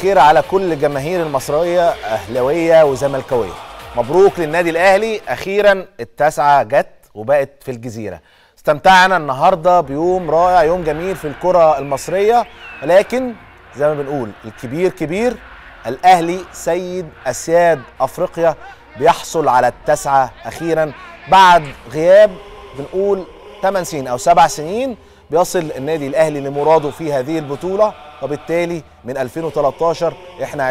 الخير على كل الجماهير المصريه اهلاويه وزملكاويه مبروك للنادي الاهلي اخيرا التاسعه جت وبقت في الجزيره استمتعنا النهارده بيوم رائع يوم جميل في الكره المصريه ولكن زي ما بنقول الكبير كبير الاهلي سيد اسياد افريقيا بيحصل على التاسعه اخيرا بعد غياب بنقول 8 سنين او 7 سنين بيصل النادي الاهلي لمراده في هذه البطوله وبالتالي من 2013 احنا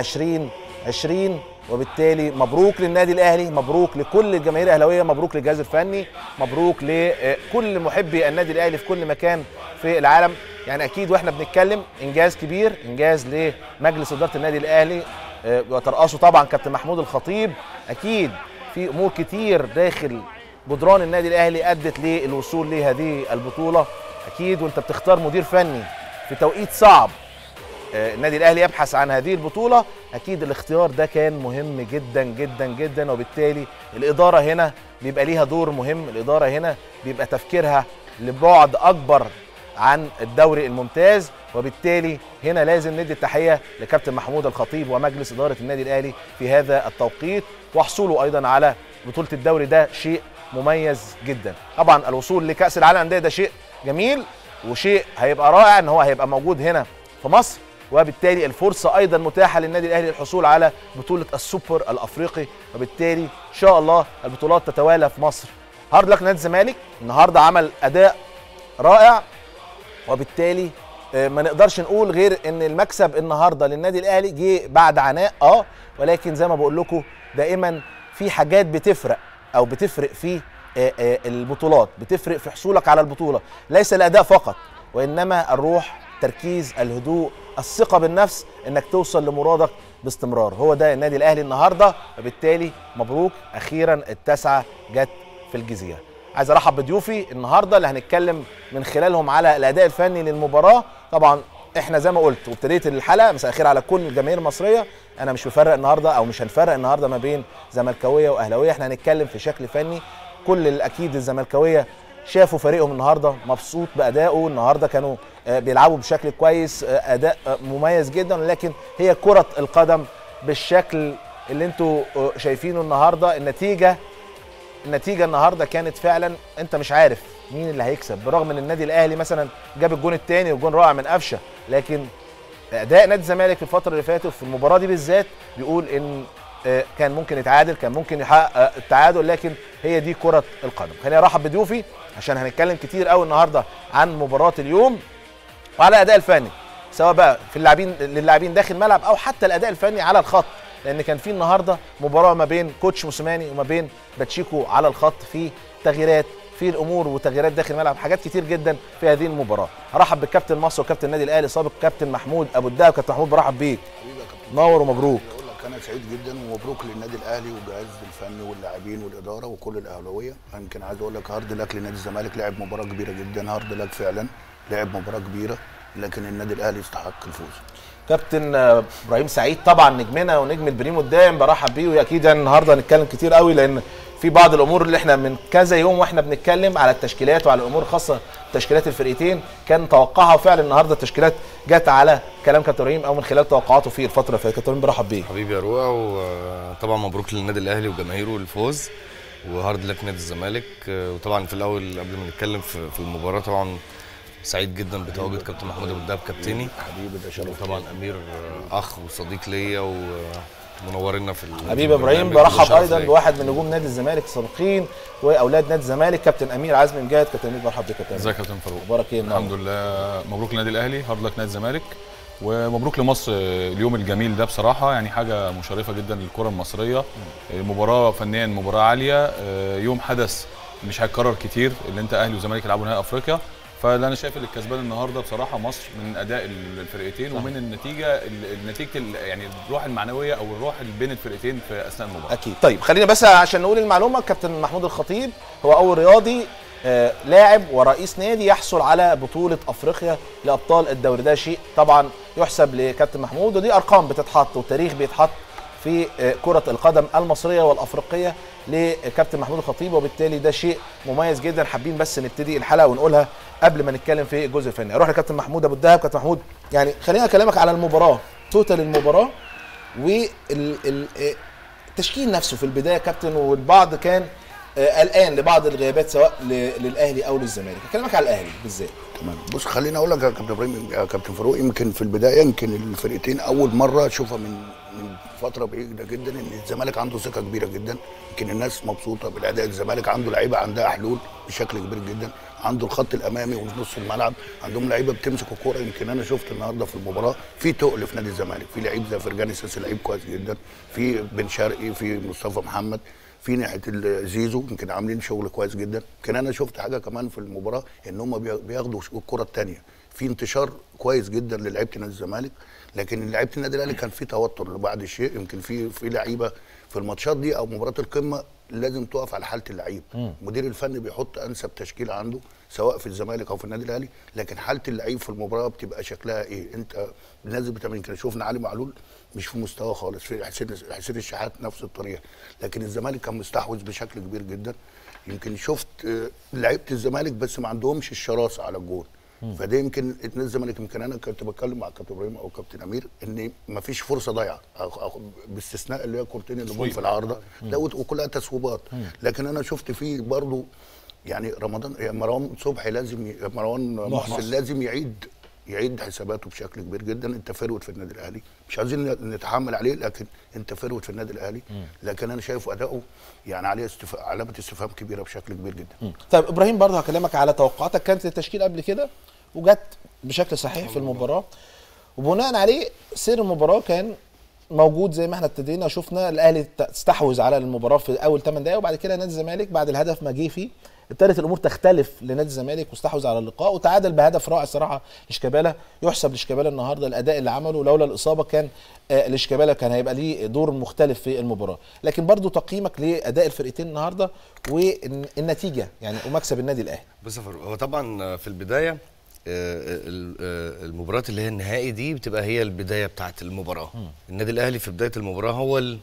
2020 وبالتالي مبروك للنادي الاهلي مبروك لكل الجماهير الاهلاويه مبروك للجهاز الفني مبروك لكل محبي النادي الاهلي في كل مكان في العالم يعني اكيد واحنا بنتكلم انجاز كبير انجاز لمجلس اداره النادي الاهلي وترأسه طبعا كابتن محمود الخطيب اكيد في امور كتير داخل جدران النادي الاهلي ادت للوصول لهذه البطوله اكيد وانت بتختار مدير فني في توقيت صعب النادي الاهلي يبحث عن هذه البطوله اكيد الاختيار ده كان مهم جدا جدا جدا وبالتالي الاداره هنا بيبقى ليها دور مهم الاداره هنا بيبقى تفكيرها لبعد اكبر عن الدوري الممتاز وبالتالي هنا لازم ندي التحيه لكابتن محمود الخطيب ومجلس اداره النادي الاهلي في هذا التوقيت وحصوله ايضا على بطوله الدوري ده شيء مميز جدا طبعا الوصول لكاس العالم للانديه ده شيء جميل وشيء هيبقى رائع ان هو هيبقى موجود هنا في مصر وبالتالي الفرصه ايضا متاحه للنادي الاهلي للحصول على بطوله السوبر الافريقي وبالتالي ان شاء الله البطولات تتوالى في مصر هارد لك نادي الزمالك النهارده عمل اداء رائع وبالتالي ما نقدرش نقول غير ان المكسب النهارده للنادي الاهلي جه بعد عناء اه ولكن زي ما بقول لكم دائما في حاجات بتفرق او بتفرق في البطولات بتفرق في حصولك على البطوله ليس الاداء فقط وانما الروح التركيز الهدوء الثقه بالنفس انك توصل لمرادك باستمرار هو ده النادي الاهلي النهارده وبالتالي مبروك اخيرا التاسعه جت في الجزيره عايز ارحب بضيوفي النهارده اللي هنتكلم من خلالهم على الاداء الفني للمباراه طبعا احنا زي ما قلت وابتديت الحلقه مساء الخير على كل الجماهير المصريه انا مش بفرق النهارده او مش هنفرق النهارده ما بين زملكاويه واهلاويه احنا هنتكلم في شكل فني كل الاكيد الزملكاويه شافوا فريقهم النهارده مبسوط بادائه النهارده كانوا بيلعبوا بشكل كويس اداء مميز جدا ولكن هي كره القدم بالشكل اللي انتوا شايفينه النهارده النتيجه النتيجه النهارده كانت فعلا انت مش عارف مين اللي هيكسب برغم ان النادي الاهلي مثلا جاب الجون الثاني والجون رائع من قفشه لكن اداء نادي الزمالك في الفتره اللي فاتت في المباراه دي بالذات بيقول ان كان ممكن يتعادل كان ممكن يحقق التعادل لكن هي دي كره القدم خليني ارحب بضيوفي عشان هنتكلم كتير قوي النهارده عن مباراه اليوم وعلى الاداء الفني سواء بقى في اللاعبين للاعبين داخل الملعب او حتى الاداء الفني على الخط لان كان في النهارده مباراه ما بين كوتش موسيماني وما بين باتشيكو على الخط في تغييرات في الامور وتغييرات داخل الملعب حاجات كتير جدا في هذه المباراه هرحب بالكابتن مصر وكابتن النادي الاهلي سابق كابتن محمود ابو الدهب كابتن محمود برحب بيك نور ومبروك انا سعيد جدا ومبروك للنادي الاهلي والجهاز الفني واللاعبين والاداره وكل الاهلاويه يمكن عايز اقول لك هارد لك لنادي الزمالك لعب مباراه كبيره جدا هارد لك فعلا لعب مباراه كبيره لكن النادي الاهلي يستحق الفوز كابتن ابراهيم سعيد طبعا نجمنا ونجم البريمو الدائم برحب بيه واكيد النهارده هنتكلم كتير قوي لان في بعض الامور اللي احنا من كذا يوم واحنا بنتكلم على التشكيلات وعلى الامور الخاصه بتشكيلات الفرقتين كان توقعها وفعلا النهارده التشكيلات جت على كلام كابتن ابراهيم او من خلال توقعاته في الفتره اللي فاتت كابتن ابراهيم برحب بيه حبيبي يا روعه وطبعا مبروك للنادي الاهلي وجماهيره الفوز وهارد لك نادي الزمالك وطبعا في الاول قبل ما نتكلم في المباراه طبعا سعيد جدا بتواجد كابتن محمود ابو الدهب كابتني حبيبي ده شرف طبعا امير اخ وصديق ليا ومنورنا في حبيبي ابراهيم برحب ايضا بواحد من نجوم نادي الزمالك السابقين واولاد نادي الزمالك كابتن امير عزمي مجاهد كابتن امير برحب بك كابتن ازيك يا كابتن فاروق اخبارك ايه الحمد لله مبروك للنادي الاهلي هارد لك نادي الزمالك ومبروك لمصر اليوم الجميل ده بصراحه يعني حاجه مشرفه جدا للكره المصريه مباراه فنيا مباراه عاليه يوم حدث مش هيتكرر كتير اللي انت اهلي وزمالك يلعبوا نهائي افريقيا فاللي انا شايف اللي الكسبان النهارده بصراحه مصر من اداء الفرقتين صح. ومن النتيجه النتيجه يعني الروح المعنويه او الروح اللي بين الفرقتين في اثناء المباراه اكيد طيب خلينا بس عشان نقول المعلومه كابتن محمود الخطيب هو اول رياضي آه لاعب ورئيس نادي يحصل على بطوله افريقيا لابطال الدوري ده شيء طبعا يحسب لكابتن محمود ودي ارقام بتتحط وتاريخ بيتحط في كرة القدم المصرية والأفريقية لكابتن محمود الخطيب وبالتالي ده شيء مميز جدا حابين بس نبتدي الحلقة ونقولها قبل ما نتكلم في الجزء الفني اروح لكابتن محمود ابو الدهب كابتن محمود يعني خليني اكلمك على المباراة توتال المباراه والتشكيل نفسه في البدايه كابتن والبعض كان آه، قلقان لبعض الغيابات سواء ل- للاهلي او للزمالك اكلمك على الاهلي بالذات تمام بص خليني اقول لك يا كابتن ابراهيم يا كابتن فاروق يمكن في البدايه يمكن الفرقتين اول مره اشوفها من من فتره بعيده جدا ان الزمالك عنده ثقه كبيره جدا يمكن الناس مبسوطه بالاداء الزمالك عنده لعيبه عندها حلول بشكل كبير جدا عنده الخط الامامي ونص الملعب عندهم لعيبه بتمسك الكوره يمكن انا شفت النهارده في المباراه في تقل في نادي الزمالك في لعيب زي فرجاني ساسي لعيب كويس جدا في بن شرقي في مصطفى محمد في ناحيه الزيزو يمكن عاملين شغل كويس جدا يمكن انا شفت حاجه كمان في المباراه ان هم بياخدوا الكره الثانيه في انتشار كويس جدا للعيبه نادي الزمالك لكن لعيبه النادي الاهلي كان في توتر لبعض الشيء يمكن في في لعيبه في الماتشات دي او مباراه القمه لازم تقف على حاله اللعيب المدير الفني بيحط انسب تشكيل عنده سواء في الزمالك او في النادي الاهلي لكن حاله اللعيب في المباراه بتبقى شكلها ايه انت نازل بتعمل كده شفنا علي معلول مش في مستوى خالص في حسين حسين الشحات نفس الطريقه لكن الزمالك كان مستحوذ بشكل كبير جدا يمكن شفت آه، لعيبه الزمالك بس ما عندهمش الشراسه على الجول فده يمكن نادي الزمالك يمكن انا كنت بتكلم مع كابتن ابراهيم او كابتن امير ان ما فيش فرصه ضايعه أو- أو باستثناء اللي هي الكورتين اللي جم في العارضه لا وت- وكلها تسويبات لكن انا شفت فيه برضو يعني رمضان يعني مروان صبحي لازم ي- مروان محسن لازم يعيد يعيد حساباته بشكل كبير جدا انت فروت في النادي الاهلي مش عايزين نتحمل عليه لكن انت فروت في النادي الاهلي لكن انا شايف اداؤه يعني عليه استف... علامه استفهام كبيره بشكل كبير جدا طيب ابراهيم برضه هكلمك على توقعاتك كانت للتشكيل قبل كده وجت بشكل صحيح في المباراه وبناء عليه سير المباراه كان موجود زي ما احنا ابتدينا شفنا الاهلي ت- استحوذ على المباراه في اول 8 دقائق وبعد كده نادي الزمالك بعد الهدف ما جه فيه ابتدت الامور تختلف لنادي الزمالك واستحوذ على اللقاء وتعادل بهدف رائع صراحه لشيكابالا يحسب لشيكابالا النهارده الاداء اللي عمله لولا الاصابه كان آه، لشيكابالا كان هيبقى ليه دور مختلف في المباراه لكن برضو تقييمك لاداء الفرقتين النهارده والنتيجه يعني ومكسب النادي الاهلي بص يا فاروق هو طبعا في البدايه آه، ال- آه، المباراه اللي هي النهائي دي بتبقى هي البدايه بتاعه المباراه النادي الاهلي في بدايه المباراه هو ال-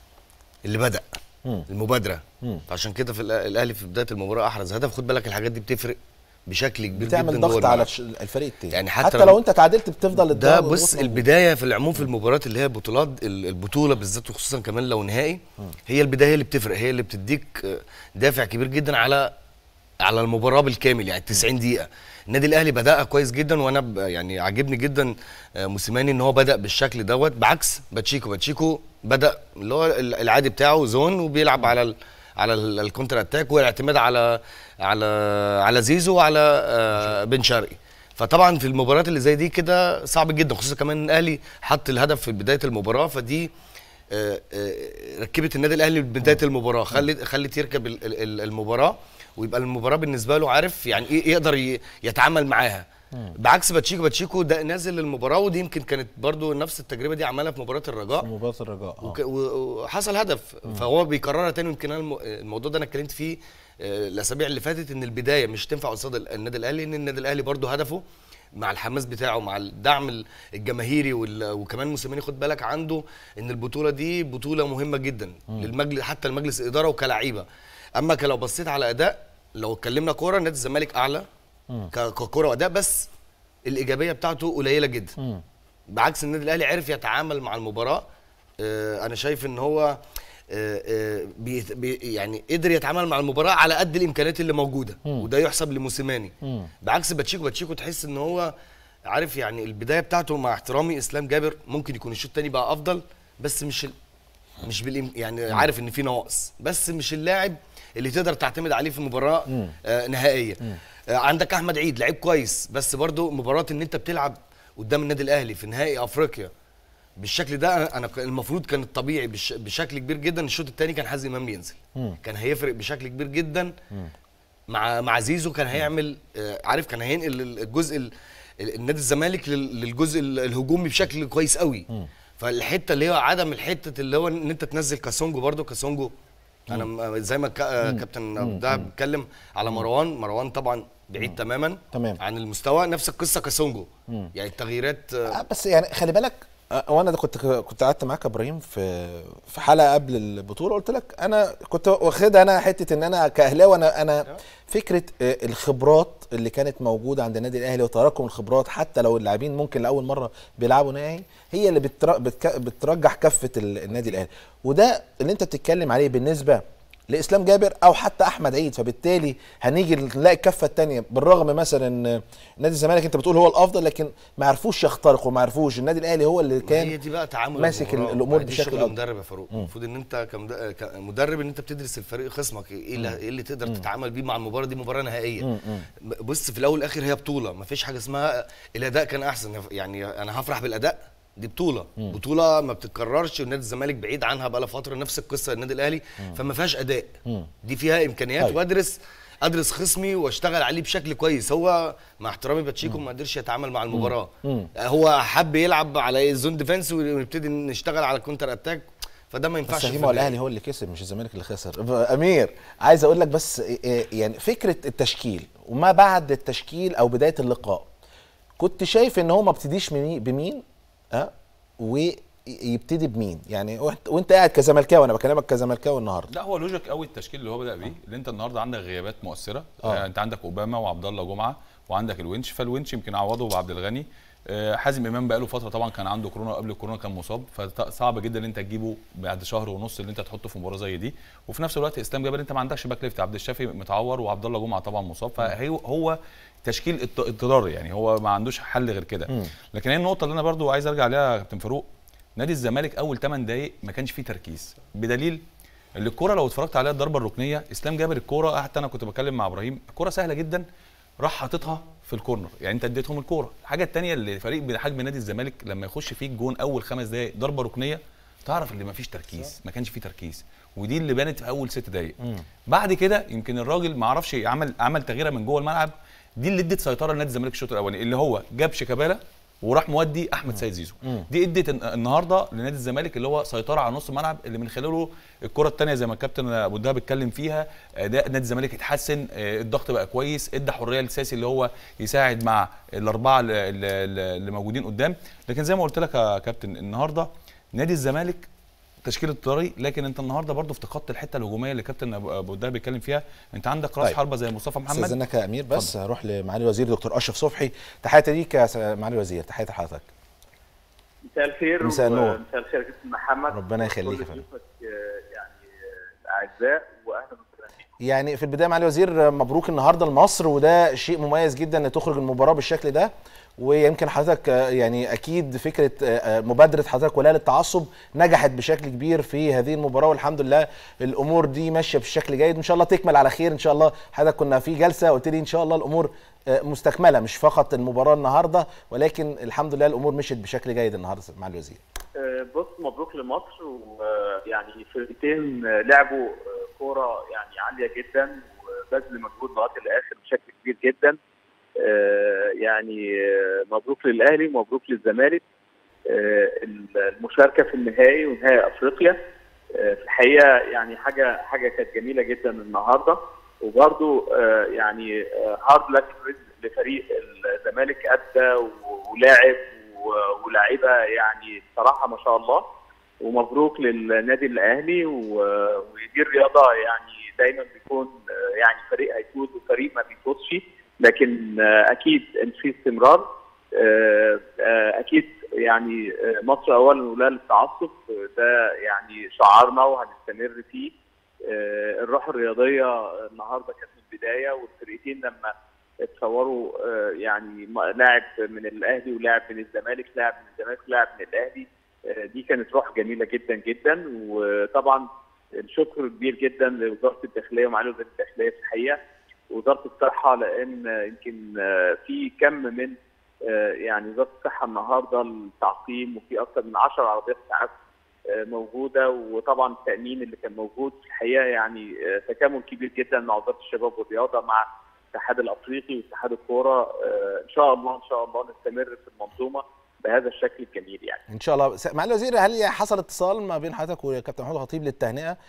اللي بدا المبادره فعشان كده في الأ- الاهلي في بدايه المباراه احرز هدف خد بالك الحاجات دي بتفرق بشكل كبير بتعمل جدا جوه ضغط على الملعب. الش- الفريق التاني يعني حتى, حتى حتى لو- لو انت تعادلت بتفضل ده الضغط بص والضغط موجود. البدايه في العموم في المباريات اللي هي بطولات ال- البطوله بالذات وخصوصا كمان لو نهائي هي البدايه هي اللي بتفرق هي اللي بتديك آه، دافع كبير جدا على على المباراه بالكامل يعني 90 دقيقه النادي الاهلي بداها كويس جدا وانا ب- يعني عاجبني جدا آه، موسيماني ان هو بدا بالشكل دوت بعكس باتشيكو باتشيكو بدا اللي هو ال- العادي بتاعه زون وبيلعب على ال على ال- الكونتر اتاك والاعتماد على على على زيزو وعلى آه، بن شرقي فطبعا في المباريات اللي زي دي كده صعب جدا خصوصا كمان إن الاهلي حط الهدف في بدايه المباراه فدي آه، آه، ركبت النادي الاهلي بدايه المباراه خلت خلت يركب ال- ال- ال- المباراه ويبقى المباراه بالنسبه له عارف يعني ايه يقدر ي- يتعامل معاها بعكس باتشيكو باتشيكو ده نازل المباراه ودي يمكن كانت برضو نفس التجربه دي عملها في مباراه الرجاء مباراة الرجاء اه وك- و- وحصل هدف فهو بيكررها تاني يمكن أنا الم- الموضوع ده انا اتكلمت فيه آه، الاسابيع اللي فاتت ان البدايه مش تنفع قصاد ال- النادي الاهلي ان النادي الاهلي برضه هدفه مع الحماس بتاعه مع الدعم ال- الجماهيري وال- وكمان موسيماني خد بالك عنده ان البطوله دي بطوله مهمه جدا للمجلس حتى المجلس الاداره وكلاعيبه اما ك- لو بصيت على اداء لو اتكلمنا كوره نادي الزمالك اعلى ك- ككوره واداء بس الايجابيه بتاعته قليله جدا بعكس النادي الاهلي عرف يتعامل مع المباراه آه، انا شايف ان هو آه، آه، بي بي يعني قدر يتعامل مع المباراه على قد الامكانيات اللي موجوده وده يحسب لموسيماني بعكس باتشيكو باتشيكو تحس ان هو عارف يعني البدايه بتاعته مع احترامي اسلام جابر ممكن يكون الشوط الثاني بقى افضل بس مش ال... مش بالإم... يعني عارف ان في نواقص بس مش اللاعب اللي تقدر تعتمد عليه في مباراه آه نهائيه آه عندك احمد عيد لعيب كويس بس برضو مباراه ان انت بتلعب قدام النادي الاهلي في نهائي افريقيا بالشكل ده أنا- انا ك- المفروض كان الطبيعي بش بشكل كبير جدا الشوط الثاني كان حازم امام ينزل كان هيفرق بشكل كبير جدا مع مع زيزو كان هيعمل آه، عارف كان هينقل ال- الجزء ال- ال- النادي الزمالك لل- للجزء ال- الهجومي بشكل كويس قوي فالحته اللي هي عدم الحته اللي هو ان انت تنزل كاسونجو برضو كاسونجو انا م- زي ما كا- آه، كابتن ده بيتكلم على مروان مروان طبعا بعيد تماما تمام. عن المستوى نفس القصه كاسونجو يعني التغييرات آه، آه، بس يعني خلي بالك أه، وانا ده كنت كنت قعدت معاك يا ابراهيم في في حلقه قبل البطوله قلت لك انا كنت واخدها انا حته ان انا كاهلاوي انا انا فكره آه، الخبرات اللي كانت موجوده عند النادي الاهلي وتراكم الخبرات حتى لو اللاعبين ممكن لاول مره بيلعبوا نهائي هي اللي بتر- بتك- بترجح كفه ال- النادي الاهلي وده اللي انت بتتكلم عليه بالنسبه لاسلام جابر او حتى احمد عيد فبالتالي هنيجي نلاقي الكفه الثانيه بالرغم مثلا إن نادي الزمالك انت بتقول هو الافضل لكن ما عرفوش يخترقوا ما عرفوش النادي الاهلي هو اللي هي كان دي بقى تعامل ماسك المباراة. الأمور ما دي بشكل شغل أفضل. مدرب يا فاروق المفروض ان انت كمد- كمدرب ان انت بتدرس الفريق خصمك ايه اللي, إيه اللي تقدر تتعامل بيه مع المباراه دي مباراه نهائيه بص في الاول والاخر هي بطوله ما فيش حاجه اسمها الاداء كان احسن يعني انا هفرح بالاداء دي بطوله بطوله ما بتتكررش ونادي الزمالك بعيد عنها بقى فتره نفس القصه النادي الاهلي فما فيهاش اداء دي فيها امكانيات أيوة. وادرس ادرس خصمي واشتغل عليه بشكل كويس هو مع احترامي باتشيكو ما قدرش يتعامل مع المباراه هو حب يلعب على الزون ديفense ونبتدي نشتغل على الكونتر اتاك فده ما ينفعش بس في هو النهائي. الاهلي هو اللي كسب مش الزمالك اللي خسر امير عايز اقول لك بس إيه- إيه يعني فكره التشكيل وما بعد التشكيل او بدايه اللقاء كنت شايف ان هو ما ابتديش بمي- بمين ها ويبتدي بمين يعني وإنت- وانت قاعد كزملكاوي انا بكلمك كزملكاوي النهارده لا هو لوجيك قوي التشكيل اللي هو بدا بيه اللي انت النهارده عندك غيابات مؤثره آه. آه. انت عندك اوباما وعبد الله جمعه وعندك الونش فالونش يمكن عوضه بعبد الغني آه، حازم امام بقاله فتره طبعا كان عنده كورونا قبل الكورونا كان مصاب فصعب جدا ان انت تجيبه بعد شهر ونص اللي انت تحطه في مباراه زي دي وفي نفس الوقت اسلام جابر انت ما عندكش باك ليفت عبد الشافي متعور وعبد الله جمعه طبعا مصاب فهو هو تشكيل اضط- اضطراري يعني هو ما عندوش حل غير كده لكن هي النقطه اللي انا برضو عايز ارجع عليها يا كابتن فاروق نادي الزمالك اول 8 دقائق ما كانش فيه تركيز بدليل اللي الكوره لو اتفرجت عليها الضربه الركنيه اسلام جابر الكوره حتى انا كنت بتكلم مع ابراهيم الكوره سهله جدا راح حاططها في الكورنر يعني انت اديتهم الكوره الحاجه الثانيه اللي فريق بحجم نادي الزمالك لما يخش فيك جون اول خمس دقائق ضربه ركنيه تعرف اللي ما فيش تركيز ما كانش فيه تركيز ودي اللي بانت في اول ست دقائق بعد كده يمكن الراجل ما اعرفش عمل عمل تغييره من جوه الملعب دي اللي ادت سيطره لنادي الزمالك الشوط الاولاني اللي هو جاب شيكابالا وراح مودي احمد سيد زيزو دي ادت الن- النهارده لنادي الزمالك اللي هو سيطره على نص الملعب اللي من خلاله الكره الثانيه زي ما الكابتن ابو الدهب اتكلم فيها اداء نادي الزمالك اتحسن آه، الضغط بقى كويس ادى حريه لساسي اللي هو يساعد مع الاربعه اللي- اللي اللي موجودين قدام لكن زي ما قلت لك يا كابتن النهارده نادي الزمالك تشكيل اضطراري لكن انت النهارده برضو افتقدت الحته الهجوميه اللي كابتن ابو أبو الدهب بيتكلم فيها انت عندك راس طيب. حربه زي مصطفى محمد استاذنك يا امير بس هروح لمعالي الوزير دكتور اشرف صبحي تحياتي ليك يا س- معالي الوزير تحياتي لحضرتك مساء الخير مساء النور. مساء الخير يا كابتن محمد ربنا يخليك يا كل فندم. ضيوفك، آه، يعني آه، الاعزاء واهلا وسهلا بيكم يعني في البدايه معالي الوزير مبروك النهارده لمصر وده شيء مميز جدا ان تخرج المباراه بالشكل ده ويمكن حضرتك آه، يعني اكيد فكره آه، آه، مبادره حضرتك ولا للتعصب نجحت بشكل كبير في هذه المباراه والحمد لله الامور دي ماشيه بشكل جيد ان شاء الله تكمل على خير ان شاء الله حضرتك كنا في جلسه قلت لي ان شاء الله الامور آه، مستكمله مش فقط المباراه النهارده ولكن الحمد لله الامور مشيت بشكل جيد النهارده مع الوزير آه، بص مبروك لمصر ويعني فرقتين آه، لعبوا آه، كوره يعني عاليه جدا وبذل مجهود لغايه الاخر بشكل كبير جدا آه، يعني آه، مبروك للاهلي ومبروك للزمالك آه، المشاركه في النهائي ونهائي افريقيا آه، في الحقيقه يعني حاجه حاجه كانت جميله جدا النهارده وبرده يعني هارد لك لفريق الزمالك ادى و- ولاعب و- ولاعيبه يعني صراحه ما شاء الله ومبروك للنادي الاهلي و- ودي الرياضه يعني دايما بيكون آه، يعني فريق هيفوز وفريق ما بيفوزش لكن آه، اكيد إن في استمرار آه، آه، اكيد يعني آه، مصر اولا ولا للتعصب آه، ده يعني شعارنا وهنستمر فيه آه، الروح الرياضيه النهارده كانت من البدايه والفرقتين لما اتصوروا آه، يعني م- لاعب من الاهلي ولاعب من الزمالك لاعب من الزمالك ولاعب من الاهلي آه، دي كانت روح جميله جدا جدا وطبعا الشكر كبير جدا لوزاره الداخليه ومعالي وزاره الداخليه في الحقيقه وزاره الصحه لان آه، يمكن آه، في كم من آه، يعني وزاره الصحه النهارده التعقيم وفي اكثر من 10 عربيات اسعاف آه، موجوده وطبعا التامين اللي كان موجود في الحقيقه يعني آه، تكامل كبير جدا مع وزاره الشباب والرياضه مع الاتحاد الافريقي واتحاد الكوره آه، ان شاء الله ان شاء الله نستمر في المنظومه بهذا الشكل الجميل يعني ان شاء الله س- معالي الوزير هل حصل اتصال ما بين حضرتك وكابتن محمود الخطيب للتهنئه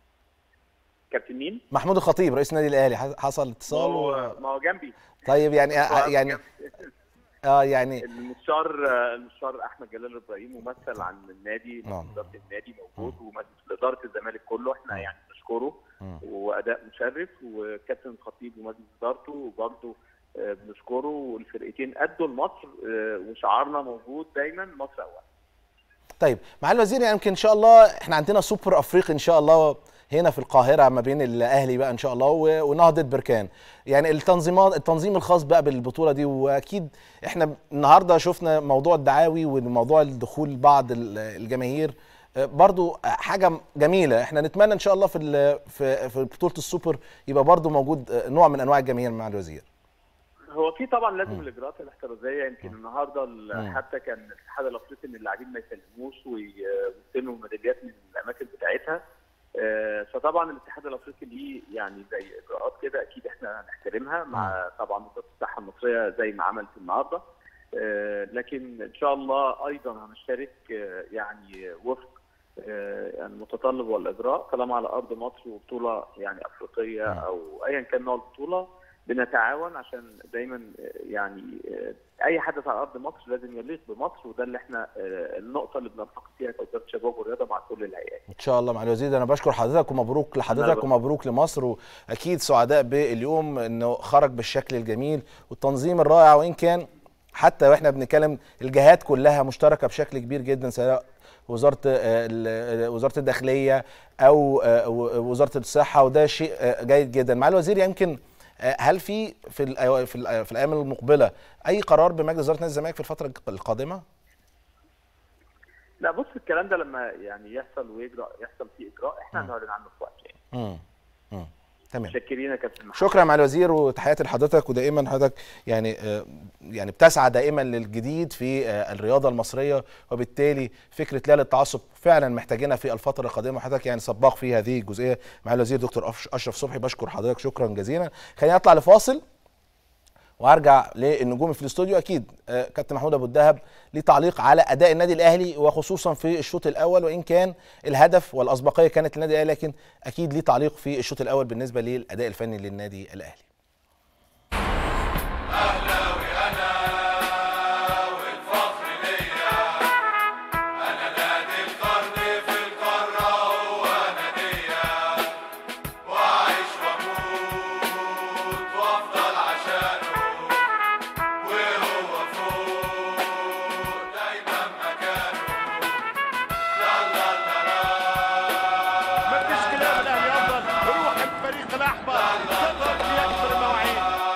كابتن مين؟ محمود الخطيب رئيس النادي الاهلي ح- حصل ما اتصال و... هو ما هو جنبي طيب يعني هو يعني جنبي. اه يعني المستشار المستشار احمد جلال ابراهيم ممثل عن النادي نعم. اداره النادي موجود ومجلس اداره الزمالك كله احنا يعني بنشكره مم. واداء مشرف وكابتن خطيب ومجلس ادارته وبرضه آه، بنشكره والفرقتين ادوا لمصر آه، وشعارنا موجود دايما مصر اول طيب مع الوزير يعني يمكن ان شاء الله احنا عندنا سوبر افريقي ان شاء الله هنا في القاهره ما بين الاهلي بقى ان شاء الله و- ونهضه بركان يعني التنظيمات التنظيم الخاص بقى بالبطوله دي واكيد احنا النهارده شفنا موضوع الدعاوي وموضوع الدخول بعض ال- الجماهير آه، برضو حاجه جميله احنا نتمنى ان شاء الله في ال- في في بطوله السوبر يبقى برضو موجود آه، نوع من انواع الجماهير مع الوزير هو في طبعا لازم الاجراءات الاحترازيه يمكن النهارده ال- مم. حتى كان الاتحاد الافريقي ان اللاعبين ما يسلموش وي- ويستلموا ميداليات من الاماكن بتاعتها آه، فطبعا الاتحاد الافريقي ليه يعني زي اجراءات كده اكيد احنا هنحترمها مع طبعا وزاره الصحه المصريه زي ما عملت النهارده آه، لكن ان شاء الله ايضا هنشترك آه، يعني وفق آه، المتطلب والاجراء طالما على ارض مصر وبطوله يعني افريقيه نعم. او ايا كان نوع البطوله بنتعاون عشان دايما آه، يعني آه، اي حدث على ارض مصر لازم يليق بمصر وده اللي احنا آه، النقطه اللي بنلتقي فيها كوزاره الشباب والرياضه مع كل الهيئات ان شاء الله مع الوزير انا بشكر حضرتك ومبروك لحضرتك بشكر. ومبروك لمصر واكيد سعداء باليوم انه خرج بالشكل الجميل والتنظيم الرائع وان كان حتى واحنا بنتكلم الجهات كلها مشتركه بشكل كبير جدا سواء وزاره آه، ال- وزاره الداخليه او آه، وزاره الصحه وده شيء آه، جيد جدا مع الوزير يمكن آه، هل في في الأيو- في الأ- في الايام المقبله اي قرار بمجلس اداره نادي الزمالك في الفتره القادمه؟ لا بص الكلام ده لما يعني يحصل ويجرى يحصل فيه اجراء احنا هنعلن عنه في وقت يعني امم امم تمام متشكرين يا كابتن محمد شكرا مع الوزير وتحياتي لحضرتك ودائما حضرتك يعني آه، يعني بتسعى دائما للجديد في آه، الرياضه المصريه وبالتالي فكره لا للتعصب فعلا محتاجينها في الفتره القادمه حضرتك يعني سباق في هذه الجزئيه مع الوزير دكتور أش- اشرف صبحي بشكر حضرتك شكرا جزيلا خلينا نطلع لفاصل وارجع للنجوم في الاستوديو اكيد آه، كابتن محمود ابو الدهب ليه تعليق على اداء النادي الاهلي وخصوصا في الشوط الاول وان كان الهدف والاسبقيه كانت للنادي الاهلي لكن اكيد ليه تعليق في الشوط الاول بالنسبه للاداء الفني للنادي الاهلي ما فيش كلام الاهلي افضل روح الفريق الاحمر تضغط في اكثر المواعيد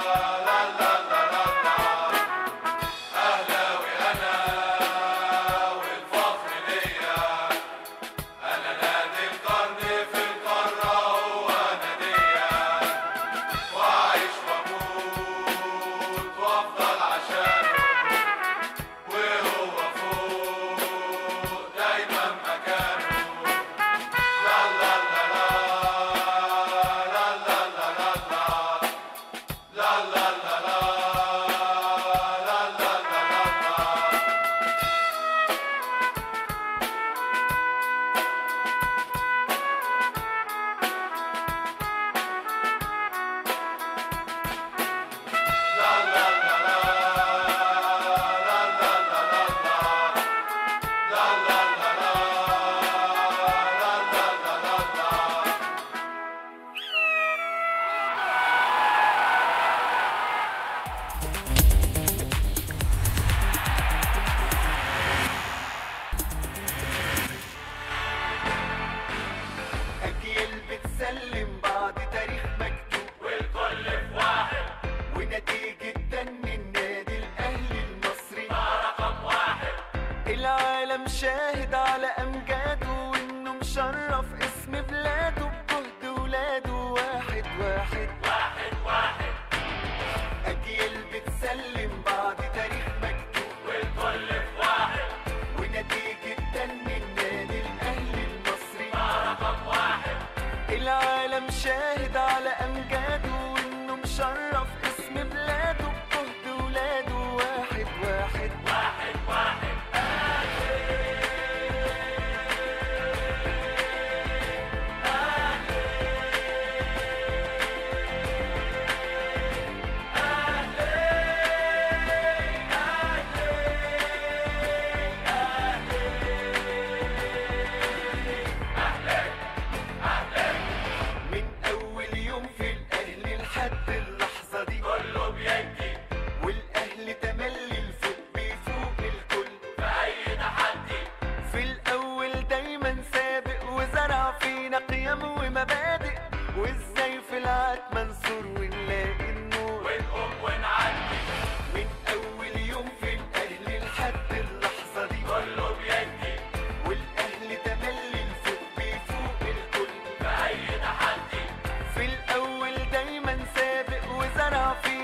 أجيال بتسلم بعض تاريخ مكتوب والكل في واحد ونتيجة دن النادي الأهلي المصري رقم واحد العالم شاهد على أمجاده وإنه مشرف اسم بلاده بجهد ولاده واحد واحد واحد واحد أجيال بتسلم بعض تاريخ مكتوب والكل في واحد ونتيجة دن النادي الأهلي المصري رقم واحد العالم شاهد على أمجاده وإنه مشرف اسم بلاده بجهد ولاده واحد واحد واحد واحد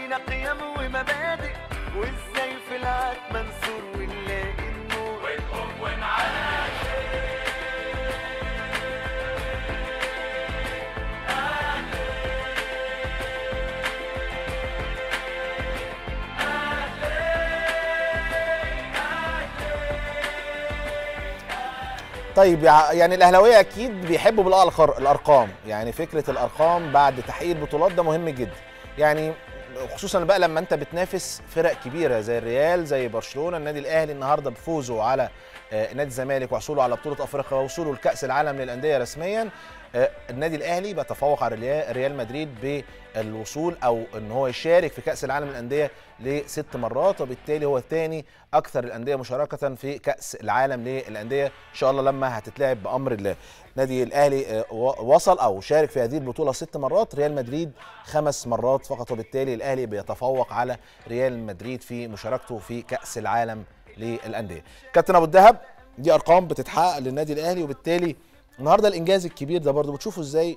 لينا قيم ومبادئ وازاي في العاد منصور ونلاقي النور ونقوم ونعلي طيب يع- يعني الاهلاويه اكيد بيحبوا بالارقام الارقام يعني فكره الارقام بعد تحقيق البطولات ده مهم جدا يعني خصوصا بقى لما انت بتنافس فرق كبيره زي الريال زي برشلونه النادي الاهلي النهارده بفوزه على آه، نادي الزمالك وحصوله على بطوله افريقيا ووصوله لكاس العالم للانديه رسميا آه، النادي الاهلي بيتفوق على ريال- ريال مدريد بالوصول او ان هو يشارك في كاس العالم للانديه لست مرات وبالتالي هو ثاني اكثر الانديه مشاركه في كاس العالم للانديه ان شاء الله لما هتتلعب بامر الله نادي الاهلي آه، و- وصل او شارك في هذه البطوله ست مرات ريال مدريد خمس مرات فقط وبالتالي الاهلي بيتفوق على ريال مدريد في مشاركته في كاس العالم للانديه كابتن ابو الدهب دي ارقام بتتحقق للنادي الاهلي وبالتالي النهارده الانجاز الكبير ده برضه بتشوفه ازاي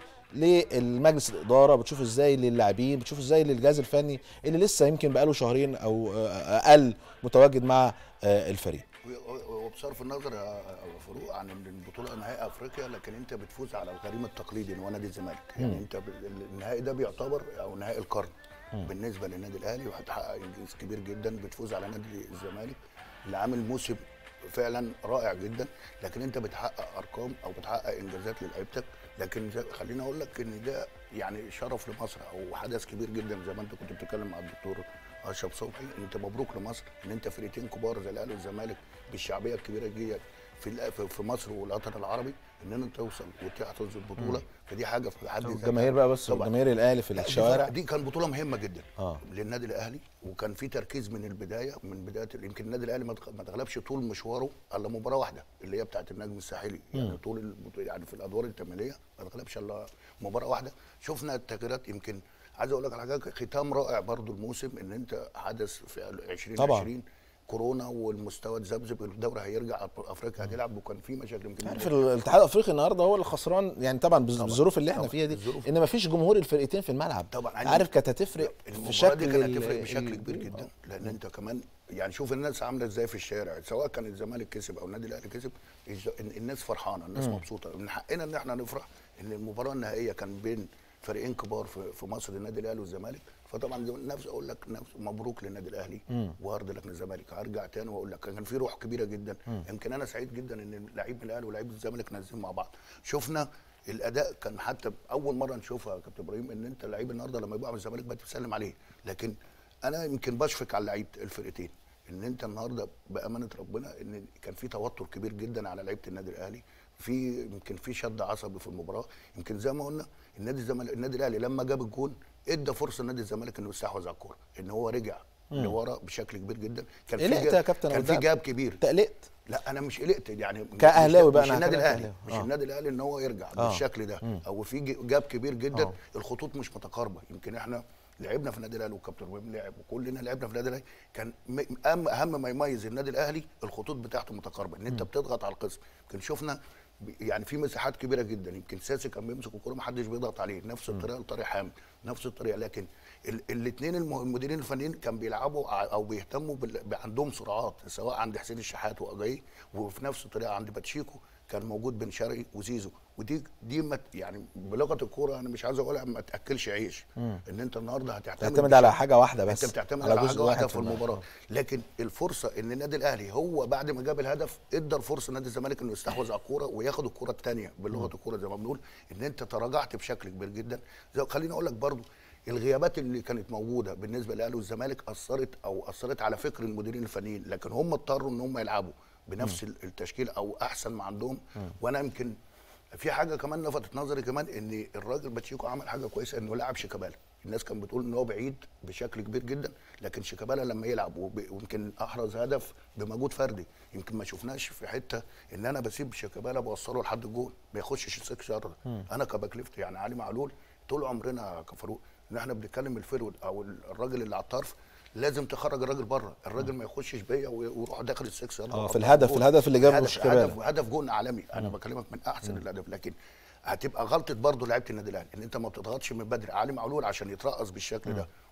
للمجلس الاداره بتشوفه ازاي للاعبين بتشوفه ازاي للجهاز الفني اللي لسه يمكن بقاله شهرين او آه، اقل متواجد مع آه، الفريق وبصرف النظر يا فاروق عن إن البطوله نهائي افريقيا لكن انت بتفوز على الغريم التقليدي اللي هو نادي الزمالك يعني انت ب- النهائي ده بيعتبر او نهائي القرن بالنسبه للنادي الاهلي وهتحقق انجاز كبير جدا بتفوز على نادي الزمالك اللي عامل موسم فعلا رائع جدا لكن انت بتحقق ارقام او بتحقق انجازات للعيبتك لكن زي- خليني اقول لك ان ده يعني شرف لمصر او حدث كبير جدا زي ما انت كنت بتتكلم مع الدكتور اشرف صبحي انت مبروك لمصر ان انت فرقتين كبار زي الاهلي والزمالك بالشعبيه الكبيره دي في الأ- في- في مصر والوطن العربي ان انت توصل وتحفظ البطوله فدي حاجه في حد ذاتها الجماهير بقى بس طبعاً. جماهير الاهلي في لا، دي الشوارع فرق- دي كان بطوله مهمه جدا آه. للنادي الاهلي وكان في تركيز من البدايه من بدايه يمكن النادي الاهلي ما تغ- ما تغلبش طول مشواره الا مباراه واحده اللي هي بتاعه النجم الساحلي يعني طول البطو- يعني في الادوار الثمانيه ما تغلبش الا مباراه واحده شفنا التغييرات يمكن عايز اقول لك على حاجه ختام رائع برضو الموسم ان انت حدث في 2020 طبعاً. كورونا والمستوى اتذبذب الدوري هيرجع افريقيا هتلعب وكان في مشاكل يمكن عارف الاتحاد الافريقي النهارده هو اللي خسران يعني طبعا بالظ- بالظروف اللي احنا طبعاً. فيها دي الظروف. ان مفيش جمهور الفرقتين في الملعب طبعاً. عندي- عارف كانت هتفرق في المباراة شكل دي كانت ال- هتفرق بشكل ال- كبير جدا لان انت كمان يعني شوف الناس عامله ازاي في الشارع سواء كان الزمالك كسب او النادي الاهلي كسب الز- الناس فرحانه الناس مبسوطه من حقنا ان احنا نفرح ان المباراه النهائيه كان بين فريقين كبار في في مصر النادي الاهلي والزمالك فطبعا زي- نفس اقول لك نفس مبروك للنادي الاهلي وارض لك للزمالك هرجع تاني واقول لك كان في روح كبيره جدا يمكن انا سعيد جدا ان لعيب من الاهلي ولعيب الزمالك نازلين مع بعض شفنا الاداء كان حتى اول مره نشوفها يا كابتن ابراهيم ان انت اللعيب النهارده لما يبقى من الزمالك بتسلم عليه لكن انا يمكن بشفق على لعيبه الفرقتين ان انت النهارده بامانه ربنا ان كان في توتر كبير جدا على لعيبه النادي الاهلي في يمكن في شد عصبي في المباراه يمكن زي ما قلنا النادي الزمالك النادي الاهلي لما جاب الجون ادى فرصه لنادي الزمالك انه يستحوذ على الكوره ان هو رجع لورا بشكل كبير جدا كان في قلقت جاب- يا كابتن كان أبو في دهب. جاب كبير تقلقت لا انا مش قلقت يعني مش- كأهلاوي مش, بقى مش أنا النادي هكلمك الاهلي كأهلاوي. مش آه. النادي الاهلي ان هو يرجع آه. بالشكل ده او في ج- جاب كبير جدا آه. الخطوط مش متقاربه يمكن احنا لعبنا في النادي الاهلي والكابتن ابراهيم لعب وكلنا لعبنا في النادي الاهلي كان م- اهم اهم ما يميز النادي الاهلي الخطوط بتاعته متقاربه ان انت بتضغط على القسم يمكن شفنا ب- يعني في مساحات كبيره جدا يمكن ساسي كان بيمسك الكوره ما حدش بيضغط عليه نفس الطريقه لطارق حامد نفس الطريقه لكن الاثنين المديرين الفنيين كان بيلعبوا ع- او بيهتموا بال- ب- عندهم سرعات سواء عند حسين الشحات واجاي وفي نفس الطريقه عند باتشيكو كان موجود بن شرقي وزيزو ودي دي مت يعني بلغه الكوره انا مش عايز اقولها ما تاكلش عيش ان انت النهارده هتعتمد تعتمد على بشكل- حاجه واحده بس انت بتعتمد على على, جزء حاجه واحد واحده في الملعب. المباراه لكن الفرصه ان النادي الاهلي هو بعد ما جاب الهدف ادى الفرصه لنادي الزمالك انه يستحوذ على الكوره وياخد الكوره الثانيه بلغه الكوره زي ما بنقول ان انت تراجعت بشكل كبير جدا زي خليني اقول لك برضو الغيابات اللي كانت موجوده بالنسبه للاهلي والزمالك اثرت او اثرت على فكر المديرين الفنيين لكن هم اضطروا ان هم يلعبوا بنفس التشكيل او احسن ما عندهم وانا يمكن في حاجه كمان لفتت نظري كمان ان الراجل باتشيكو عمل حاجه كويسه انه لعب شيكابالا الناس كانت بتقول ان هو بعيد بشكل كبير جدا لكن شيكابالا لما يلعب وب- ويمكن احرز هدف بمجهود فردي يمكن ما شفناش في حته ان انا بسيب شيكابالا بوصله لحد الجول ما يخشش السكس يارد انا كباكليفت يعني علي معلول طول عمرنا كفاروق ان احنا بنتكلم الفيرود او الراجل اللي على الطرف لازم تخرج الراجل بره الراجل ما يخشش بيا ويروح داخل السكس يارد آه، أو في الهدف- الجول. الهدف اللي جابه هدف- شيكابالا. هدف هدف جون عالمي انا بكلمك من احسن الاهداف لكن هتبقى غلطه برضه لعيبه النادي الاهلي ان انت ما بتضغطش من بدري علي معلول عشان يترقص بالشكل ده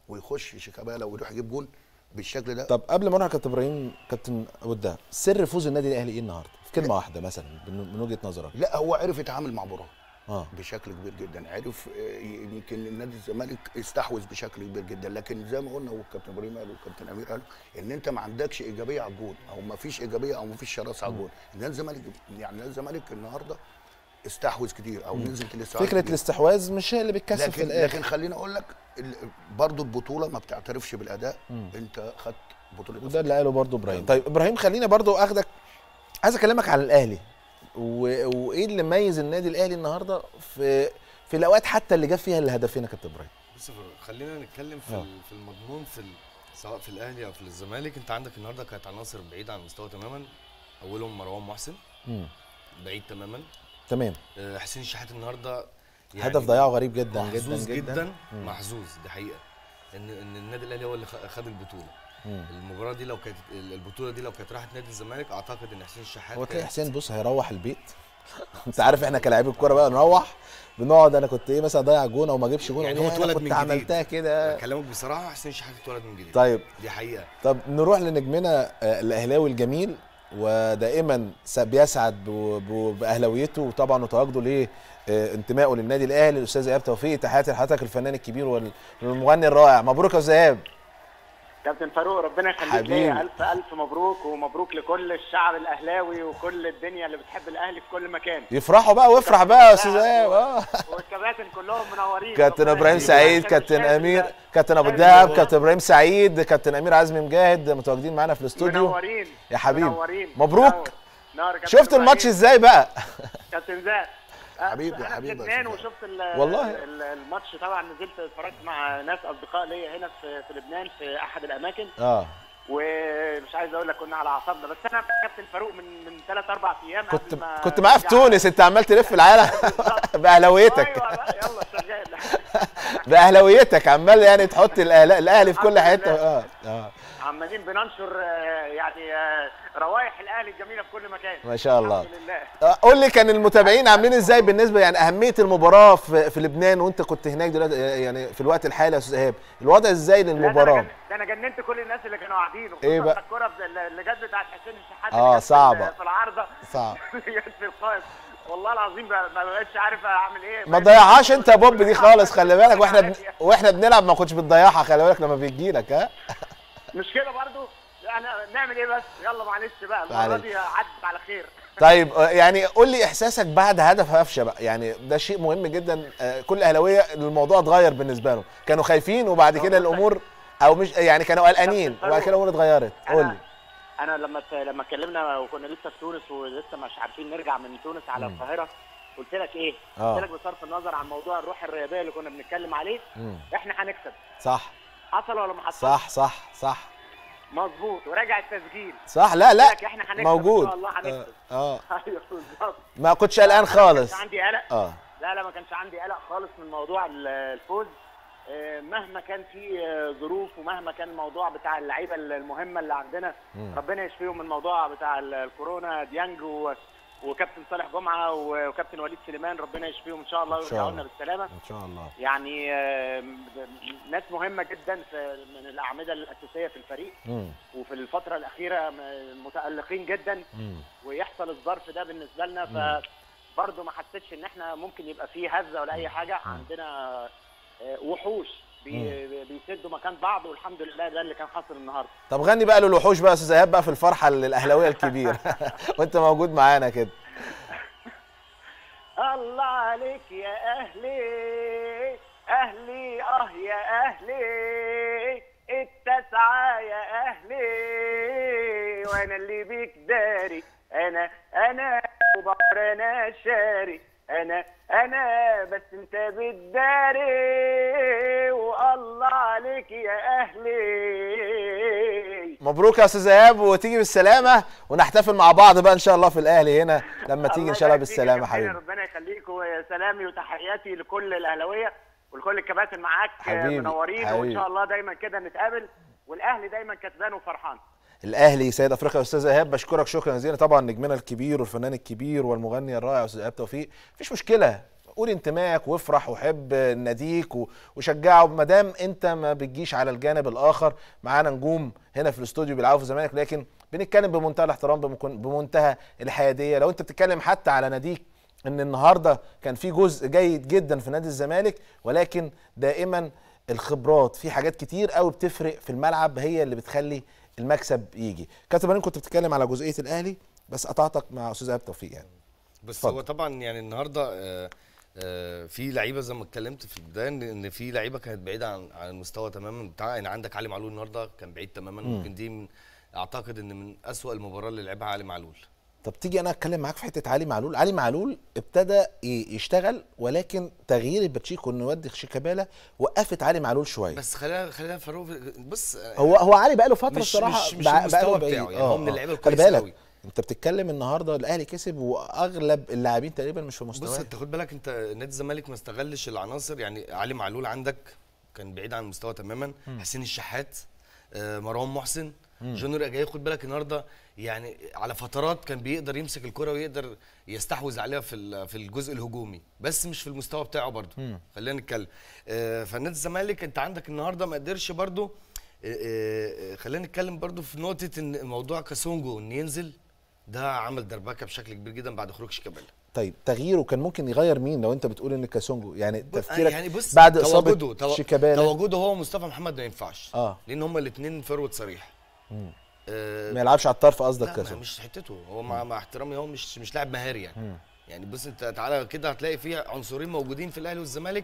ويخش شيكابالا ويروح يجيب جون بالشكل ده طب قبل ما نروح يا كابتن ابراهيم كابتن ابو الدهب سر فوز النادي الاهلي ايه النهارده في كلمه واحده مثلا من من وجهه نظرك لا هو عرف يتعامل مع مباراه اه بشكل كبير جدا عرف آه، يمكن النادي الزمالك استحوذ بشكل كبير جدا لكن زي ما قلنا والكابتن ابراهيم قال والكابتن امير قال ان انت ما عندكش ايجابيه على الجون او ما فيش ايجابيه او ما فيش شراسه على الجون النادي الزمالك يعني نادي الزمالك النهارده استحوذ كتير او نزلت الاستحواذ فكره كتير. الاستحواذ مش هي اللي بتكسب في لكن الاخر لكن خليني اقول لك ال- برضو البطوله ما بتعترفش بالاداء انت خدت بطوله وده اللي قاله برضو ابراهيم طيب ابراهيم خليني برضو اخدك عايز اكلمك عن الاهلي و... وايه اللي ميز النادي الاهلي النهارده في في الاوقات حتى اللي جاب فيها الهدفين يا كابتن ابراهيم بص يا فاروق، خلينا نتكلم في آه. ال- في المضمون في ال- سواء في الاهلي او في الزمالك انت عندك النهارده كانت عناصر بعيده عن المستوى تماما اولهم مروان محسن مم. بعيد تماما تمام آه، حسين الشحات النهارده هدف ضياعه غريب جدا جدا محظوظ جدا, جدا, محظوظ دي حقيقه ان ان النادي الاهلي هو اللي خ- خد البطوله مم. المباراه دي لو كانت البطوله دي لو كانت راحت نادي الزمالك اعتقد ان حسين الشحات هو تلاقي كانت- حسين بص هيروح البيت انت عارف احنا كلاعبي الكوره بقى نروح بنقعد انا كنت ايه مثلا اضيع جون او ما اجيبش جون يعني أقول هو يا أنا اتولد كنت من جديد. عملتها كده كلامك بصراحه حسين الشحات اتولد من جديد طيب دي حقيقه طب نروح لنجمنا آه، الاهلاوي الجميل ودائما س- بيسعد ب- ب- باهلاويته وطبعا وتواجده ليه آه، انتمائه للنادي الاهلي الاستاذ ايهاب توفيق تحياتي لحضرتك الفنان الكبير وال- والمغني الرائع مبروك يا استاذ ايهاب كابتن فاروق ربنا يخليك حبيبي. ليا الف الف مبروك ومبروك لكل الشعب الاهلاوي وكل الدنيا اللي بتحب الاهلي في كل مكان يفرحوا بقى وافرح بقى يا استاذ ايهاب اه والكباتن كلهم منورين كابتن ربنا ابراهيم يخليك. سعيد عشان كابتن الشاهد امير ده كابتن ابو شاهد الدهب ده. كابتن ابراهيم سعيد كابتن امير عزمي مجاهد متواجدين معانا في الاستوديو منورين يا حبيبي منورين مبروك نور. نور يا كابتن شفت الماتش إبراهيم. ازاي بقى كابتن زاد حبيبي- أنا في حبيبي يا لبنان أستاذ وشفت ال- والله. ال- الماتش طبعا نزلت اتفرجت مع ناس اصدقاء ليا هنا في في لبنان في احد الاماكن اه ومش عايز اقول لك كنا على اعصابنا بس انا كابتن فاروق من من ثلاث اربع ايام كنت قبل ما كنت معايا في نرجع- تونس انت عمال تلف العالم باهلاويتك ايوه بقى، يلا شغال باهلاويتك عمال يعني تحط الأهلا- الاهلي في كل الحمد حته لله. اه اه عمالين بننشر آه، يعني آه، روائح الاهلي الجميله في كل مكان ما شاء الله. الحمد لله آه، قول لي كان المتابعين عاملين ازاي بالنسبه يعني اهميه المباراه في, في لبنان وانت كنت هناك دلوقتي آه، يعني في الوقت الحالي يا استاذ ايهاب الوضع ازاي لا، ده للمباراه أنا جن- ده انا جننت كل الناس اللي كانوا قاعدين إيه وخصوصاً بقى؟ الكوره اللي جت بتاعت حسين الشحات آه، اللي جت في صعبة. ال- في العارضه صعب. اللي جت في القائم والله العظيم ما ما بقتش عارف اعمل ايه ما تضيعهاش انت يا بوب دي خالص خلي بالك واحنا بن... واحنا بنلعب ما كنتش بتضيعها خلي بالك لما بيجي لك ها مش كده برضو يعني نعمل ايه بس يلا معلش بقى المره معلش. دي عدت على خير طيب آه، يعني قول لي احساسك بعد هدف قفشه بقى يعني ده شيء مهم جدا آه، كل اهلاويه الموضوع اتغير بالنسبه لهم كانوا خايفين وبعد كده الامور او مش يعني كانوا قلقانين وبعد كده الامور اتغيرت قول لي انا لما ت- لما اتكلمنا وكنا لسه في تونس ولسه مش عارفين نرجع من تونس على القاهره قلت لك ايه؟ آه. قلت لك بصرف النظر عن موضوع الروح الرياضيه اللي كنا بنتكلم عليه مم. احنا هنكسب صح حصل ولا ما حصلش؟ صح صح صح مظبوط وراجع التسجيل صح لا لا قلت لك احنا هنكسب موجود ان شاء الله اه, هنكسب آه. ايوه بالظبط ما كنتش قلقان خالص ما كانش عندي قلق اه لا لا ما كانش عندي قلق خالص من موضوع ال- الفوز آه، مهما كان في آه، ظروف ومهما كان الموضوع بتاع اللعيبه المهمه اللي عندنا ربنا يشفيهم من الموضوع بتاع ال- الكورونا ديانج و- وكابتن صالح جمعه و- وكابتن وليد سليمان ربنا يشفيهم ان شاء الله إن شاء ويرجعوا الله. لنا بالسلامه ان شاء الله يعني آه، ناس مهمه جدا في من الاعمده الاساسيه في الفريق مم. وفي الفتره الاخيره م- متالقين جدا مم. ويحصل الظرف ده بالنسبه لنا فبرضه ما حسيتش ان احنا ممكن يبقى فيه هزه ولا اي حاجه عندنا آه، وحوش بي- بيسدوا مكان بعض والحمد لله ده اللي كان حاصل النهارده طب غني بقى للوحوش بقى يا استاذ ايهاب بقى في الفرحه الاهلاويه الكبيره وانت موجود معانا كده الله عليك يا اهلي اهلي اه يا اهلي التسعة يا اهلي وانا اللي بيك داري انا انا وبقر انا شاري انا انا بس انت بتداري والله عليك يا اهلي مبروك يا استاذ ايهاب وتيجي بالسلامه ونحتفل مع بعض بقى ان شاء الله في الاهلي هنا لما تيجي ان شاء الله يبارك فيك يا بالسلامه كابتن، حبيبي ربنا يخليك وسلامي وتحياتي لكل الاهلاويه ولكل الكباتن معاك حبيبي، منورين حبيبي. وان شاء الله دايما كده نتقابل والاهلي دايما كسبان وفرحان الاهلي سيد افريقيا استاذ ايهاب بشكرك شكرا جزيلا طبعا نجمنا الكبير والفنان الكبير والمغني الرائع استاذ ايهاب توفيق مفيش مشكله قول انتمائك وافرح وحب ناديك و- وشجعه ما دام انت ما بتجيش على الجانب الاخر معانا نجوم هنا في الاستوديو بيلعبوا في الزمالك لكن بنتكلم بمنتهى الاحترام بمكن- بمنتهى الحياديه لو انت بتتكلم حتى على ناديك ان النهارده كان في جزء جيد جدا في نادي الزمالك ولكن دائما الخبرات في حاجات كتير قوي بتفرق في الملعب هي اللي بتخلي المكسب يجي كابتن ابراهيم كنت بتتكلم على جزئيه الاهلي بس قطعتك مع استاذ ايهاب توفيق يعني بس اتفضل. هو طبعا يعني النهارده آه، آه، في لعيبه زي ما اتكلمت في البدايه ان إن في لعيبه كانت بعيده عن عن المستوى تماما بتاع يعني عندك علي معلول النهارده كان بعيد تماما ممكن دي من اعتقد ان من اسوأ المباراه اللي لعبها علي معلول طب تيجي انا اتكلم معاك في حته علي معلول علي معلول ابتدى ي- يشتغل ولكن تغيير باتشيكو انه يودي شيكابالا وقفت علي معلول شويه بس خلينا خلينا فاروق بص آه، هو هو علي بقى له فتره مش- الصراحه مش- مش بقى- المستوى بقاله بعيد. بتاعه، يعني هو من اللعيبة خلي الكويسة بالك أوي. انت بتتكلم النهارده الاهلي كسب واغلب اللاعبين تقريبا مش في بص مستواه انت خد بالك انت نادي الزمالك ما استغلش العناصر يعني علي معلول عندك كان بعيد عن المستوى تماما حسين الشحات آه، مروان محسن جونيور اجاي خد بالك النهارده يعني على فترات كان بيقدر يمسك الكره ويقدر يستحوذ عليها في ال- في الجزء الهجومي بس مش في المستوى بتاعه برضه خلينا نتكلم آه، فنادي الزمالك انت عندك النهارده ما قدرش برضه آه، آه، خلينا نتكلم برضه في نقطه ان موضوع كاسونجو ان ينزل ده عمل دربكه بشكل كبير جدا بعد خروج شيكابالا طيب تغييره كان ممكن يغير مين لو انت بتقول ان كاسونجو يعني تفكيرك يعني بص بعد تواجده اصابه تو- شيكابالا تواجده هو ومصطفى محمد ما ينفعش اه لان هما الاثنين فروت صريح آه ما يلعبش على الطرف قصدك لا ما كاسونجو مش حتته هو مع, مع احترامي هو مش مش لاعب مهاري يعني يعني بص انت تعالى كده هتلاقي فيه عنصرين موجودين في الاهلي والزمالك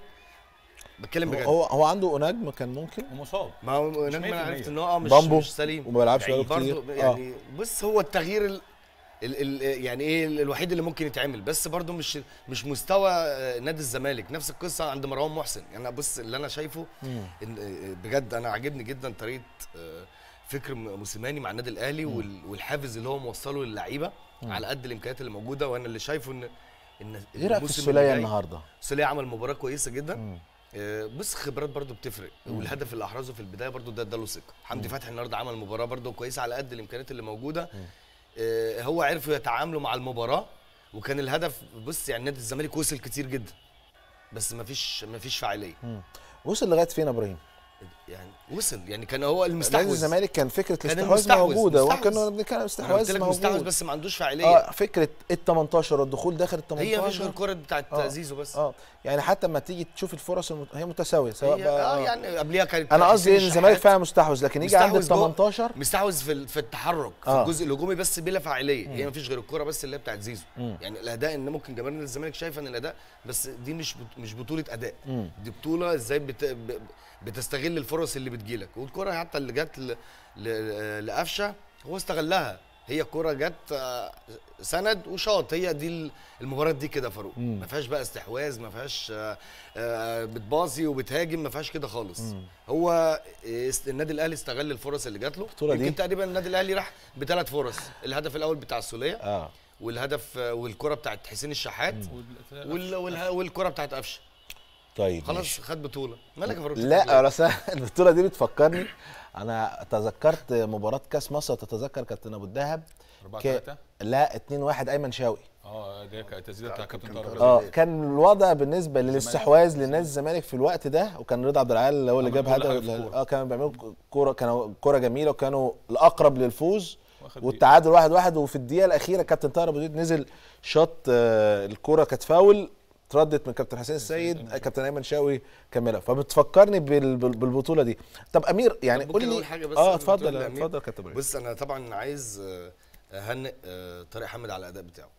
بتكلم بجد هو هو عنده نجم كان ممكن ومصاب ما هو مش نجم انا 100%. عرفت ان هو اه مش بامبو مش سليم وما بيلعبش يعني بقاله كتير. برضه يعني بص هو التغيير ال ال ال يعني ايه ال- الوحيد اللي ممكن يتعمل بس برضه مش مش مستوى آه، نادي الزمالك نفس القصه عند مروان محسن يعني أنا بص اللي انا شايفه ان آه، بجد انا عاجبني جدا طريقه آه، فكر م- موسيماني مع النادي الاهلي وال- والحافز اللي هو موصله للعيبه على قد الامكانيات اللي موجوده وانا اللي شايفه ان ان ايه رايك في الموسم اللي السوليه جاي- النهارده سوليه عمل مباراه كويسه جدا آه، بص خبرات برضو بتفرق والهدف اللي احرزه في البدايه برضو ده اداله ثقه حمدي فتحي النهارده عمل مباراه برضو كويسه على قد الامكانيات اللي موجوده آه، هو عرفوا يتعاملوا مع المباراه وكان الهدف بص يعني نادي الزمالك وصل كتير جدا بس مفيش مفيش فاعليه وصل لغايه فين يا ابراهيم يعني وصل يعني كان هو نادي المستحوذ الزمالك كان فكره كان الاستحواذ المستحوذ، موجوده مستحوذ. وكنا بنتكلم أنا قلت استحواذ لك مستحوذ موجود بس ما عندوش فاعليه اه فكره ال 18 والدخول داخل ال 18 هي مفيش غير الكره بتاعت آه. زيزو بس اه يعني حتى لما تيجي تشوف الفرص المت... هي متساويه سواء هي بقى اه يعني قبليها كانت انا قصدي ان حسين الزمالك الشحات. فيها مستحوذ لكن يجي عند ال مستحوذ جوه- 18 مستحوذ في ال- في التحرك في آه. الجزء الهجومي بس بلا فاعليه هي مفيش غير الكوره بس اللي هي بتاعت زيزو يعني الاداء ان ممكن جماهير نادي الزمالك شايفه ان الاداء بس دي مش بط- مش بطوله اداء دي بطوله ازاي بت ب- بتستغل الفرص اللي بتجيلك والكره حتى اللي جت ل- ل- لقفشه هو استغلها هي الكوره جت آه، سند وشاط هي دي ال- المباراه دي كده يا فاروق ما فيهاش بقى استحواذ ما فيهاش آه، آه، بتباصي وبتهاجم ما فيهاش كده خالص هو آه، است- النادي الاهلي استغل الفرص اللي جات له البطولة دي؟ يمكن تقريبا النادي الاهلي راح بثلاث فرص الهدف الاول بتاع السوليه اه والهدف آه، والكره بتاعت حسين الشحات وال- والها- والكره بتاعت قفشه طيب خلاص ماشي. خد بطوله مالك يا فاروق لا بس أنا البطوله دي بتفكرني انا تذكرت مباراه كاس مصر تتذكر كابتن ابو الدهب 4 ك- 3 لا 2 1 ايمن شاوي اه ده كانت التسديده بتاع كابتن طارق طارق. رزق. اه كان الوضع بالنسبه للاستحواذ لنادي الزمالك في الوقت ده وكان رضا عبد العال هو اللي عمل جاب كل هدف حاجة في الكورة. اه كانوا بيعملوا كوره كانوا كوره جميله وكانوا الاقرب للفوز واخد والتعادل واحد واحد وفي الدقيقه الاخيره كابتن طاهر ابو زيد نزل شاط آه الكوره كانت فاول اتردت من كابتن حسين السيد آه، كابتن ايمن شاوي كملها فبتفكرني بال- بال- بالبطوله دي طب امير يعني طب قول ممكن لي أقول حاجة بس اه قبل ما اتفضل تقول لأمير؟ اتفضل كابتن ابراهيم بص انا طبعا عايز آه، اهنئ آه، طارق حامد على الاداء بتاعه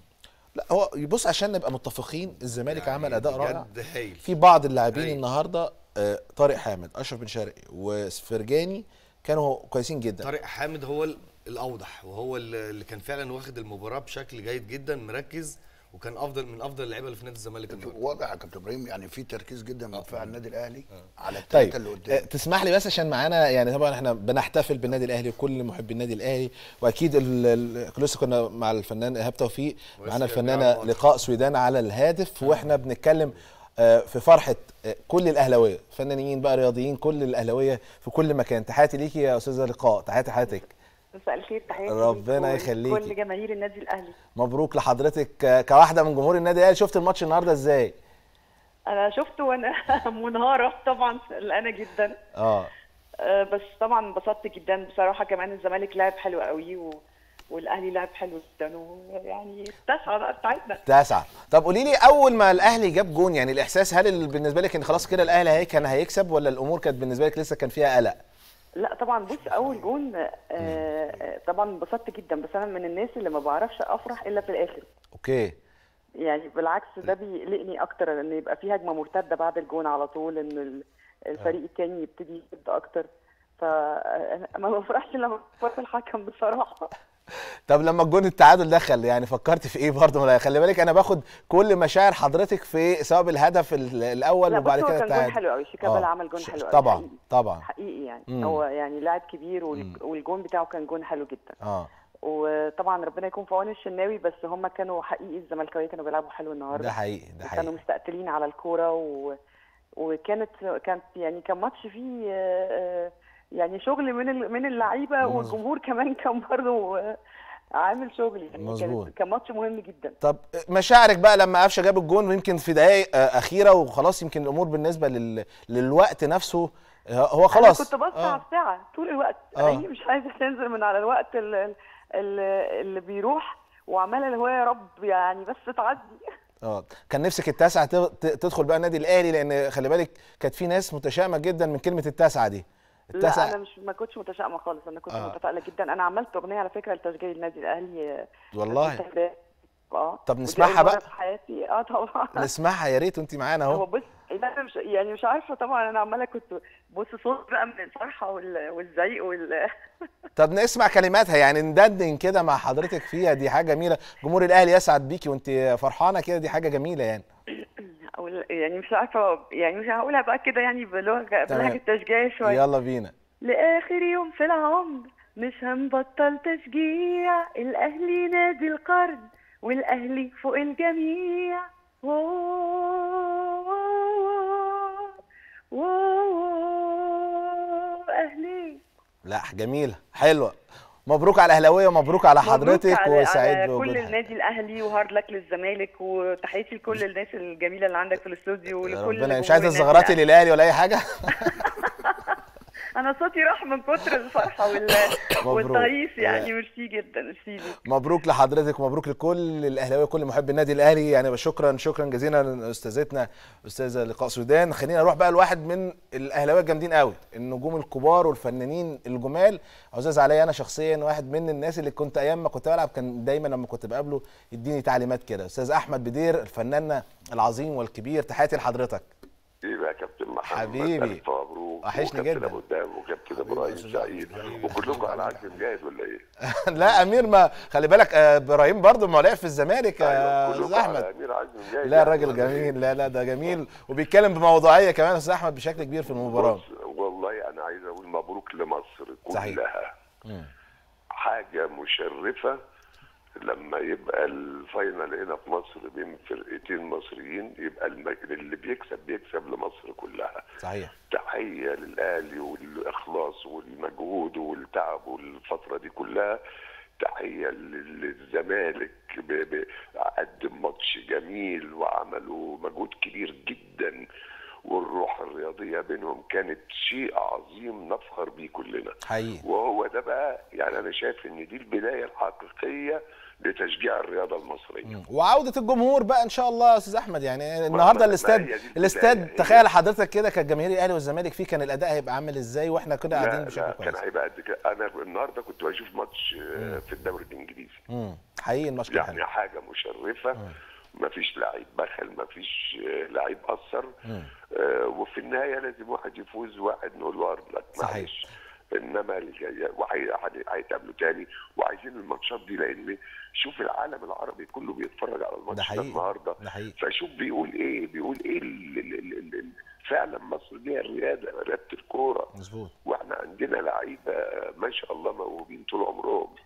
لا هو بص عشان نبقى متفقين الزمالك يعني عمل اداء رائع بجد هايل في بعض اللاعبين هايل. النهارده آه، طارق حامد اشرف بن شرقي وسفرجاني كانوا كويسين جدا طارق حامد هو ال- الاوضح وهو ال- اللي كان فعلا واخد المباراه بشكل جيد جدا مركز وكان افضل من افضل اللعيبه اللي في نادي الزمالك النهارده واضح يا كابتن ابراهيم يعني في تركيز جدا من دفاع النادي الاهلي على طيب الثلاثه اللي آه، قدام تسمح لي بس عشان معانا يعني طبعا احنا بنحتفل بالنادي الاهلي وكل محبي النادي الاهلي واكيد ال- ال- لسه كنا مع الفنان ايهاب توفيق معانا كان الفنانه بيلعب ماتش. لقاء سويدان على الهاتف واحنا بنتكلم آه، في فرحه آه، كل الاهلاويه فنانين بقى رياضيين كل الاهلاويه في كل مكان تحياتي ليكي يا استاذه لقاء تحياتي حياتك مساء الخير تحياتي ربنا ليك يخليكي. كل جماهير النادي الاهلي مبروك لحضرتك آه، كواحده من جمهور النادي الاهلي شفت الماتش النهارده ازاي انا شفته وانا منهاره طبعا قلقانه جدا اه آه، بس طبعا انبسطت جدا بصراحه كمان الزمالك لعب حلو قوي و... والاهلي لعب حلو جدا ويعني التسعه بقى بتاعتنا تسعة طب قولي لي اول ما الاهلي جاب جون يعني الاحساس هل ال- بالنسبه لك ان خلاص كده الاهلي هي كان هيكسب ولا الامور كانت بالنسبه لك لسه كان فيها قلق لا طبعا بص اول جون آه، آه، طبعا انبسطت جدا بس انا من الناس اللي ما بعرفش افرح الا في الاخر اوكي يعني بالعكس ده بيقلقني اكتر ان يبقى في هجمه مرتده بعد الجون على طول ان ال- الفريق التاني يبتدي يشد اكتر فانا ما بفرحش لما بفرح الحكم بصراحه طب لما الجون التعادل دخل يعني فكرت في ايه برضه ما خلي بالك انا باخد كل مشاعر حضرتك في سواء بالهدف ال- الاول لا وبعد بص هو كده كان جون التعادل حلو قوي شيكابالا آه. عمل جون حلو قوي طبعا حقيقي. طبعا حقيقي يعني مم. هو يعني لاعب كبير وال- والجون بتاعه كان جون حلو جدا اه وطبعا ربنا يكون في عون الشناوي بس هم كانوا حقيقي الزملكاويه كانوا بيلعبوا حلو النهارده ده حقيقي ده كانوا حقيقي مستقتلين على الكوره و... وكانت كانت يعني كان ماتش فيه آه، آه، يعني شغل من ال- من اللعيبه والجمهور كمان كان برضه آه، عامل شغل يعني مظبوط. كان كان ماتش مهم جدا طب مشاعرك بقى لما قفشه جاب الجون ويمكن في دقائق آه، اخيره وخلاص يمكن الامور بالنسبه لل... للوقت نفسه آه، هو خلاص انا كنت باصه آه. على الساعه طول الوقت آه. عيني مش عايزه تنزل من على الوقت اللي, اللي بيروح وعماله اللي هو يا رب يعني بس تعدي اه كان نفسك التاسعه ت- ت- تدخل بقى النادي الاهلي لان خلي بالك كانت في ناس متشائمه جدا من كلمه التاسعه دي لا التاسعه انا مش ما كنتش متشائمه خالص انا كنت آه. متفائله جدا انا عملت اغنيه على فكره لتشجيع النادي الاهلي آه، والله كنت امبارح. اه طب ودي نسمعها أول مرة بقى؟ في حياتي اه طبعا نسمعها يا ريت وانت معانا هو اهو بص لا انا مش يعني مش عارفه طبعا انا عماله كنت بص صوت بقى من الفرحه وال- والزعيق وال طب نسمع كلماتها يعني ندندن كده مع حضرتك فيها دي حاجه جميله جمهور الاهلي يسعد بيكي وانت فرحانه كده دي حاجه جميله يعني وال- يعني مش عارفه يعني مش هقولها بقى كده يعني بلغه بلهجه تشجيعيه شويه يلا بينا لآخر يوم في العمر مش هنبطل تشجيع الأهلي نادي القرن والأهلي فوق الجميع واو واو أهلي لا جميله حلوه مبروك على الاهلاويه ومبروك على حضرتك مبروك على, وسعيد على كل بوجودك النادي الأهلي وهارد لك للزمالك وتحياتي لكل الناس الجميلة اللي عندك في الاستوديو ولكل ربنا جمهور مش عايزه النادي الزغراتي الأهلي. للاهلي ولا اي حاجه أنا صوتي راح من كتر الفرحة وال... والتهيص يعني ميرسي جدا ميرسي ليك. مبروك لحضرتك ومبروك لكل الاهلاويه كل محب النادي الاهلي يعني شكرا شكرا جزيلا استاذتنا استاذه لقاء سودان خلينا نروح بقى لواحد من الاهلاويه الجامدين قوي النجوم الكبار والفنانين الجمال عزاز عليا انا شخصيا واحد من الناس اللي كنت ايام ما كنت بلعب كان دايما لما كنت بقابله يديني تعليمات كده استاذ احمد بدير الفنان العظيم والكبير تحياتي لحضرتك ايه بقى يا كابتن محمد حبيبي. الف مبروك وحشني وكابتن جدا. ابو قدام وكابتن ابراهيم سعيد وكلكم على عزم جاهز ولا ايه؟ لا امير ما خلي بالك آه، ابراهيم برضو ما لعب في الزمالك يا أيوة، استاذ كلكم احمد على امير عزم جاهز لا يعني الراجل ولا إيه؟ جميل لا لا ده جميل وبيتكلم بموضوعيه كمان يا استاذ احمد بشكل كبير في المباراه بص والله انا عايز اقول مبروك لمصر صحيح. كلها حاجه مشرفه لما يبقى الفاينل هنا في مصر بين فرقتين مصريين يبقى الم- اللي بيكسب بيكسب لمصر كلها صحيح تحية للأهلي والإخلاص والمجهود والتعب والفترة دي كلها تحية لل- للزمالك ب- ب- قدم ماتش جميل وعملوا مجهود كبير جدا والروح الرياضية بينهم كانت شيء عظيم نفخر بيه كلنا حقيقي وهو ده بقى يعني أنا شايف إن دي البداية الحقيقية لتشجيع الرياضة المصرية وعوده الجمهور بقى ان شاء الله يا استاذ احمد يعني النهارده ما الاستاد هي دي البداية. الاستاد هي- تخيل حضرتك كده كان جماهير الاهلي والزمالك فيه كان الاداء هيبقى عامل ازاي واحنا كده قاعدين لا بشكل لا كويس كان هيبقى قد كده أنا النهاردة كنت بشوف ماتش آه، في الدوري الإنجليزي امم حقيقي الماتش كان يعني حلو حاجه مشرفه ما فيش لعيب بخل ما فيش لعيب اثر آه وفي النهايه لازم واحد يفوز واحد نقول له ارض لك صحيح. معلش انما الجاية- وهي- هي- هيتقابلوا تاني وعايزين الماتشات دي لان شوف العالم العربي كله بيتفرج على ده الماتش ده حقيقي النهارده ده حقيقي فشوف بيقول ايه بيقول ايه ال ال ال ال ال فعلا مصر دي الرياده رياده الكوره مظبوط واحنا عندنا لعيبه ما شاء الله موهوبين طول عمرهم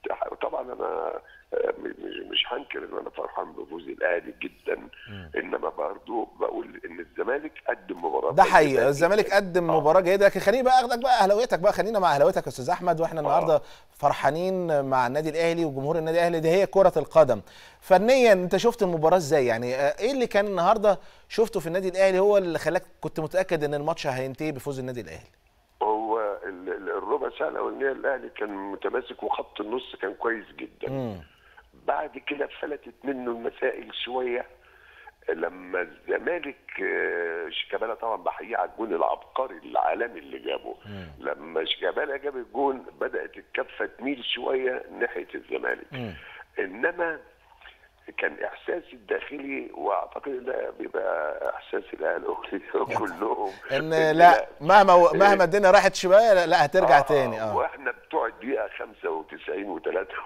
طبعا انا آه، م- مش مش هنكر ان انا فرحان بفوز الاهلي جدا انما برضو بقول ان الزمالك قدم مباراه ده جيدة حقيقي جداً. الزمالك قدم آه. مباراه جيده لكن خليني بقى اخدك بقى اهلاويتك بقى خلينا مع اهلاويتك يا استاذ احمد واحنا النهارده فرحانين مع النادي الاهلي وجمهور النادي الاهلي دي هي كره القدم فنيا انت شفت المباراه ازاي يعني آه، ايه اللي كان النهارده شفته في النادي الاهلي هو اللي خلاك كنت متاكد ان الماتش هينتهي بفوز النادي الاهلي هو ال- ال- الربع ساعه الاولانيه الاهلي كان متماسك وخط النص كان كويس جدا امم بعد كده فلتت منه المسائل شويه لما الزمالك آه، شيكابالا طبعا بحييه على الجون العبقري العالمي اللي جابه لما شيكابالا جاب الجون بدات الكفه تميل شويه ناحيه الزمالك انما كان احساسي الداخلي واعتقد ده بيبقى احساس الاهلاويه كلهم ان لا مهما مهما الدنيا راحت شويه لا, لا هترجع تاني اه واحنا بتوع الدقيقه 95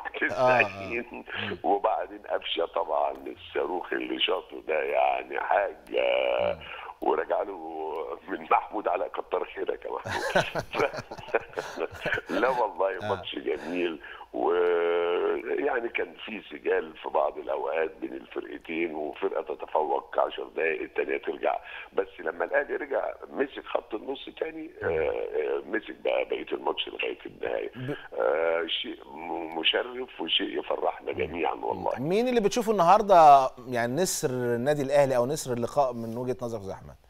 و93 وبعدين قفشه طبعا الصاروخ اللي شاطه ده يعني حاجه ورجع له من محمود على كتر خيرك يا محمود لا والله ماتش جميل ويعني كان في سجال في بعض الاوقات بين الفرقتين وفرقه تتفوق 10 دقائق الثانيه ترجع بس لما الاهلي رجع مسك خط النص تاني آه، آه، مسك بقى بقيه الماتش لغايه النهايه آه، شيء م- مشرف وشيء يفرحنا جميعا والله مين اللي بتشوفه النهارده يعني نسر النادي الاهلي او نسر اللقاء من وجهه نظرك يا أستاذ احمد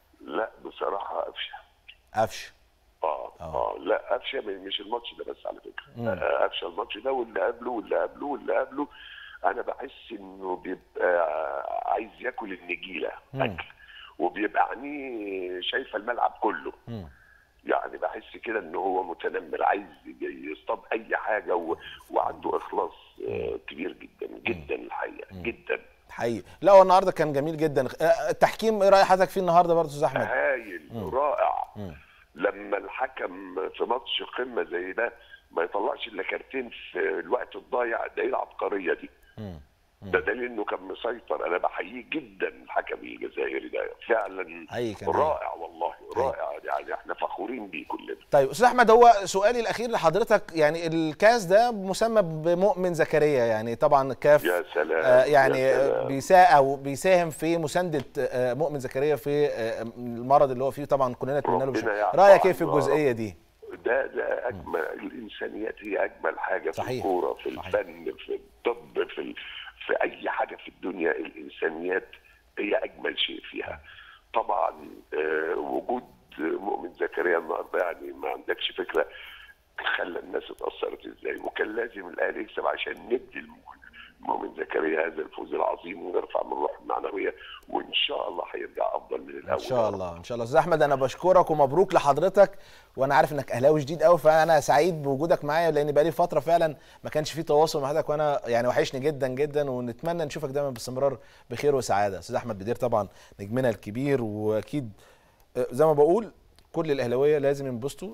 لا بصراحه قفشه قفشه اه اه لا قفشه م- مش الماتش ده بس على فكره آه، قفشه الماتش ده واللي قبله واللي قبله واللي قبله انا بحس انه بيبقى عايز ياكل النجيله اكل وبيبقى عينيه شايفه الملعب كله يعني بحس كده ان هو متنمر عايز ي- يصطاد اي حاجه و... وعنده اخلاص آه، كبير جدا جدا الحقيقه جدا حقيقي لا هو النهارده كان جميل جدا آه، التحكيم ايه راي حضرتك فيه النهارده برضه يا استاذ احمد هايل رائع لما الحكم في ماتش قمه زي ده ما يطلعش الا كارتين في الوقت الضايع ده ايه العبقريه دي ده دليل انه كان مسيطر انا بحييه جدا الحكم الجزائري ده فعلا حقيقي كان رائع والله رائع يعني احنا فخورين بيه كلنا طيب استاذ احمد هو سؤالي الاخير لحضرتك يعني الكاس ده مسمى بمؤمن زكريا يعني طبعا كاف يا سلام آه يعني يا سلام. بيساء او بيساهم في مسانده آه مؤمن زكريا في آه المرض اللي هو فيه طبعا كلنا نتمنى له ربنا بالشفاء. يعفو رايك ايه في عنه يا الجزئيه رب. دي ده ده اجمل الانسانيات هي اجمل حاجه في صحيح. الكوره في صحيح. الفن في الطب في ال... في اي حاجه في الدنيا الانسانيات هي اجمل شيء فيها طبعا آه، وجود مؤمن زكريا النهارده يعني ما عندكش فكره خلى الناس اتاثرت ازاي وكان لازم الاهلي يكسب عشان ندي المؤمن مؤمن زكريا هذا الفوز العظيم ونرفع من روحه المعنويه وان شاء الله هيرجع افضل من الاول ان شاء الله ان شاء الله استاذ احمد انا بشكرك ومبروك لحضرتك وانا عارف انك اهلاوي جديد قوي فانا سعيد بوجودك معايا لان بقالي فتره فعلا ما كانش في تواصل مع حضرتك وانا يعني وحشني جدا جدا ونتمنى نشوفك دايما باستمرار بخير وسعاده استاذ احمد بدير طبعا نجمنا الكبير واكيد آه، زي ما بقول كل الاهلاويه لازم ينبسطوا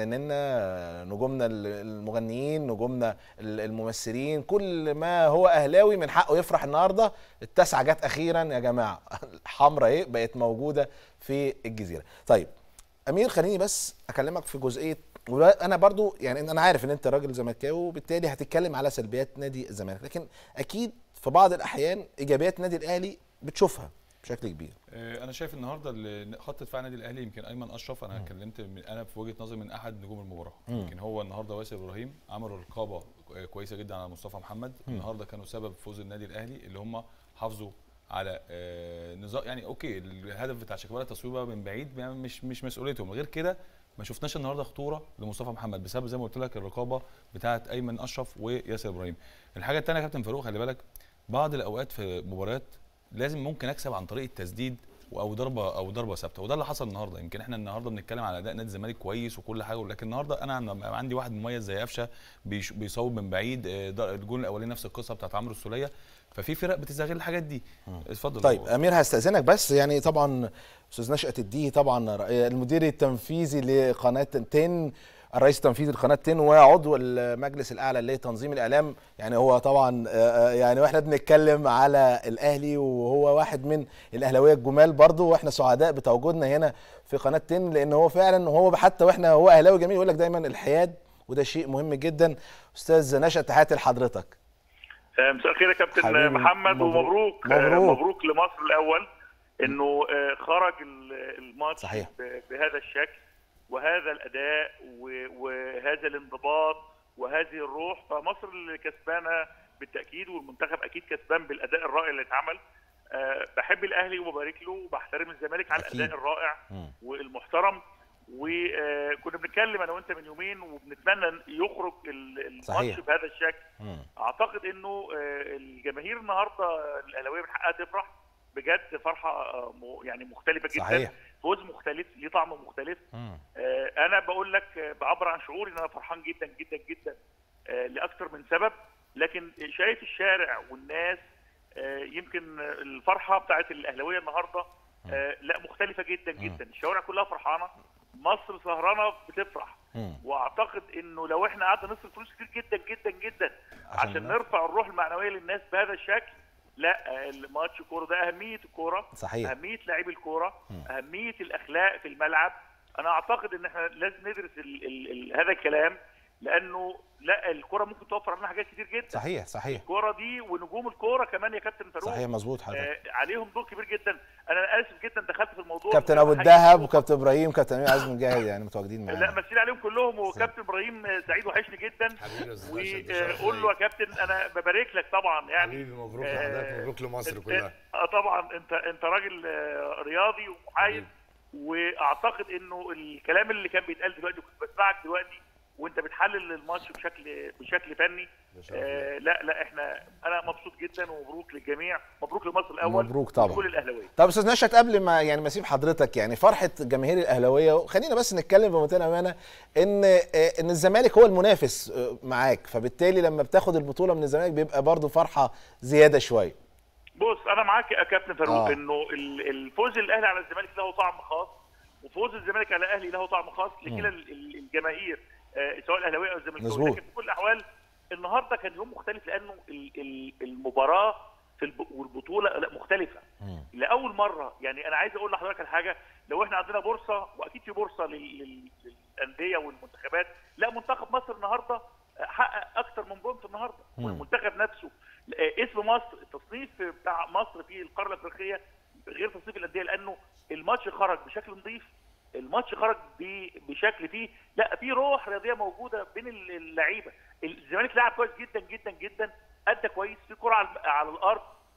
فنانينا نجومنا المغنيين نجومنا الممثلين كل ما هو اهلاوي من حقه يفرح النهارده التاسعه جت اخيرا يا جماعه الحمراء اهي بقت موجوده في الجزيره طيب امير خليني بس اكلمك في جزئيه ولا- انا برضو يعني انا عارف ان انت راجل زملكاوي وبالتالي هتتكلم على سلبيات نادي الزمالك لكن اكيد في بعض الاحيان ايجابيات نادي الاهلي بتشوفها بشكل كبير آه، انا شايف النهارده اللي خط دفاع النادي الاهلي يمكن ايمن اشرف انا اتكلمت من انا في وجهه نظري من احد نجوم المباراه يمكن هو النهارده واسر ابراهيم عملوا رقابه آه، كويسه جدا على مصطفى محمد النهارده كانوا سبب فوز النادي الاهلي اللي هم حافظوا على آه، نظام يعني اوكي الهدف بتاع شيكابالا تصويبه من بعيد يعني مش مش مسؤوليتهم غير كده ما شفناش النهارده خطوره لمصطفى محمد بسبب زي ما قلت لك الرقابه بتاعه ايمن اشرف وياسر ابراهيم الحاجه الثانيه يا كابتن فاروق خلي بالك بعض الاوقات في مباريات لازم ممكن اكسب عن طريق التسديد او ضربه او ضربه ثابته وده اللي حصل النهارده يمكن احنا النهارده بنتكلم على اداء نادي الزمالك كويس وكل حاجه لكن النهارده انا عن- عندي واحد مميز زي قفشه بيش- بيصوب من بعيد آه، ده- الجول الاولاني نفس القصه بتاعت عمرو السوليه ففي فرق بتستغل الحاجات دي اتفضل طيب امير هستاذنك بس يعني طبعا استاذ نشأة الدي طبعا المدير التنفيذي لقناه 10 الرئيس التنفيذي لقناه 10 وعضو المجلس الاعلى لتنظيم الاعلام يعني هو طبعا آه، آه، يعني واحنا بنتكلم على الاهلي وهو واحد من الاهلاويه الجمال برضه واحنا سعداء بتواجدنا هنا في قناه 10 لان هو فعلا هو حتى واحنا هو اهلاوي جميل يقول لك دايما الحياد وده شيء مهم جدا استاذ نشأت تحياتي لحضرتك آه، مساء الخير يا كابتن حبيبي، محمد مبروك. ومبروك آه، مبروك. مبروك لمصر الاول انه آه، خرج ال- الماتش صحيح. ب- بهذا الشكل وهذا الاداء و- وهذا الانضباط وهذه الروح فمصر اللي كسبانه بالتاكيد والمنتخب اكيد كسبان بالاداء الرائع اللي اتعمل آه، بحب الاهلي وببارك له وبحترم الزمالك على أكيد. الاداء الرائع مم. والمحترم وكنا بنتكلم انا وانت من يومين وبنتمنى إن يخرج ال- صحيح. الماتش بهذا الشكل مم. اعتقد انه آه، الجماهير النهارده الاهلاويه من حقها تفرح بجد فرحه آه، م- يعني مختلفه جدا صحيح. فوز مختلف ليه طعم مختلف مم. آه، انا بقول لك آه، بعبر عن شعوري ان انا فرحان جدا جدا جدا آه، لاكثر من سبب لكن شايف الشارع والناس آه، يمكن الفرحه بتاعت الاهلاويه النهارده آه، لا مختلفه جدا جدا الشوارع كلها فرحانه مصر سهرانه بتفرح مم. واعتقد انه لو احنا قعدنا نصرف فلوس كتير جدا جدا جدا عشان عشان نرفع. نرفع الروح المعنويه للناس بهذا الشكل لا الماتش الكوره ده اهميه الكوره صحيح. اهميه لاعبي الكوره اهميه الاخلاق في الملعب انا اعتقد ان احنا لازم ندرس ال ال ال هذا الكلام لانه لا الكوره ممكن توفر لنا حاجات كتير جدا صحيح صحيح الكوره دي ونجوم الكوره كمان يا كابتن فاروق صحيح مظبوط حضرتك آه عليهم دور كبير جدا انا اسف جدا دخلت في الموضوع كابتن ابو حاجة الدهب مهمة. وكابتن ابراهيم وكابتن امير عزمي مجاهد يعني متواجدين لا معانا مسير عليهم كلهم وكابتن ابراهيم آه، سعيد وحشني جدا حبيبي يا أستاذ نشأت، ده شرف وقول له يا ليا. كابتن انا ببارك لك طبعا يعني حبيبي مبروك آه، لحضرتك مبروك لمصر أنت- كلها اه طبعا انت انت راجل آه، رياضي ومحايد واعتقد انه الكلام اللي كان بيتقال دلوقتي كنت بسمعك دلوقتي وانت بتحلل الماتش بشكل بشكل فني آه لا لا احنا انا مبسوط جدا ومبروك للجميع مبروك لمصر الاول مبروك طبعا. كل الاهلاويه طب استاذ نشأت قبل ما يعني ما اسيب حضرتك يعني فرحه جماهير الاهلاويه خلينا بس نتكلم بمنتهى الامانه ان آه، ان الزمالك هو المنافس آه، معاك فبالتالي لما بتاخد البطوله من الزمالك بيبقى برضو فرحه زياده شويه بص انا معاك يا كابتن فاروق آه. آه. انه ال- الفوز الاهلي على الزمالك له طعم خاص وفوز الزمالك على الاهلي له طعم خاص لكلا ال- ال- الجماهير آه، سواء الاهلاويه او الزمالكاويه مظبوط. لكن في كل الاحوال النهارده كان يوم مختلف لانه ال- ال- المباراه في الب... والبطوله لا مختلفه لاول مره يعني انا عايز اقول لحضرتك الحاجه لو احنا عندنا بورصه واكيد في بورصه لل... لل... للانديه والمنتخبات لا منتخب مصر النهارده حقق اكتر من بونت النهارده والمنتخب نفسه آه، اسم مصر التصنيف بتاع مصر في القاره الافريقيه غير تصنيف الانديه لانه الماتش خرج بشكل نظيف الماتش خرج ب- بشكل فيه لا في روح رياضيه موجوده بين اللعيبه الزمالك لعب كويس جدا جدا جدا ادى كويس في كره على على الارض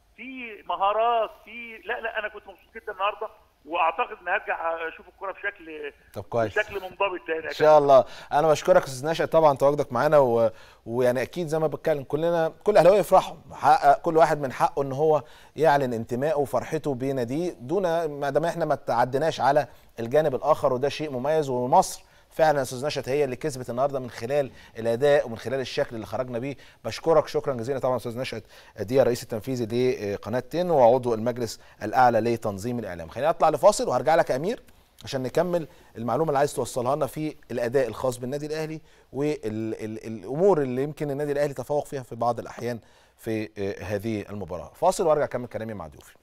في مهارات في لا لا انا كنت مبسوط جدا النهارده واعتقد ان هرجع اشوف الكره بشكل طب كويس بشكل منضبط تاني ان شاء الله انا بشكرك استاذ نشأت طبعا تواجدك معانا و... ويعني اكيد زي ما بتكلم كلنا كل الاهلاويه يفرحوا حقق كل واحد من حقه ان هو يعلن انتمائه وفرحته بناديه دون ما دام احنا ما تعديناش على الجانب الاخر وده شيء مميز ومصر فعلا يا استاذ نشأت هي اللي كسبت النهارده من خلال الاداء ومن خلال الشكل اللي خرجنا بيه بشكرك شكرا جزيلا طبعا استاذ نشأت دي الرئيس التنفيذي لقناه تن وعضو المجلس الاعلى لتنظيم الاعلام خلينا نطلع لفاصل وهرجع لك يا امير عشان نكمل المعلومه اللي عايز توصلها لنا في الاداء الخاص بالنادي الاهلي والامور اللي يمكن النادي الاهلي تفوق فيها في بعض الاحيان في آه، هذه المباراه فاصل وارجع اكمل كلامي مع ضيوفي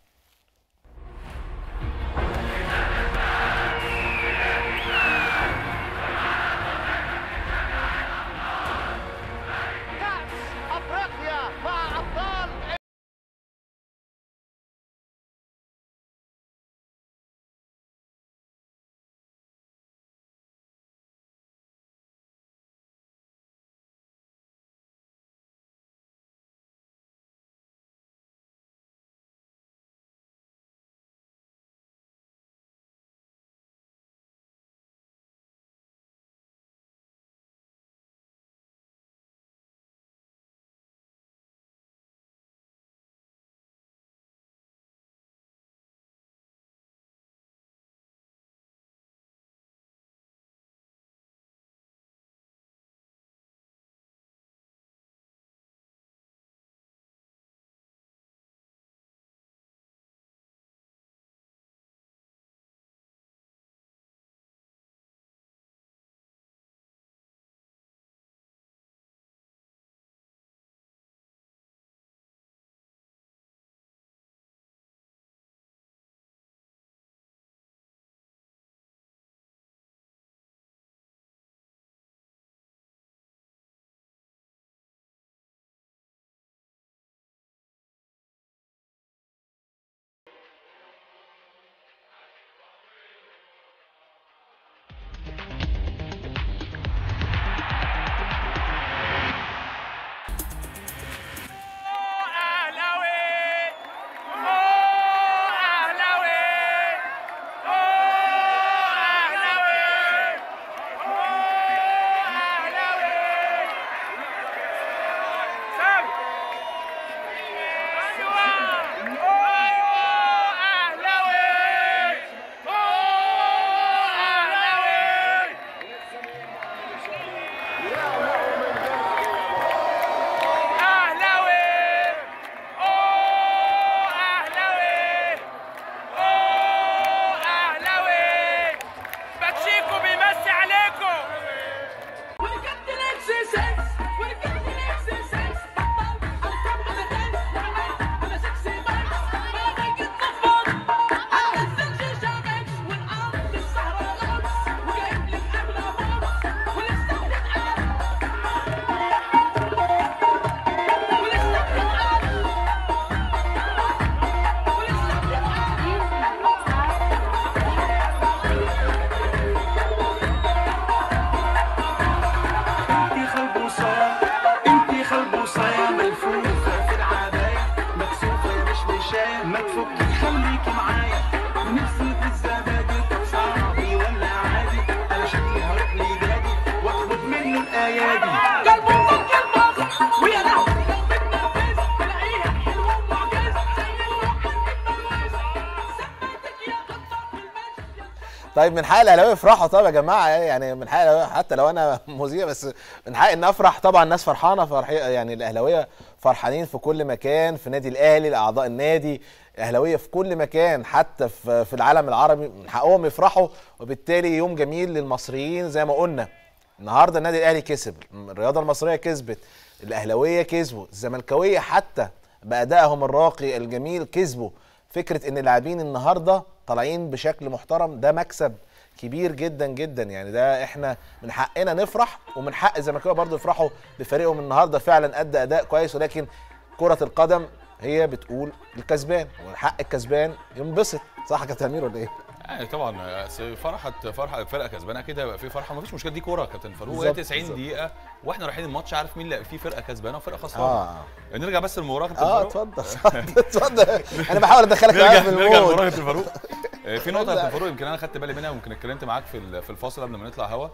الايادي قلب مفكر باص ويا لهوي لو بتنفذ تلاقيها حلوه ومعجز زي الوحش ثبتك يا قطه طيب من حق الاهلاويه يفرحوا طب يا جماعه يعني من حق الاهلاويه حتى لو انا مذيع بس من حق ان افرح طبعا الناس فرحانه فرحي يعني الاهلاويه فرحانين في كل مكان في نادي الاهلي لاعضاء النادي اهلاويه في كل مكان حتى في في العالم العربي من حقهم يفرحوا وبالتالي يوم جميل للمصريين زي ما قلنا النهارده النادي الاهلي كسب الرياضه المصريه كسبت الاهلاويه كسبوا الزملكاويه حتى بادائهم الراقي الجميل كسبوا فكره ان اللاعبين النهارده طالعين بشكل محترم ده مكسب كبير جدا جدا يعني ده احنا من حقنا نفرح ومن حق الزملكاويه برضه يفرحوا بفريقهم النهارده فعلا ادى اداء كويس ولكن كره القدم هي بتقول الكسبان ومن حق الكسبان ينبسط صح يا كابتن امير ولا ايه؟ يعني طبعا أصل فرحه فرحه فرقه كسبانه كده يبقى في فرحه مفيش مشكله دي كوره يا كابتن فاروق وهي بالظبط، 90 بالظبط. دقيقه واحنا رايحين الماتش عارف مين اللي في فرقه كسبانه وفرقه خسرانه اه نرجع بس للمباراه كابتن اه فاروق. اتفضل اتفضل انا بحاول ادخلك معايا نرجع في نرجع المود لمباراه كابتن فاروق آه، في نقطه يا لا. كابتن فاروق يمكن انا خدت بالي منها ويمكن اتكلمت معاك في ال- في الفاصل قبل ما نطلع هوا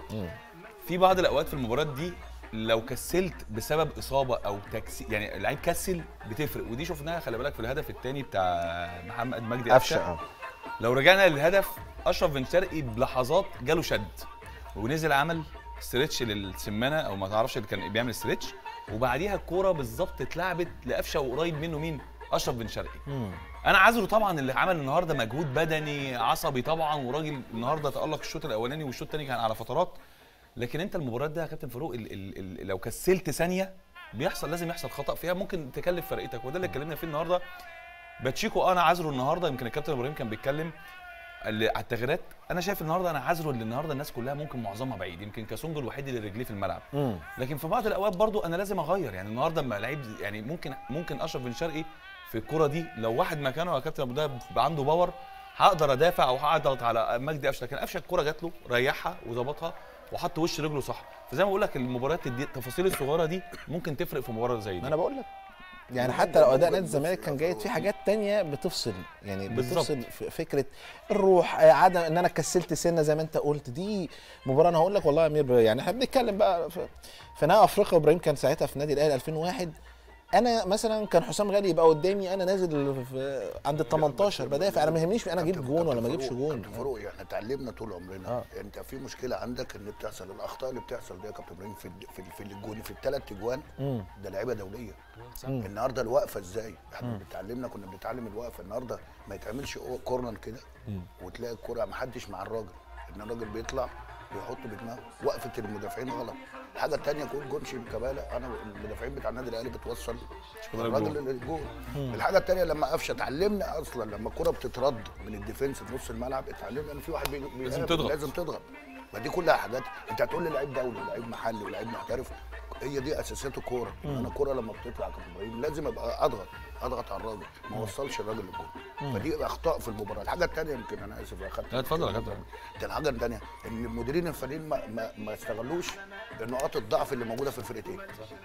في بعض الاوقات في المباريات دي لو كسلت بسبب اصابه او تكسير يعني اللعيب كسل بتفرق ودي شفناها خلي بالك في الهدف الثاني بتاع محمد مجدي قفشه قفشه اه لو رجعنا للهدف اشرف بن شرقي بلحظات جاله شد ونزل عمل استريتش للسمانه او ما تعرفش اللي كان بيعمل استريتش وبعديها الكوره بالظبط اتلعبت لقفشه وقريب منه مين اشرف بن شرقي انا عذره طبعا اللي عمل النهارده مجهود بدني عصبي طبعا وراجل النهارده تالق الشوط الاولاني والشوط الثاني كان على فترات لكن انت المباريات ده يا كابتن فاروق ال ال ال لو كسلت ثانيه بيحصل لازم يحصل خطا فيها ممكن تكلف فرقتك وده اللي اتكلمنا فيه النهارده باتشيكو انا عذره النهارده يمكن الكابتن ابراهيم كان بيتكلم اللي على التغييرات انا شايف النهارده انا عذره اللي النهارده الناس كلها ممكن معظمها بعيد يمكن كاسونجو الوحيد اللي رجليه في الملعب مم. لكن في بعض الاوقات برضو انا لازم اغير يعني النهارده لما لعيب يعني ممكن ممكن اشرف بن شرقي في الكره دي لو واحد مكانه يا كابتن ابو دهب عنده باور هقدر ادافع او هضغط على مجدي قفشه لكن قفشه الكره جات له ريحها وظبطها وحط وش رجله صح فزي ما بقول لك المباريات دي التفاصيل الصغيره دي ممكن تفرق في مباراه زي ما دي انا بقول لك يعني حتى لو اداء نادي الزمالك كان جيد في حاجات تانية بتفصل يعني بالظبط. بتفصل في فكره الروح آه، عدم ان انا كسلت سنه زي ما انت قلت دي مباراه انا هقول لك والله يا امير يعني احنا بنتكلم بقى في, في نهائي افريقيا وابراهيم كان ساعتها في نادي الاهلي 2001 انا مثلا كان حسام غالي يبقى قدامي انا نازل في عند ال 18 بدافع انا ما يهمنيش انا اجيب جون ولا ما اجيبش جون كابتن فاروق احنا اتعلمنا طول عمرنا آه. آه. انت في مشكله عندك ان بتحصل الاخطاء اللي بتحصل دي يا كابتن ابراهيم في الد- في ال- في الجون في الثلاث اجوان مم. ده لعيبه دوليه مم. النهارده الوقفه ازاي احنا بتعلمنا كنا بنتعلم الوقفه النهارده ما يتعملش أو- كورنر كده وتلاقي الكره ما حدش مع الراجل ان الراجل بيطلع ويحط بدماغه وقفه المدافعين غلط الحاجه الثانيه جول جون شيكابالا انا المدافعين بتاع النادي الاهلي بتوصل شيكابالا الراجل الجول. للجول الحاجه الثانيه لما قفشه اتعلمنا اصلا لما الكره بتترد من الديفنس لنص الملعب اتعلمنا ان في واحد بي... بي- لازم تضغط. لازم تضغط ما دي كلها حاجات انت هتقول لي لعيب دولي ولعيب محلي ولعيب محترف هي دي اساسيات الكوره انا الكوره لما بتطلع يا كابتن ابراهيم لازم ابقى اضغط اضغط على الراجل ما اوصلش الراجل للجول فدي اخطاء في المباراه الحاجه الثانيه يمكن انا اسف اخدت لا اتفضل يا كابتن ده الحاجه الثانيه ان المديرين الفنيين ما, ما, ما استغلوش نقاط الضعف اللي موجوده في الفرقتين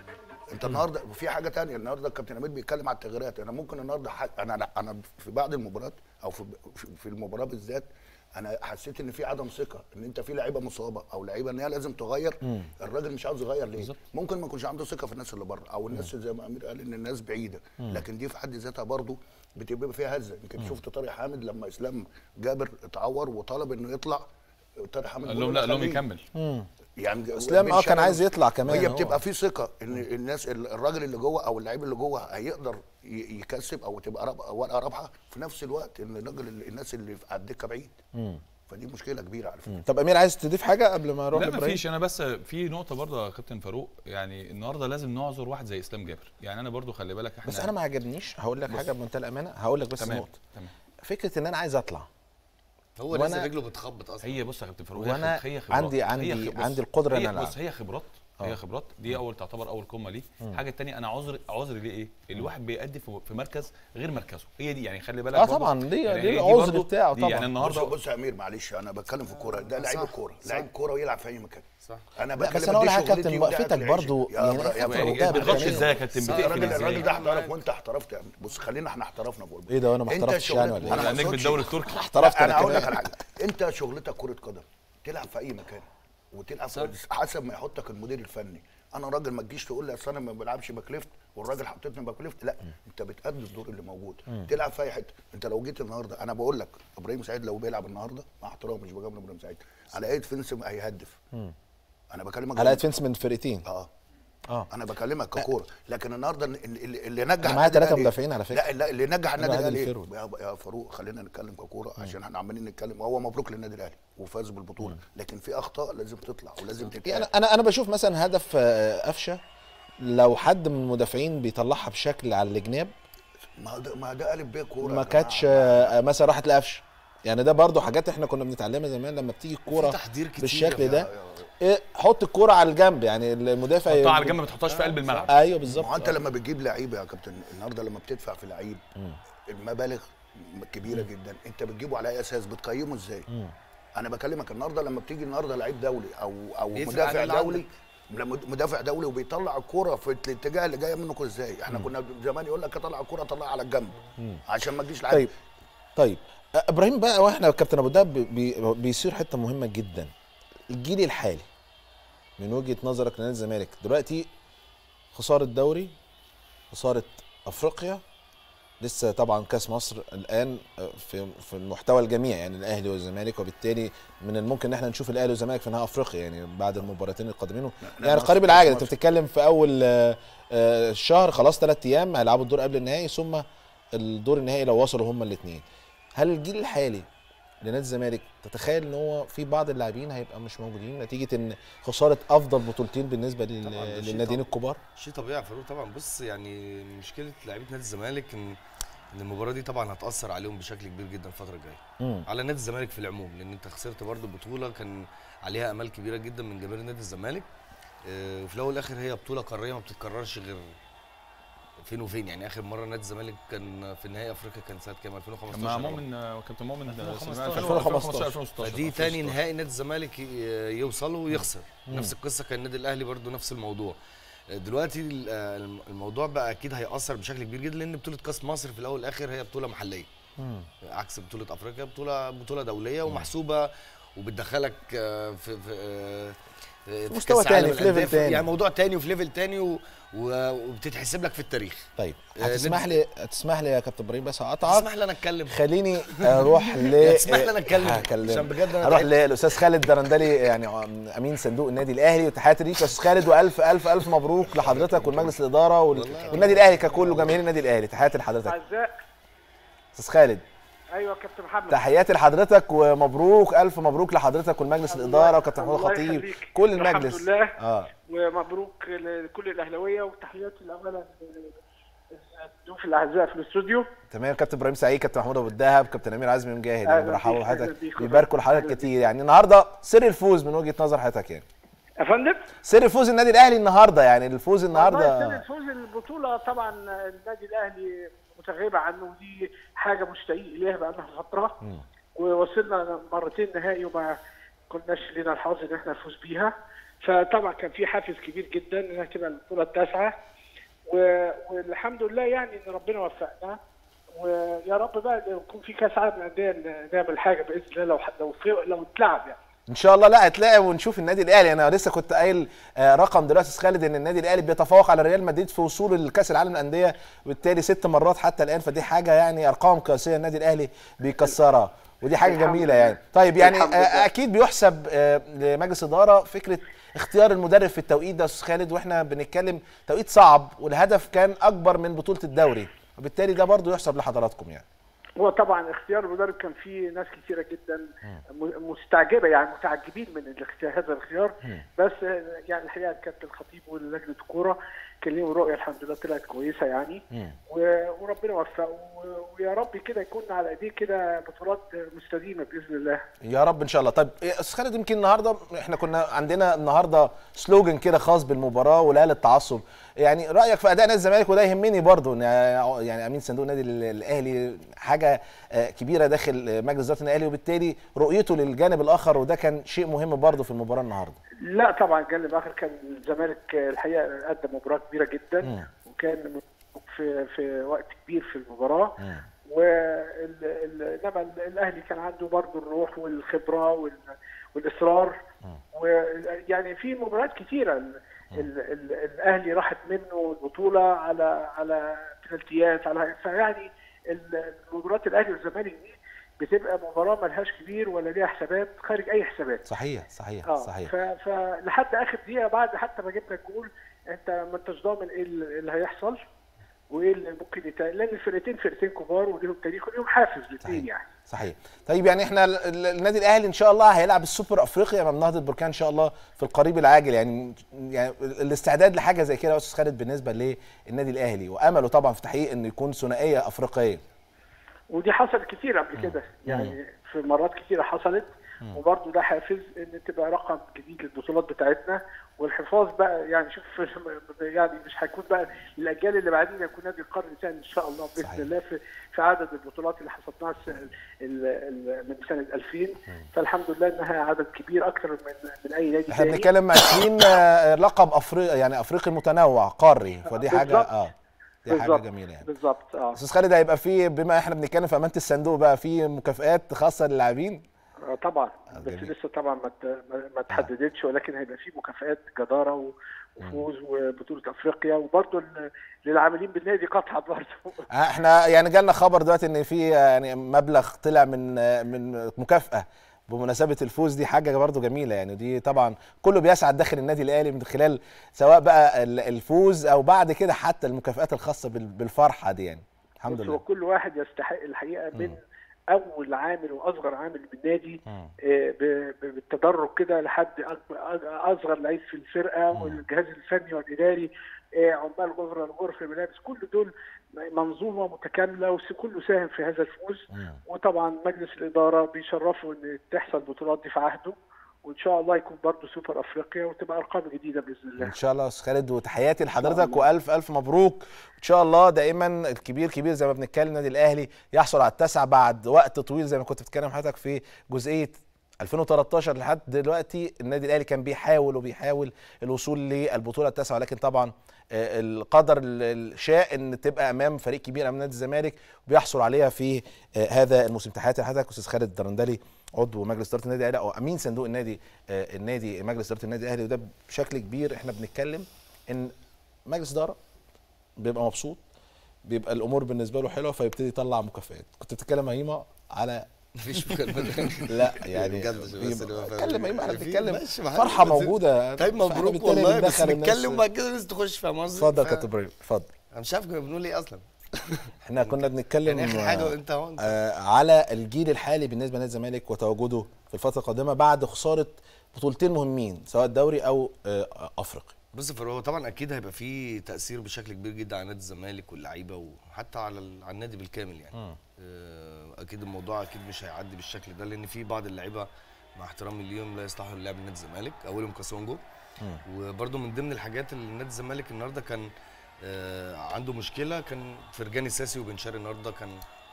انت النهارده وفي حاجه تانية النهارده الكابتن امير بيتكلم على التغييرات انا ممكن النهارده ح... انا انا في بعض المباريات او في في المباراه بالذات انا حسيت ان في عدم ثقه ان انت في لعيبه مصابه او لعيبه ان هي لازم تغير الراجل مش عاوز يغير ليه بالظبط. ممكن ما يكونش عنده ثقه في الناس اللي بره او الناس زي ما امير قال ان الناس بعيده لكن دي في حد ذاتها برضه بتبقى فيها هزه يمكن شفت طارق حامد لما اسلام جابر اتعور وطلب انه يطلع طارق حامد قال بيقول لهم لا له قال لهم خليه. يكمل يعني اسلام بن اه كان شرقي- عايز يطلع كمان هي هو. بتبقى في ثقه ان الناس الراجل اللي جوه او اللعيب اللي جوه هيقدر ي- يكسب او تبقى راب- ورقه رابحه في نفس الوقت ان الراجل اللي- الناس اللي على الدكه بعيد فدي مشكله كبيره على فكره طب امير عايز تضيف حاجه قبل ما اروح لا لابراهيم مفيش انا بس في نقطه برضه يا كابتن فاروق يعني النهارده لازم نعذر واحد زي اسلام جابر يعني انا برضه خلي بالك احنا بس انا ما عجبنيش هقول لك حاجه بمنتهى الامانه هقول لك بس تمام نقطه تمام فكره ان انا عايز اطلع هو وأنا- لسه رجله بتخبط اصلا هي بص يا كابتن فاروق هي وانا خب- هي خبرات عندي هي عندي خب- بص، عندي القدره ان هي انا بص ألعب. هي خبرات آه. هي خبرات دي اول تعتبر اول قمه ليه الحاجه الثانيه انا عذر عذري ليه ايه الواحد بيأدي في في مركز غير مركزه هي دي يعني خلي بالك اه برضه. طبعا دي يعني دي هي العذر برضه- بتاعه دي طبعا يعني بص النهارده بص يا امير معلش انا بتكلم في الكوره ده لعيب صح، الكوره صح. لعيب كوره ويلعب في اي مكان صح انا لا بتكلم بس انا اقول دي لك يا شغلتي كابتن وده وقفتك أكل برضو عيشي. يا يعني برا- يا إحنا برا- في يعني منتهى ما تضغطش الأهمية. ازاي يا كابتن صح. بتقفل الراجل ازاي الراجل ده احترف وانت احترفت يا أمير. بص خلينا احنا احترفنا بقول ايه ده وانا ما أنت احترفتش يعني شغلتك- ولا أنا ايه؟ ما نجم أقصدش- الدوري التركي احترفت لا، انا انا هقول لك كمان على حاجه انت شغلتك كره قدم تلعب في اي مكان وتلعب حسب ما يحطك المدير الفني انا راجل ما تجيش تقول لي اصل انا ما بلعبش باك ليفت والراجل حطيتني باك ليفت لا انت بتأدي الدور اللي موجود مم. تلعب في اي حته انت لو جيت النهارده انا بقول لك ابراهيم سعيد لو بيلعب النهارده مع احترامي مش بجامل ابراهيم سعيد على ايد فينس هيهدف انا بكلمك على فينس من فرقتين اه اه انا بكلمك ككوره لكن النهارده اللي, اللي اللي نجح أنا معايا النادي ثلاثة الأهلي- مدافعين على فكرة. لا لا اللي نجح النادي أنا عادل الاهلي الفيرود. يا, يا فاروق خلينا نتكلم ككوره عشان احنا عمالين نتكلم هو مبروك للنادي الاهلي وفاز بالبطوله لكن في اخطاء لازم تطلع ولازم يعني تتقال انا انا بشوف مثلا هدف آه، قفشه لو حد من المدافعين بيطلعها بشكل على الجناب ما ده ما ده قالب بيه كوره ما يا كانتش جماعة. آه، مثلا راحت لقفشه يعني ده برضو حاجات احنا كنا بنتعلمها زمان لما بتيجي الكوره تحضير كتير بالشكل يا ده إيه حط الكوره على الجنب يعني المدافع حطها على الجنب ما تحطهاش في قلب الملعب ايوه بالظبط ما هو انت لما بتجيب لعيبه يا كابتن النهارده لما بتدفع في لعيب المبالغ كبيره جدا انت بتجيبه على اي اساس بتقيمه ازاي انا بكلمك النهارده لما بتيجي النهارده لعيب دولي او او بيفرق مدافع عن اللي دولي لما مدافع دولي وبيطلع الكوره في الاتجاه اللي جايه منكم ازاي احنا كنا زمان يقول لك اطلع الكوره اطلعها على الجنب عشان ما تجيش لعيب طيب طيب آه، ابراهيم بقى واحنا كابتن ابو دهب بي- بي- بيصير حته مهمه جدا الجيل الحالي من وجهه نظرك لنادي الزمالك دلوقتي خساره دوري خساره افريقيا لسه طبعا كاس مصر الان آه، في في المحتوى الجميع يعني الاهلي والزمالك وبالتالي من الممكن ان احنا نشوف الاهلي والزمالك في نهائي افريقيا يعني بعد المباراتين القادمين لا، يعني مصر- قريب العاجل مصر. انت بتتكلم في اول آه، آه، الشهر خلاص ثلاث ايام هيلعبوا الدور قبل النهائي ثم الدور النهائي لو وصلوا هما الاثنين هل الجيل الحالي لنادي الزمالك تتخيل ان هو في بعض اللاعبين هيبقى مش موجودين نتيجه ان خساره افضل بطولتين بالنسبه لل- طبعاً ده شيء للناديين طبعاً. الكبار شيء طبيعي يا فاروق طبعا بص يعني مشكله لعيبه نادي الزمالك ان ان المباراه دي طبعا هتاثر عليهم بشكل كبير جدا الفتره الجايه مم. على نادي الزمالك في العموم لان انت خسرت برضو بطوله كان عليها امال كبيره جدا من جماهير نادي الزمالك آه، وفي الاول والاخر هي بطوله قاريه ما بتتكررش غير فين وفين يعني اخر مره نادي الزمالك كان في نهائي افريقيا كان سنه كام 2015 مع أعتقد. مؤمن آه، كابتن مؤمن آه، 2015. 2015 2016 فدي تاني نهائي نادي الزمالك ي- يوصله ويخسر مم. نفس القصه كان النادي الاهلي برضو نفس الموضوع دلوقتي ال- الم- الموضوع بقى اكيد هيأثر بشكل كبير جدا لان بطوله كاس مصر في الاول والاخر هي بطوله محليه عكس بطوله افريقيا بطوله بطوله دوليه ومحسوبه وبتدخلك آه، في في آه، في في مستوى كأس العالم تاني، في للأندية، ليفل تاني. يعني موضوع تاني وفي ليفل تاني و- و- وبتتحسب لك في التاريخ طيب آه، هتسمح نادي- لي تسمح لي يا كابتن ابراهيم بس هقطعك تسمح لي انا اتكلم خليني اروح ل يا تسمح لي أنا أتكلم، هكلمك. عشان بجد أنا هروح تعبت. للاستاذ خالد درندلي يعني امين صندوق النادي الاهلي وتحياتي ليك يا استاذ خالد والف الف الف مبروك لحضرتك والمجلس الاداره وال- والنادي الاهلي ككل وجماهير النادي الاهلي تحياتي لحضرتك اعزاء استاذ خالد ايوه كابتن محمد تحياتي لحضرتك ومبروك الف مبروك لحضرتك والمجلس الاداره وكابتن محمود الله الخطيب يخليك. كل الحمد المجلس لله. اه ومبروك لكل الاهلاويه وتحياتي اولا الضيوف الاعزاء في الاستوديو تمام كابتن ابراهيم سعيد كابتن محمود ابو الدهب كابتن امير عزمي مجاهد أهلا يعني برحبوا بيك، أهلا بحضرتك بيك. بيباركوا لحضرتك كتير يعني النهارده سر الفوز من وجهه نظر حضرتك يعني يا فندم سر فوز النادي الاهلي النهارده يعني الفوز والله النهارده سنة فوز البطوله طبعا النادي الاهلي متغيبه عنه ودي حاجه مشتاقين اليها بقى لنا فتره ووصلنا مرتين نهائي وما كناش لنا الحظ ان احنا نفوز بيها فطبعا كان في حافز كبير جدا انها تبقى البطوله التاسعه و- والحمد لله يعني ان ربنا وفقنا ويا رب بقى لو يكون في كاس عالم للانديه نعمل حاجه باذن الله لو لو في لو اتلعب يعني ان شاء الله لا هتلاقي ونشوف النادي الاهلي انا لسه كنت قايل آه، رقم دلوقتي استاذ خالد ان النادي الاهلي بيتفوق على ريال مدريد في وصوله لكاس العالم للانديه وبالتالي ست مرات حتى الان فدي حاجه يعني ارقام قياسيه النادي الاهلي بيكسرها ودي حاجه الحمد جميله لله. يعني طيب يعني الحمد آه، لله. اكيد بيحسب آه، لمجلس اداره فكره اختيار المدرب في التوقيت ده يا استاذ خالد واحنا بنتكلم توقيت صعب والهدف كان اكبر من بطوله الدوري وبالتالي ده برضو يحسب لحضراتكم يعني هو طبعا اختيار المدرب كان فيه ناس كثيره جدا م- مستعجبه يعني متعجبين من الاختيار هذا الاختيار بس آه، يعني الحقيقه الكابتن الخطيب ولجنه الكوره كان ليهم رؤيه الحمد لله طلعت كويسه يعني و- وربنا وفقه و- ويا رب كده يكون على ايديه كده بطولات مستديمه باذن الله يا رب ان شاء الله طيب إيه، استاذ خالد يمكن النهارده احنا كنا عندنا النهارده سلوجن كده خاص بالمباراه ولا للتعصب يعني رايك في اداء نادي الزمالك وده يهمني برضه إن يعني امين صندوق النادي ال- الاهلي حاجه آه، كبيره داخل آه، مجلس اداره الاهلي وبالتالي رؤيته للجانب الاخر وده كان شيء مهم برضه في المباراه النهارده لا طبعا الجانب الاخر كان الزمالك الحقيقه قدم مباراه كبيره جدا مم. وكان في في وقت كبير في المباراه وال- ال- انما ال- الاهلي كان عنده برضه الروح والخبره وال- والاصرار ويعني في مباريات كتيره ال- ال- ال- الاهلي راحت منه البطوله على على بنالتيات على فيعني ال- مباريات الاهلي والزمالك دي بتبقى مباراه ملهاش كبير ولا ليها حسابات خارج اي حسابات صحيح صحيح اه صحيح ف- فلحد اخر دقيقه بعد حتى ما جبنا الجول انت ما انتش ضامن ايه اللي اللي هيحصل وايه اللي ممكن يت... لان الفرقتين فرقتين كبار وليهم تاريخ وليهم حافز الاثنين يعني صحيح طيب يعني احنا ال- ال- النادي الاهلي ان شاء الله هيلعب السوبر افريقيا امام نهضه بركان ان شاء الله في القريب العاجل يعني يعني الاستعداد لحاجه زي كده يا استاذ خالد بالنسبه للنادي الاهلي وامله طبعا في تحقيق انه يكون ثنائيه افريقيه ودي حصلت كتير قبل كده يعني في مرات كتيره حصلت وبرضه ده حافز ان تبقى رقم جديد للبطولات بتاعتنا والحفاظ بقى يعني شوف يعني مش هيكون بقى الاجيال اللي بعدين يكون نادي القرن ثاني ان شاء الله باذن صحيح. الله في في عدد البطولات اللي حصدناها الس- ال- ال- من سنه 2000 فالحمد لله انها عدد كبير اكتر من من اي نادي احنا تاني بنتكلم 20 آه، لقب افريقيا يعني افريقي متنوع قاري فدي حاجه بالظبط. اه دي حاجه بالظبط جميله يعني بالظبط اه استاذ خالد هيبقى في بما احنا بنتكلم في امانه الصندوق بقى في مكافئات خاصه للاعبين آه، طبعا بس جميل. لسه طبعا ما ت- ما- ما تحددتش ولكن هيبقى في مكافآت جداره و- وفوز وبطوله افريقيا وبرضه ل- للعاملين بالنادي قطعا برضه آه، احنا يعني جالنا خبر دلوقتي ان في يعني مبلغ طلع من آه، من مكافاه بمناسبه الفوز دي حاجه برضو جميله يعني دي طبعا كله بيسعد داخل النادي الاهلي من خلال سواء بقى ال- الفوز او بعد كده حتى المكافآت الخاصه بال- بالفرحه دي يعني الحمد بص، هو لله كل واحد يستحق الحقيقه من اول عامل واصغر عامل بالنادي مم. آه، ب- ب- بالتدرج كده لحد أكبر- أ- اصغر لعيب في الفرقه والجهاز الفني والاداري آه، عمال غرفه غرفه الملابس كل دول منظومه متكامله وكله ساهم في هذا الفوز مم. وطبعا مجلس الاداره بيشرفوا ان تحصل البطولات دي في عهده وان شاء الله يكون برضه سوبر افريقيا وتبقى ارقام جديده باذن الله ان شاء الله يا استاذ خالد وتحياتي لحضرتك الله. والف الف مبروك ان شاء الله دائما الكبير كبير زي ما بنتكلم النادي الاهلي يحصل على التاسع بعد وقت طويل زي ما كنت بتتكلم حضرتك في جزئيه 2013 لحد دلوقتي النادي الاهلي كان بيحاول وبيحاول الوصول للبطوله التاسعه ولكن طبعا آه، القدر ال- الشاء ان تبقى امام فريق كبير امام نادي الزمالك وبيحصل عليها في آه، هذا الموسم تحياتي لحضرتك استاذ خالد الدرندلي عضو مجلس اداره النادي الاهلي او امين صندوق النادي آه، النادي مجلس اداره النادي الاهلي وده بشكل كبير احنا بنتكلم ان مجلس اداره بيبقى مبسوط بيبقى الامور بالنسبه له حلوه فيبتدي يطلع مكافآت كنت بتتكلم يا هيما على مفيش مكالمة لا يعني بجد بس بيبقى- اللي هو فاهم. اتكلم يا هيما احنا في- بنتكلم ماشي معاك، فرحه بس- موجوده طيب فإحنا مبروك بالتالي والله بس بندخل الناس- نتكلم بعد كده الناس تخش فاهم قصدي اتفضل يا ف- كابتن ابراهيم اتفضل انا مش عارف كنا بنقول ايه اصلا احنا كنا بنتكلم يعني اخر حاجه آه، انت اهو انت آه، على الجيل الحالي بالنسبه لنادي الزمالك وتواجده في الفتره القادمه بعد خساره بطولتين مهمين سواء دوري او آه، افريقي بص يا فاروق، هو طبعا اكيد هيبقى فيه تاثير بشكل كبير جدا على نادي الزمالك واللعيبه وحتى على ال- على النادي بالكامل يعني مم. آه، اكيد الموضوع اكيد مش هيعدي بالشكل ده لان في بعض اللعيبه مع احترامي ليهم لا يصلحوا للعب نادي الزمالك اولهم كاسونجو وبرده من ضمن الحاجات اللي نادي الزمالك النهارده كان آه، عنده مشكله كان فرجاني ساسي وبن شرقي النهارده كان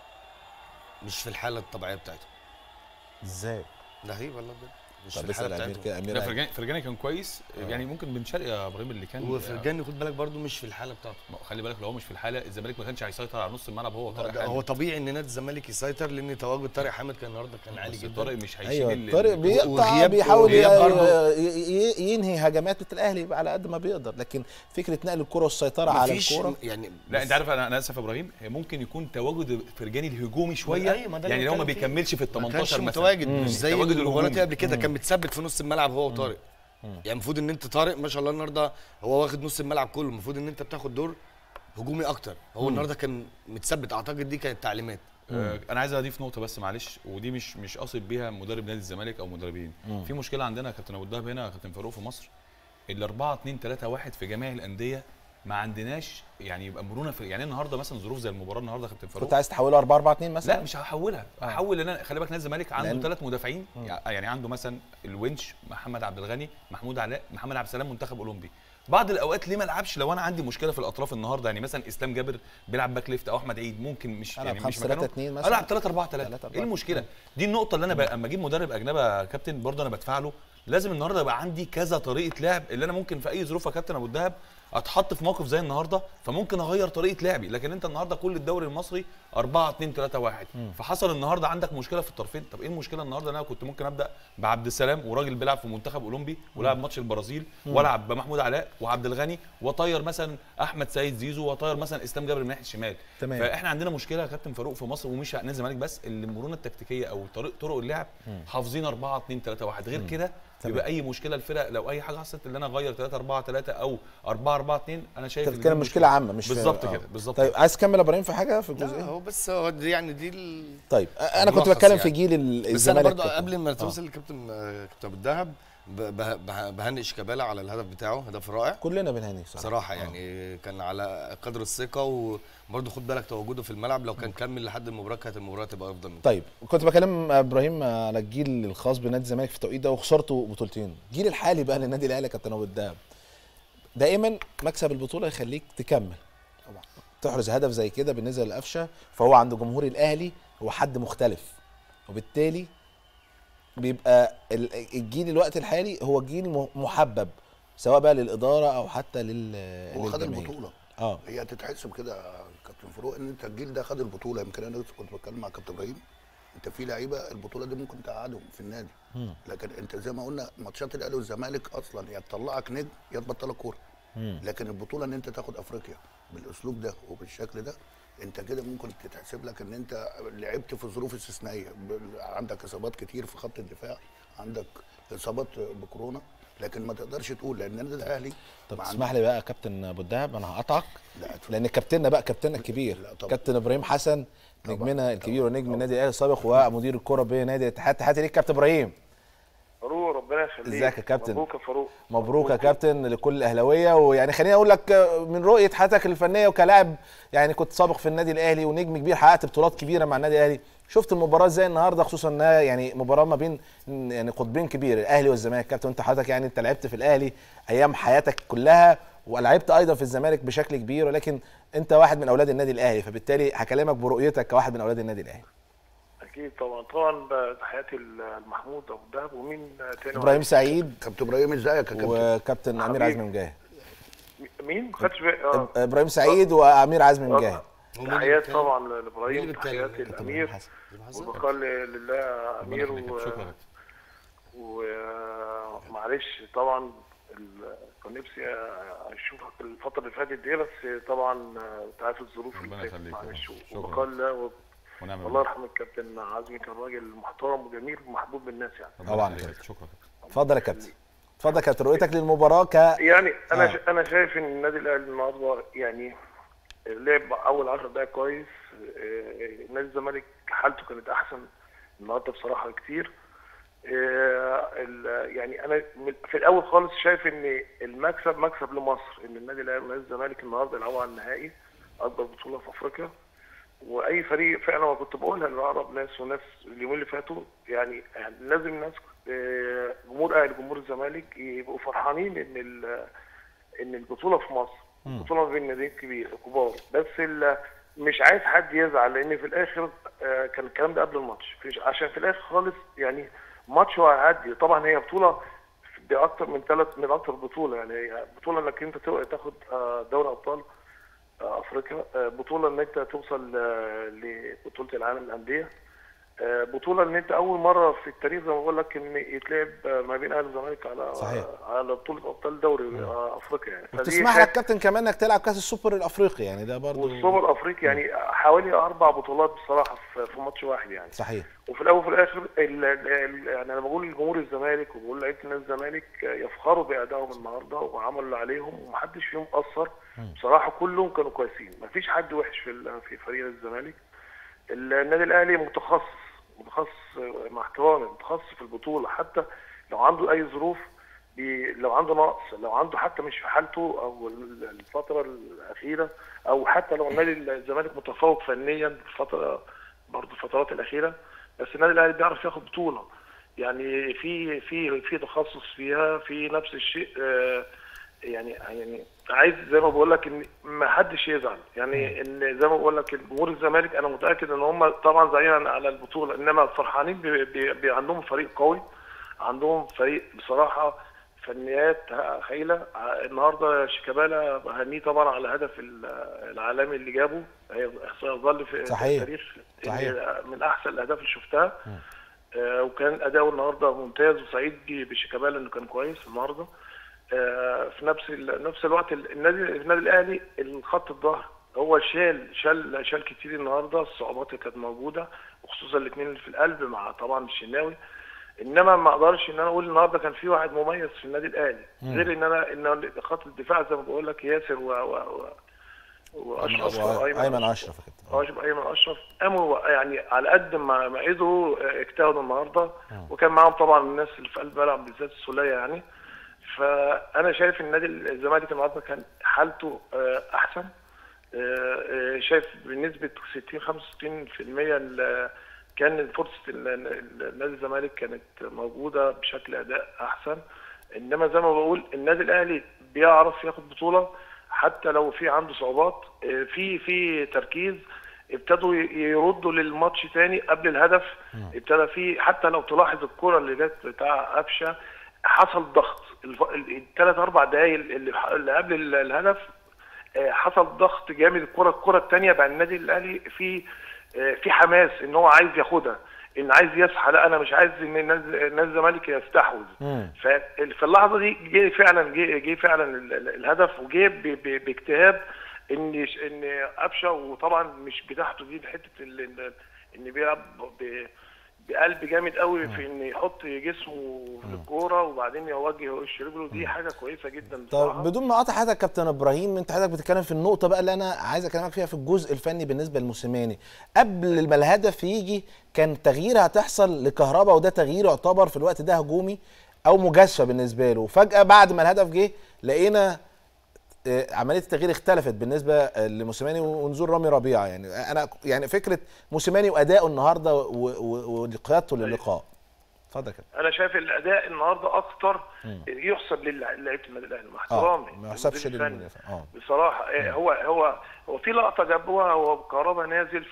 مش في الحاله الطبيعيه بتاعته ازاي ده هي والله بجد مش طب في الحاله اسال امير بتاعته كده امير لا قال- فرجاني فرجاني كان كويس يعني ممكن بن شرقي يا ابراهيم اللي كان وفرجاني خد بالك برده مش في الحاله بتاعته ما هو خلي بالك لو هو مش في الحاله الزمالك ما كانش هيسيطر على نص الملعب هو وطارق ده حامد هو طبيعي ان نادي الزمالك يسيطر لان تواجد طارق حامد كان النهارده كان عالي بس جدا طارق مش هيشيل ايوه ال- طارق ال- بيقطع وغياب- بيحاول وغياب ي- برضه. ي- ي- ينهي هجمات الاهلي على قد ما بيقدر لكن فكره نقل الكره والسيطره على مفيش الكره يعني لا انت عارف انا انا اسف يا ابراهيم هي ممكن يكون تواجد فرجاني الهجومي شويه أيوة، ما ده اللي يعني لو ما بتكلم فيه. بيكملش في ال ما 18 كانش مثلا متواجد مش زي التواجد المباراه الهجومي. قبل كده كان متثبت في نص الملعب هو وطارق يعني المفروض ان انت طارق ما شاء الله النهارده هو واخد نص الملعب كله المفروض ان انت بتاخد دور هجومي اكتر هو النهارده كان متثبت اعتقد دي كانت تعليمات آه، انا عايز اضيف نقطه بس معلش ودي مش مش قاصد بيها مدرب نادي الزمالك او مدربين في مشكله عندنا يا كابتن ابو الدهب هنا يا كابتن فاروق في مصر ال 4 2 3 1 في جميع الانديه ما عندناش يعني يبقى مرونه في يعني النهارده مثلا ظروف زي المباراه النهارده يا كابتن فاروق كنت عايز تحوله 4 4 2 مثلا لا مش هحولها هحول ان انا خلي بالك نادي الزمالك عنده لأن- ثلاث مدافعين يعني عنده مثلا الونش محمد عبد الغني محمود علاء محمد عبد السلام منتخب اولمبي بعض الاوقات ليه ما العبش لو انا عندي مشكله في الاطراف النهارده يعني مثلا اسلام جابر بيلعب باك ليفت او احمد عيد ممكن مش ألعب يعني مش 5 مكانه 3 2 مثلا. العب 3 4 3 3 4 ايه المشكله دي النقطه اللي انا ب- اما اجيب مدرب اجنبي يا كابتن برضه انا بدفع له لازم النهارده يبقى عندي كذا طريقه لعب اللي انا ممكن في اي ظروف يا كابتن ابو الدهب اتحط في موقف زي النهارده فممكن اغير طريقه لعبي لكن انت النهارده كل الدوري المصري 4 2 3 1 فحصل النهارده عندك مشكله في الطرفين طب ايه المشكله النهارده إن انا كنت ممكن ابدا بعبد السلام وراجل بيلعب في منتخب اولمبي ولعب ماتش البرازيل مم. والعب بمحمود علاء وعبد الغني وطير مثلا احمد سيد زيزو وطير مثلا اسلام جابر من ناحيه الشمال تمام. فاحنا عندنا مشكله يا كابتن فاروق في مصر ومش نادي الزمالك بس اللي المرونه التكتيكيه او طريق طرق اللعب مم. حافظين 4 2 3 1 غير مم. كده تمام. يبقى اي مشكله الفرق لو اي حاجه حصلت اللي انا اغير 3 4 3 او 4 4 2 انا شايف انت إن بتتكلم دي مشكله عامه مش في- بالظبط آه. كده بالظبط طيب عايز تكمل يا ابراهيم في حاجه في لا الجزئيه هو بس هو دي يعني دي ال... طيب انا كنت الملخص بتكلم يعني. في جيل ال- بس انا الزمالك برضه كابتن. قبل ما آه. توصل لكابتن آه، كابتن ابو الدهب ب- به- به- بهنئ شيكابالا على الهدف بتاعه هدف رائع كلنا بنهنيه صراحه صراحه يعني كان على قدر الثقه وبرضه خد بالك تواجده في الملعب لو كان كمل لحد المباراه كانت المباراه تبقى افضل من كده. طيب كنت بكلم ابراهيم على الجيل الخاص بنادي الزمالك في التوقيت ده وخسرته بطولتين الجيل الحالي بقى للنادي الاهلي يا كابتن ابو الدهب دائما مكسب البطوله يخليك تكمل طبعا تحرز هدف زي كده بالنسبه للقفشه فهو عند جمهور الاهلي هو حد مختلف وبالتالي بيبقى ال- الجيل الوقت الحالي هو جيل م- محبب سواء بقى للاداره او حتى لل هو خد للجماهير. البطوله اه هي تتحسب كده يا كابتن فاروق ان انت الجيل ده خد البطوله يمكن انا لسه كنت بتكلم مع كابتن ابراهيم انت في لعيبه البطوله دي ممكن تقعدهم في النادي مم. لكن انت زي ما قلنا ماتشات الاهلي والزمالك اصلا يا تطلعك نجم يا تبطلك كوره مم. لكن البطوله ان انت تاخد افريقيا بالاسلوب ده وبالشكل ده انت كده ممكن تتحسب لك ان انت لعبت في ظروف استثنائيه بال- عندك اصابات كتير في خط الدفاع عندك اصابات بكورونا لكن ما تقدرش تقول لان النادي الاهلي طب ما تسمح لي بقى يا كابتن ابو الدهب انا هقطعك لا اتفضل. لان كابتننا بقى كابتننا الكبير طبعا. كابتن ابراهيم حسن نجمنا الكبير ونجم النادي الاهلي السابق ومدير الكره بنادي الاتحاد تحياتي ليك كابتن ابراهيم فاروق ربنا يخليك ازيك يا كابتن؟ مبروك يا فاروق مبروك يا كابتن لكل الاهلاويه ويعني خليني اقول لك آه، من رؤيه حياتك الفنيه وكلاعب يعني كنت سابق في النادي الاهلي ونجم كبير حققت بطولات كبيره مع النادي الاهلي شفت المباراه ازاي النهارده خصوصا انها يعني مباراه ما بين يعني قطبين كبير الاهلي والزمالك كابتن انت حضرتك يعني انت لعبت في الاهلي ايام حياتك كلها ولعبت ايضا في الزمالك بشكل كبير ولكن انت واحد من اولاد النادي الاهلي فبالتالي هكلمك برؤيتك كواحد من اولاد النادي الاهلي اكيد طبعا طبعا تحياتي لمحمود ابو الدهب ومين تاني ابراهيم سعيد كابتن ابراهيم ازيك يا كابتن وكابتن امير حبيبي. عزمي مجاهد مين ما خدش بالي اه ابراهيم سعيد وامير عزمي مجاهد تحيات طبعا مين لابراهيم اللي بيتكلم؟ تحياتي كابتن للامير إبراهيم حسن. وبقال لله امير يخليك. و... شكرا يا ومعلش طبعا ال- كان نفسي اشوفك الفتره اللي فاتت دي بس طبعا انت عارف الظروف ربنا اللي فاتت يخليك. معلش شكرا. وبقال لا و... ونعم الله يرحم الكابتن عزمي كان راجل محترم وجميل ومحبوب بالناس يعني طبعا شكرا كده. شكرا اتفضل يا كابتن اتفضل يا كابتن رؤيتك للمباراه ك يعني انا آه. آه. انا شايف ان النادي الاهلي النهارده يعني لعب اول 10 دقائق كويس آه، نادي الزمالك حالته كانت احسن النهارده بصراحه كتير آه، ال- يعني انا من- في الاول خالص شايف ان المكسب مكسب لمصر ان النادي الاهلي ونادي الزمالك النهارده يلعبوا على النهائي اكبر بطوله في افريقيا واي فريق فعلا ما كنت بقولها لاقرب ناس وناس اليومين اللي فاتوا يعني لازم الناس آه، جمهور اهلي جمهور الزمالك يبقوا فرحانين ان ال- ان البطوله في مصر بطوله ما بين ناديين كبير كبار بس ال- مش عايز حد يزعل لان في الاخر آه، كان الكلام ده قبل الماتش فيش- عشان في الاخر خالص يعني ماتش وهيعدي طبعا هي بطوله دي اكتر من ثلاث من اكتر بطوله يعني هي بطوله انك انت تو- تاخد آه، دوري ابطال آه، افريقيا آه، بطوله ان انت توصل آه، لبطوله العالم للانديه آه، بطوله ان انت اول مره في التاريخ زي ما بقول لك ان يتلعب آه، ما بين اهلي والزمالك على صحيح. على بطوله ابطال دوري آه، افريقيا يعني فدي وتسمح كانت- لك كابتن كمان انك تلعب كاس السوبر الافريقي يعني ده برضو والسوبر الافريقي يعني حوالي اربع بطولات بصراحه في في ماتش واحد يعني صحيح وفي الاول وفي الاخر ال- ال- يعني انا بقول لجمهور الزمالك وبقول لعيبه نادي الزمالك يفخروا بادائهم النهارده وعملوا اللي عليهم ومحدش فيهم قصر بصراحه كلهم كانوا كويسين مفيش حد وحش في ال- في فريق الزمالك النادي الاهلي متخصص متخصص مع احترامي متخصص في البطوله حتى لو عنده اي ظروف بي لو عنده نقص لو عنده حتى مش في حالته او ال- الفتره الاخيره او حتى لو النادي الزمالك متفوق فنيا في الفتره برضه الفترات الاخيره بس النادي الاهلي بيعرف ياخد بطوله يعني في في في تخصص فيها في نفس الشيء آه، يعني يعني عايز زي ما بقول لك ان ما حدش يزعل يعني ان زي ما بقول لك جمهور الزمالك انا متاكد ان هم طبعا زعلانين على البطوله انما فرحانين بي- بي- بي- عندهم فريق قوي عندهم فريق بصراحه فنيات هايله ع- النهارده شيكابالا بهنيه طبعا على الهدف ال- العالمي اللي جابه هي- سيظل في صحيح. التاريخ صحيح. من احسن الاهداف اللي شفتها آه، وكان اداؤه النهارده ممتاز وسعيد بي- بشيكابالا انه كان كويس النهارده آه، في نفس ال- نفس الوقت ال- النادي النادي الاهلي الخط الظهر هو شال شال شال كتير النهارده الصعوبات اللي كانت موجوده وخصوصا الاثنين اللي في القلب مع طبعا الشناوي انما ما اقدرش ان انا اقول النهارده كان في واحد مميز في النادي الاهلي مم. غير ان انا ان خط الدفاع زي ما بقول لك ياسر و, و, و واشرف ايمن اشرف يا كابتن اشرف ايمن اشرف قاموا يعني على قد ما ما قدروا آه، اجتهدوا النهارده وكان معاهم طبعا الناس اللي في قلب الملعب بالذات السوليه يعني فانا شايف النادي الزمالك النهارده كان حالته آه، احسن آه، آه، شايف بنسبه 60 65% ال- كان فرصه ال- ال- نادي الزمالك كانت موجوده بشكل اداء احسن انما زي ما بقول النادي الاهلي بيعرف ياخد بطوله حتى لو في عنده صعوبات آه، في في تركيز ابتدوا ي- يردوا للماتش تاني قبل الهدف ابتدى في حتى لو تلاحظ الكره اللي جت بتاع قفشه حصل ضغط الثلاث اربع دقايق اللي اللي قبل ال- الهدف آه، حصل ضغط جامد الكره الكره الثانيه بقى النادي الاهلي في آه، في حماس ان هو عايز ياخدها ان عايز يسحى لا انا مش عايز ان النادي النادي الزمالك يستحوذ ففي اللحظه دي جه فعلا جه جه فعلا ال- ال- الهدف وجه ب- ب- باجتهاد ان ان قفشه وطبعا مش بتاعته دي حته ال- ال- ان بيلعب ب- بقلب جامد قوي في ان يحط جسمه في الكوره وبعدين يوجه وش رجله دي حاجه كويسه جدا طب بدون ما اقاطع حضرتك كابتن ابراهيم انت حضرتك بتتكلم في النقطه بقى اللي انا عايز اكلمك فيها في الجزء الفني بالنسبه لموسيماني قبل ما الهدف يجي كان تغيير هتحصل لكهربا وده تغيير يعتبر في الوقت ده هجومي او مجازفه بالنسبه له فجاه بعد ما الهدف جه لقينا آه، عمليه التغيير اختلفت بالنسبه آه، لموسيماني ونزول رامي ربيعه يعني انا يعني فكره موسيماني وادائه النهارده و- و- وقيادته للقاء اتفضل يا كابتن انا شايف الاداء النهارده اكتر يحسب للعيبه النادي الاهلي مع احترامي ما يحسبش للمدير الفني. للمدافع اه بصراحه إيه هو هو هو في لقطه جابوها هو كهربا نازل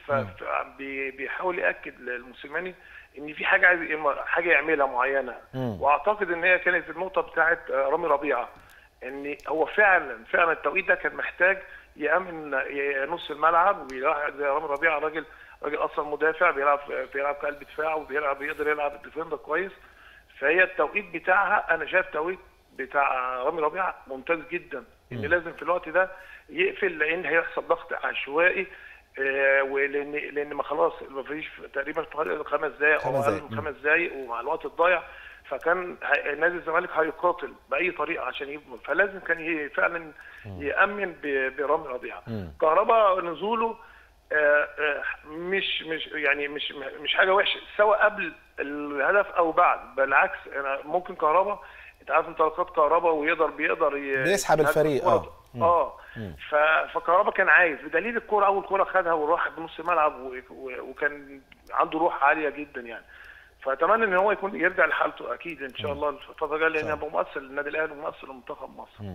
فبيحاول ياكد للموسيماني ان في حاجه عايز حاجه يعملها معينه مم. واعتقد ان هي كانت النقطه بتاعت آه، رامي ربيعه ان هو فعلا فعلا التوقيت ده كان محتاج يامن ي- نص الملعب ويلاعب زي رامي ربيعه راجل راجل اصلا مدافع بيلعب بيلعب قلب دفاع وبيلعب بيقدر يلعب الديفندر كويس فهي التوقيت بتاعها انا شايف توقيت بتاع رامي ربيعه ممتاز جدا ان لازم في الوقت ده يقفل لان هيحصل ضغط عشوائي آه، ولان لان ما خلاص ما فيش تقريبا في خمس دقائق او خمس اقل دقايق. من خمس دقائق ومع الوقت الضايع فكان ه- نادي الزمالك هيقاتل باي طريقه عشان يضمن فلازم كان ي- فعلا يامن ب- برامي ربيعه كهربا نزوله آه، آه، مش مش يعني مش مش حاجه وحشه سواء قبل الهدف او بعد بالعكس انا ممكن كهربا انت عارف انطلاقات كهربا ويقدر بيقدر ي- بيسحب يهاجم الفريق، الكرة. آه. مم. اه مم. ف- فكهربا كان عايز بدليل الكوره اول كوره خدها وراح بنص الملعب و- و- وكان عنده روح عاليه جدا يعني فاتمنى ان هو يكون يرجع لحالته اكيد ان شاء الله الفتره الجايه لان هيبقى مؤثر للنادي الاهلي ومؤثر لمنتخب مصر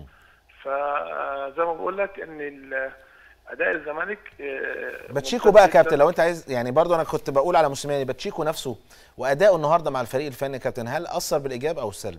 فزي ما بقول لك ان ال- اداء الزمالك آه، باتشيكو ممتاز بقى يا جداً. كابتن لو انت عايز يعني برضو انا كنت بقول على موسيماني باتشيكو نفسه واداؤه النهارده مع الفريق الفني يا كابتن هل اثر بالايجاب او السلب؟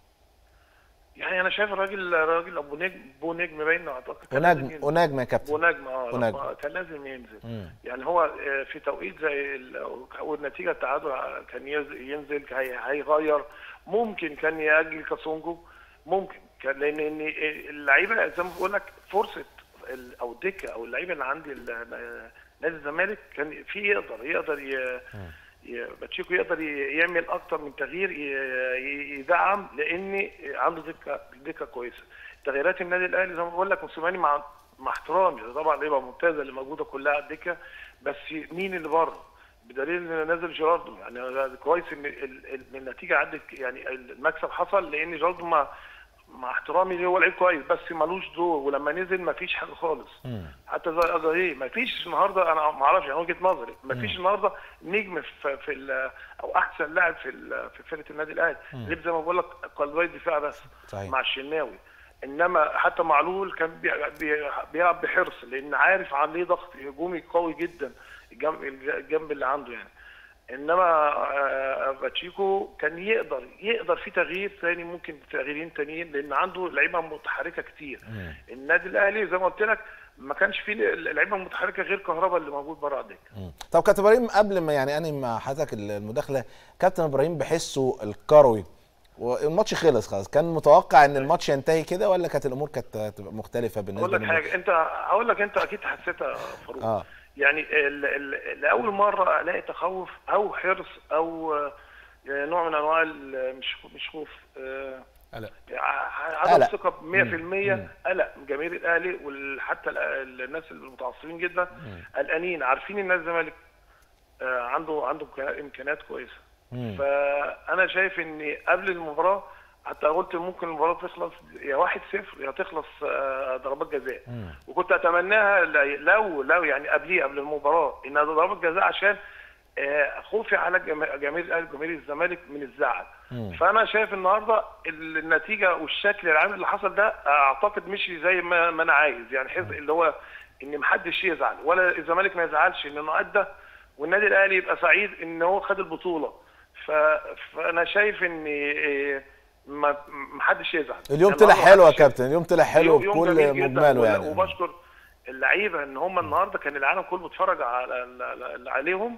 يعني انا شايف الراجل راجل ابو نجم ابو نجم باين اعتقد كان لازم ونجم ينزل. ونجم يا كابتن ابو نجم اه ونجم. لما- كان لازم ينزل مم. يعني هو آه، في توقيت زي ال- والنتيجه التعادل كان يز- ينزل هي- هيغير ممكن كان ياجل كاسونجو ممكن كان لان ان اللعيبه زي ما بقول لك فرصه ال- او الدكه او اللعيبه اللي عندي ال- نادي الزمالك كان في يقدر يقدر ي- ي- باتشيكو يقدر ي- يعمل اكتر من تغيير ي- ي- يدعم لان عنده دكه دكه كويسه تغييرات النادي الاهلي زي ما بقول لك موسيماني مع مع احترامي طبعا اللعيبه ممتازه اللي موجوده كلها على الدكه بس مين اللي بره بدليل ان نازل جيراردو يعني كويس ان ال- ال- النتيجه عدت يعني المكسب حصل لان جيراردو مع مع احترامي ليه هو لعيب كويس بس ملوش دور ولما نزل ما فيش حاجه خالص حتى زي اجاهيه ما فيش النهارده انا ما اعرفش يعني وجهه نظري ما فيش النهارده نجم في في ال- او احسن لاعب في ال- في فرقه النادي الاهلي مم. ليه زي ما بقول لك قلبي الدفاع بس صحيح. مع الشناوي انما حتى معلول كان بي- بي- بيلعب بحرص لان عارف عليه ضغط هجومي قوي جدا الجنب الجنب اللي عنده يعني انما آه، باتشيكو كان يقدر يقدر في تغيير ثاني ممكن تغييرين تانيين لان عنده لعيبه متحركه كتير النادي الاهلي زي ما قلت لك ما كانش فيه لعيبه متحركه غير كهربا اللي موجود بره على الدكه طب كابتن ابراهيم قبل ما يعني انهي مع حضرتك المداخله كابتن ابراهيم بحسه الكروي والماتش خلص خلاص كان متوقع ان الماتش ينتهي كده ولا كانت الامور كانت هتبقى مختلفه بالنسبه اقول لك للماتش؟ حاجه انت هقول لك انت اكيد حسيتها يا فاروق اه يعني ال- ال- لاول مره الاقي تخوف او حرص او آه، نوع من انواع ال- مش مش خوف آه، قلق ع- عدم قلق. ثقه ب 100% قلق من جماهير الاهلي وحتى الناس المتعصبين جدا قلقانين عارفين ان الزمالك آه، عنده عنده إمكانيات- امكانيات كويسه مم. فانا شايف ان قبل المباراه حتى قلت ممكن المباراه تخلص يا 1-0 يا تخلص آه، ضربات جزاء وكنت اتمناها ل- لو لو يعني قبليه قبل المباراه انها ضربات جزاء عشان آه، خوفي على جما- جماهير الاهلي وجماهير الزمالك من الزعل مم. فانا شايف النهارده النتيجه والشكل العام اللي حصل ده اعتقد مشي زي ما, ما انا عايز يعني حز اللي هو ان محدش يزعل ولا الزمالك ما يزعلش انه ادى والنادي الاهلي يبقى سعيد ان هو خد البطوله ف... فانا شايف ان إيه، ما محدش يزعل اليوم يعني طلع النهاردة حلو يا محدش كابتن اليوم طلع حلو يوم- يوم بكل جميل جداً مجمله ولا- يعني وبشكر اللعيبه ان هم النهارده كان العالم كله بيتفرج على اللي عليهم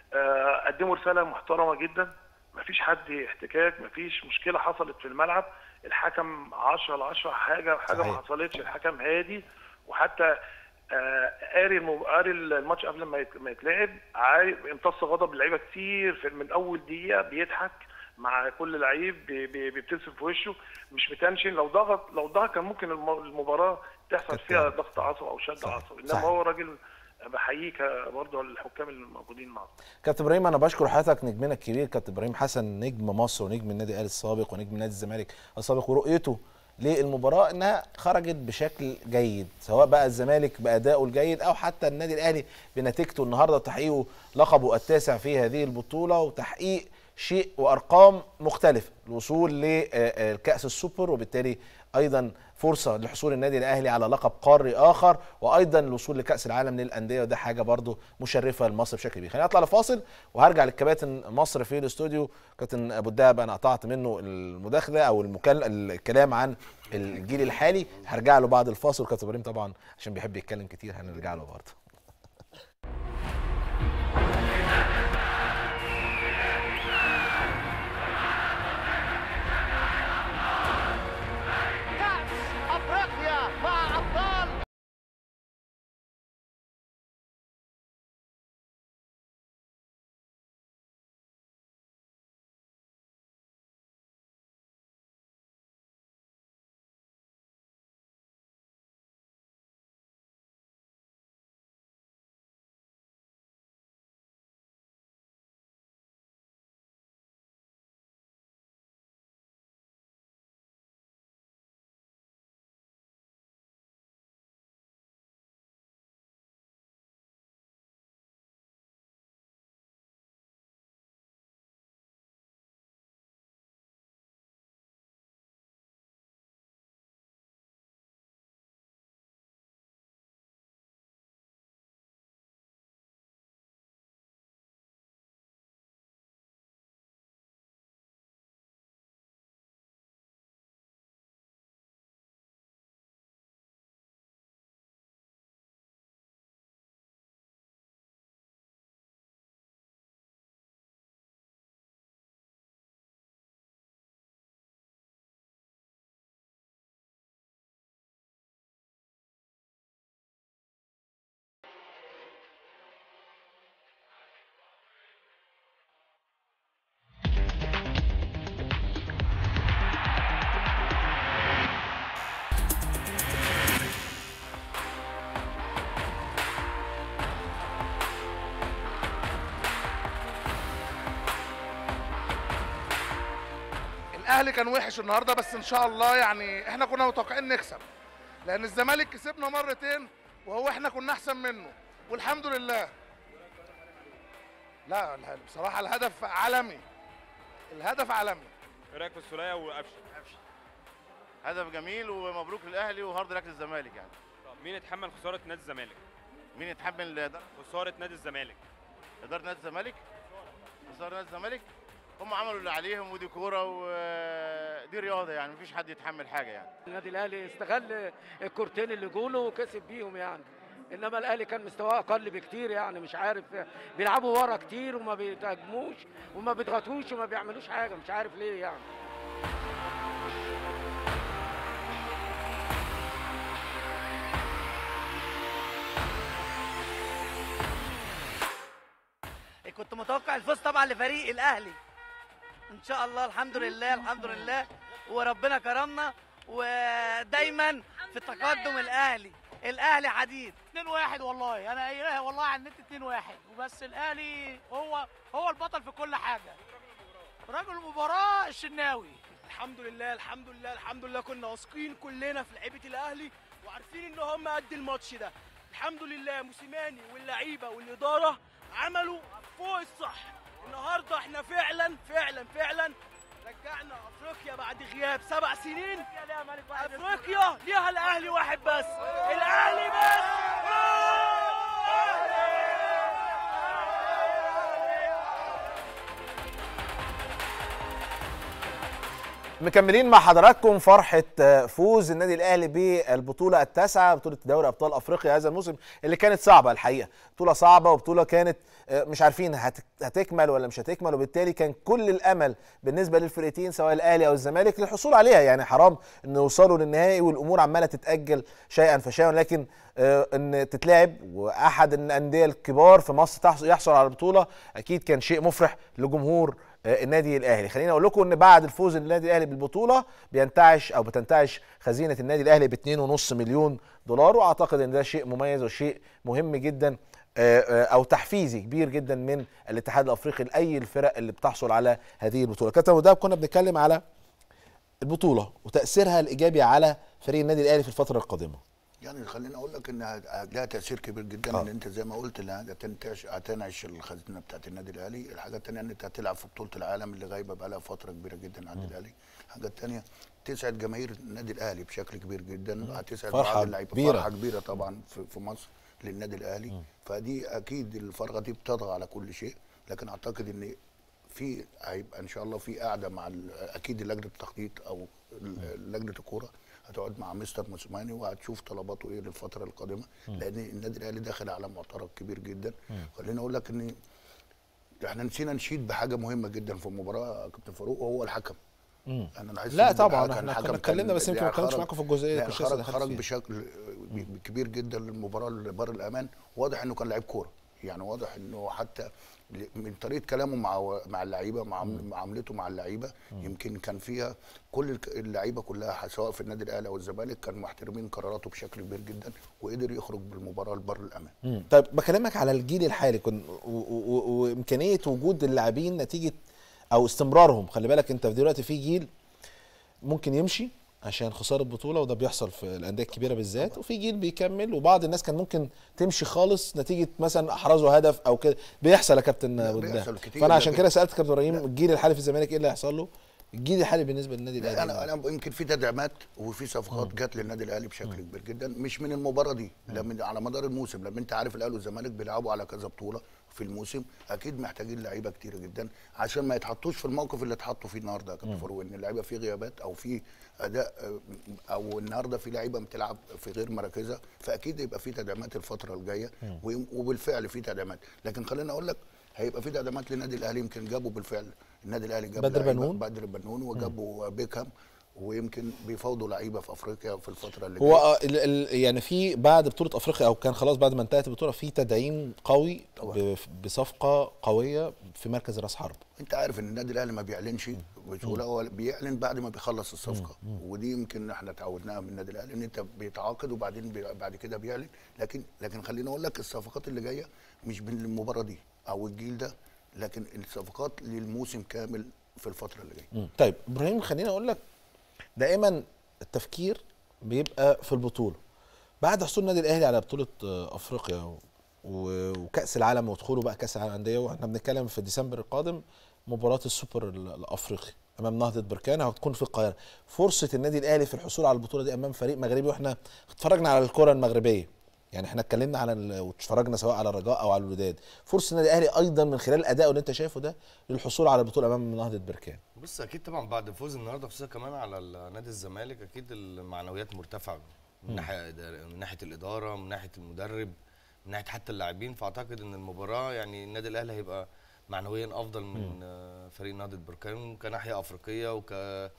آه، قدموا رساله محترمه جدا مفيش حد احتكاك مفيش مشكله حصلت في الملعب الحكم 10 ل 10 حاجه حاجه ما صحيح. حصلتش الحكم هادي وحتى آه، قاري المب- قاري الماتش قبل ما يت- ما يتلعب عارف امتص غضب اللعيبه كتير في من اول دقيقه بيضحك مع كل لعيب بي- بي- بيبتسم في وشه مش متنشن لو ضغط لو ضغط كان ممكن الم- المباراه تحصل كانت فيها تاني. ضغط عصب او شد صحيح. عصب انما صحيح. هو راجل بحييك برضه الحكام الموجودين معاه كابتن ابراهيم انا بشكر حضرتك نجمنا الكبير كابتن ابراهيم حسن نجم مصر ونجم النادي الاهلي السابق ونجم نادي الزمالك السابق ورؤيته للمباراه انها خرجت بشكل جيد سواء بقى الزمالك بادائه الجيد او حتى النادي الاهلي بنتيجته النهارده وتحقيقه لقبه التاسع في هذه البطوله وتحقيق شيء وارقام مختلفه الوصول لكاس السوبر وبالتالي ايضا فرصه لحصول النادي الاهلي على لقب قاري اخر وايضا الوصول لكاس العالم للانديه وده حاجه برضو مشرفه لمصر بشكل كبير خلينا نطلع لفاصل وهرجع للكباتن مصر في الاستوديو كابتن ابو الدهب انا قطعت منه المداخله او المكال... الكلام عن الجيل الحالي هرجع له بعد الفاصل كابتن ابراهيم طبعا عشان بيحب يتكلم كتير هنرجع له برضه كأس أفريقيا مع أبطال الاهلي كان وحش النهارده بس ان شاء الله يعني احنا كنا متوقعين نكسب لان الزمالك كسبنا مرتين وهو احنا كنا احسن منه والحمد لله لا لا، بصراحه الهدف عالمي الهدف عالمي ايه رايك في السوليه وقفشه هدف جميل ومبروك للاهلي وهارد لك للزمالك يعني طب مين يتحمل خساره نادي الزمالك مين يتحمل ده؟ خساره نادي الزمالك اداره نادي الزمالك خساره نادي الزمالك هم عملوا اللي عليهم ودي كوره ودي رياضه يعني مفيش حد يتحمل حاجه يعني النادي الاهلي استغل الكورتين اللي جوله وكسب بيهم يعني انما الاهلي كان مستواه اقل بكتير يعني مش عارف بيلعبوا ورا كتير وما بيتهاجموش وما بيضغطوش وما بيعملوش حاجه مش عارف ليه يعني كنت متوقع الفوز طبعا لفريق الاهلي ان شاء الله الحمد لله الحمد لله وربنا كرمنا ودايما في تقدم الاهلي الاهلي حديد 2 1 والله انا قايلها والله على النت 2 1 وبس الاهلي هو هو البطل في كل حاجه رجل المباراه الشناوي الحمد لله الحمد لله الحمد لله كنا واثقين كلنا في لعيبه الاهلي وعارفين ان هم قد الماتش ده الحمد لله موسيماني واللعيبه والاداره عملوا فوق الصح النهارده احنا فعلا فعلا فعلا رجعنا افريقيا بعد غياب سبع سنين افريقيا ليها الاهلي واحد بس الاهلي بس مكملين مع حضراتكم فرحة آه، فوز النادي الأهلي بالبطولة التاسعة بطولة دوري أبطال أفريقيا هذا الموسم اللي كانت صعبة الحقيقة بطولة صعبة وبطولة كانت آه، مش عارفين هت- هتكمل ولا مش هتكمل وبالتالي كان كل الأمل بالنسبة للفرقتين سواء الأهلي أو الزمالك للحصول عليها يعني حرام إن يوصلوا للنهائي والأمور عمالة تتأجل شيئا فشيئا لكن آه، إن تتلعب وأحد الأندية الكبار في مصر تحص- يحصل على البطولة أكيد كان شيء مفرح لجمهور آه، النادي الاهلي خليني اقول لكم ان بعد الفوز النادي الاهلي بالبطوله بينتعش او بتنتعش خزينه النادي الاهلي ب 2.5 مليون دولار واعتقد ان ده شيء مميز وشيء مهم جدا آه، آه، او تحفيزي كبير جدا من الاتحاد الافريقي لاي الفرق اللي بتحصل على هذه البطوله كابتن وداب كنا بنتكلم على البطوله وتاثيرها الايجابي على فريق النادي الاهلي في الفتره القادمه يعني خليني اقول لك ان لها تاثير كبير جدا آه. ان انت زي ما قلت ان هتنتعش هتنعش الخزينه بتاعت النادي الاهلي، الحاجه الثانيه ان انت هتلعب في بطوله العالم اللي غايبه بقى لها فتره كبيره جدا عن النادي الاهلي، الحاجه الثانيه تسعد جماهير النادي الاهلي بشكل كبير جدا هتسعد فرحة بعض اللعيبه كبيرة. فرحه كبيره طبعا في, في مصر للنادي الاهلي فدي اكيد الفرحه دي بتطغى على كل شيء لكن اعتقد ان في هيبقى ان شاء الله في قاعده مع ال- اكيد لجنه التخطيط او ال- لجنه الكوره هتقعد مع مستر موسيماني وهتشوف طلباته ايه للفتره القادمه لان النادي الاهلي داخل على معترك كبير جدا خليني اقول لك ان احنا نسينا نشيد بحاجه مهمه جدا في المباراه يا كابتن فاروق وهو الحكم مم. انا لاحظت لا إن طبعا الحكم- احنا الحكم كنا كان- اتكلمنا بس يمكن ما يعني اتكلمتش خرج- معاكم في الجزئيه لا، الكوشيه اللي خرج دخلت خرج فيها. بشكل ب- كبير جدا للمباراه لبر الامان واضح انه كان لعيب كوره يعني واضح انه حتى ل- من طريقه كلامه مع مع اللعيبه مع عم- معاملته مع اللعيبه يمكن كان فيها كل الك- اللعيبه كلها سواء في النادي الاهلي او الزمالك كانوا محترمين قراراته بشكل كبير جدا وقدر يخرج بالمباراه لبر الامان مم. طيب بكلمك على الجيل الحالي كن و- و- و- وامكانيه وجود اللاعبين نتيجه او استمرارهم خلي بالك انت في دلوقتي في جيل ممكن يمشي عشان خساره بطوله وده بيحصل في الانديه الكبيره بالذات وفي جيل بيكمل وبعض الناس كان ممكن تمشي خالص نتيجه مثلا احرزوا هدف او كده بيحصل يا كابتن وداه بيحصل كتير، فانا عشان لكن- كده سالت كابتن ابراهيم الجيل الحالي في الزمالك ايه اللي هيحصل له الجيل الحالي بالنسبه للنادي لا الاهلي انا انا يمكن في تدعيمات وفي صفقات جت للنادي الاهلي بشكل كبير جدا مش من المباراه دي لا من على مدار الموسم لما انت عارف الاهلي والزمالك بيلعبوا على كذا بطوله في الموسم اكيد محتاجين لعيبه كتيره جدا عشان ما يتحطوش في الموقف اللي اتحطوا فيه النهارده يا كابتن فاروق ان اللعيبه في غيابات او في اداء آه، او النهارده في لعيبه بتلعب في غير مراكزها فاكيد يبقى في تدعيمات الفتره الجايه ويم- وبالفعل في تدعيمات لكن خليني اقول لك هيبقى في تدعيمات للنادي الاهلي يمكن جابوا بالفعل النادي الاهلي جاب بدر لعيبة- بنون. بدر بنون وجابوا بيكهام ويمكن بيفاوضوا لعيبه في افريقيا في الفتره اللي هو جايه آه، ال ال يعني في بعد بطوله افريقيا او كان خلاص بعد ما انتهت البطوله في تدعيم قوي ب- بصفقه قويه في مركز راس حرب انت عارف ان النادي الاهلي ما بيعلنش بسهوله هو بيعلن بعد ما بيخلص الصفقه ودي يمكن احنا اتعودناها من النادي الاهلي ان انت بيتعاقد وبعدين بي بعد كده بيعلن لكن لكن خليني اقول لك الصفقات اللي جايه مش من المباراه دي او الجيل ده لكن الصفقات للموسم كامل في الفتره اللي جايه مم. طيب ابراهيم خليني اقول لك دائما التفكير بيبقى في البطوله بعد حصول النادي الاهلي على بطوله آه، افريقيا و- و- وكاس العالم ودخوله بقى كاس العالم الانديه واحنا بنتكلم في ديسمبر القادم مباراه السوبر ال- الافريقي امام نهضه بركان هتكون في القاهره فرصه النادي الاهلي في الحصول على البطوله دي امام فريق مغربي واحنا اتفرجنا على الكره المغربيه يعني احنا اتكلمنا على ال- واتفرجنا سواء على الرجاء او على الوداد فرصه النادي الاهلي ايضا من خلال ادائه اللي انت شايفه ده للحصول على البطوله امام نهضه بركان بص اكيد طبعا بعد فوز النهارده خصوصا كمان على ال- نادي الزمالك اكيد المعنويات مرتفعه من مم. ناحيه من ناحيه الاداره من ناحيه المدرب من ناحيه حتى اللاعبين فاعتقد ان المباراه يعني النادي الاهلي هيبقى معنويا افضل من مم. آه، فريق نهضه بركان كناحيه افريقيه وك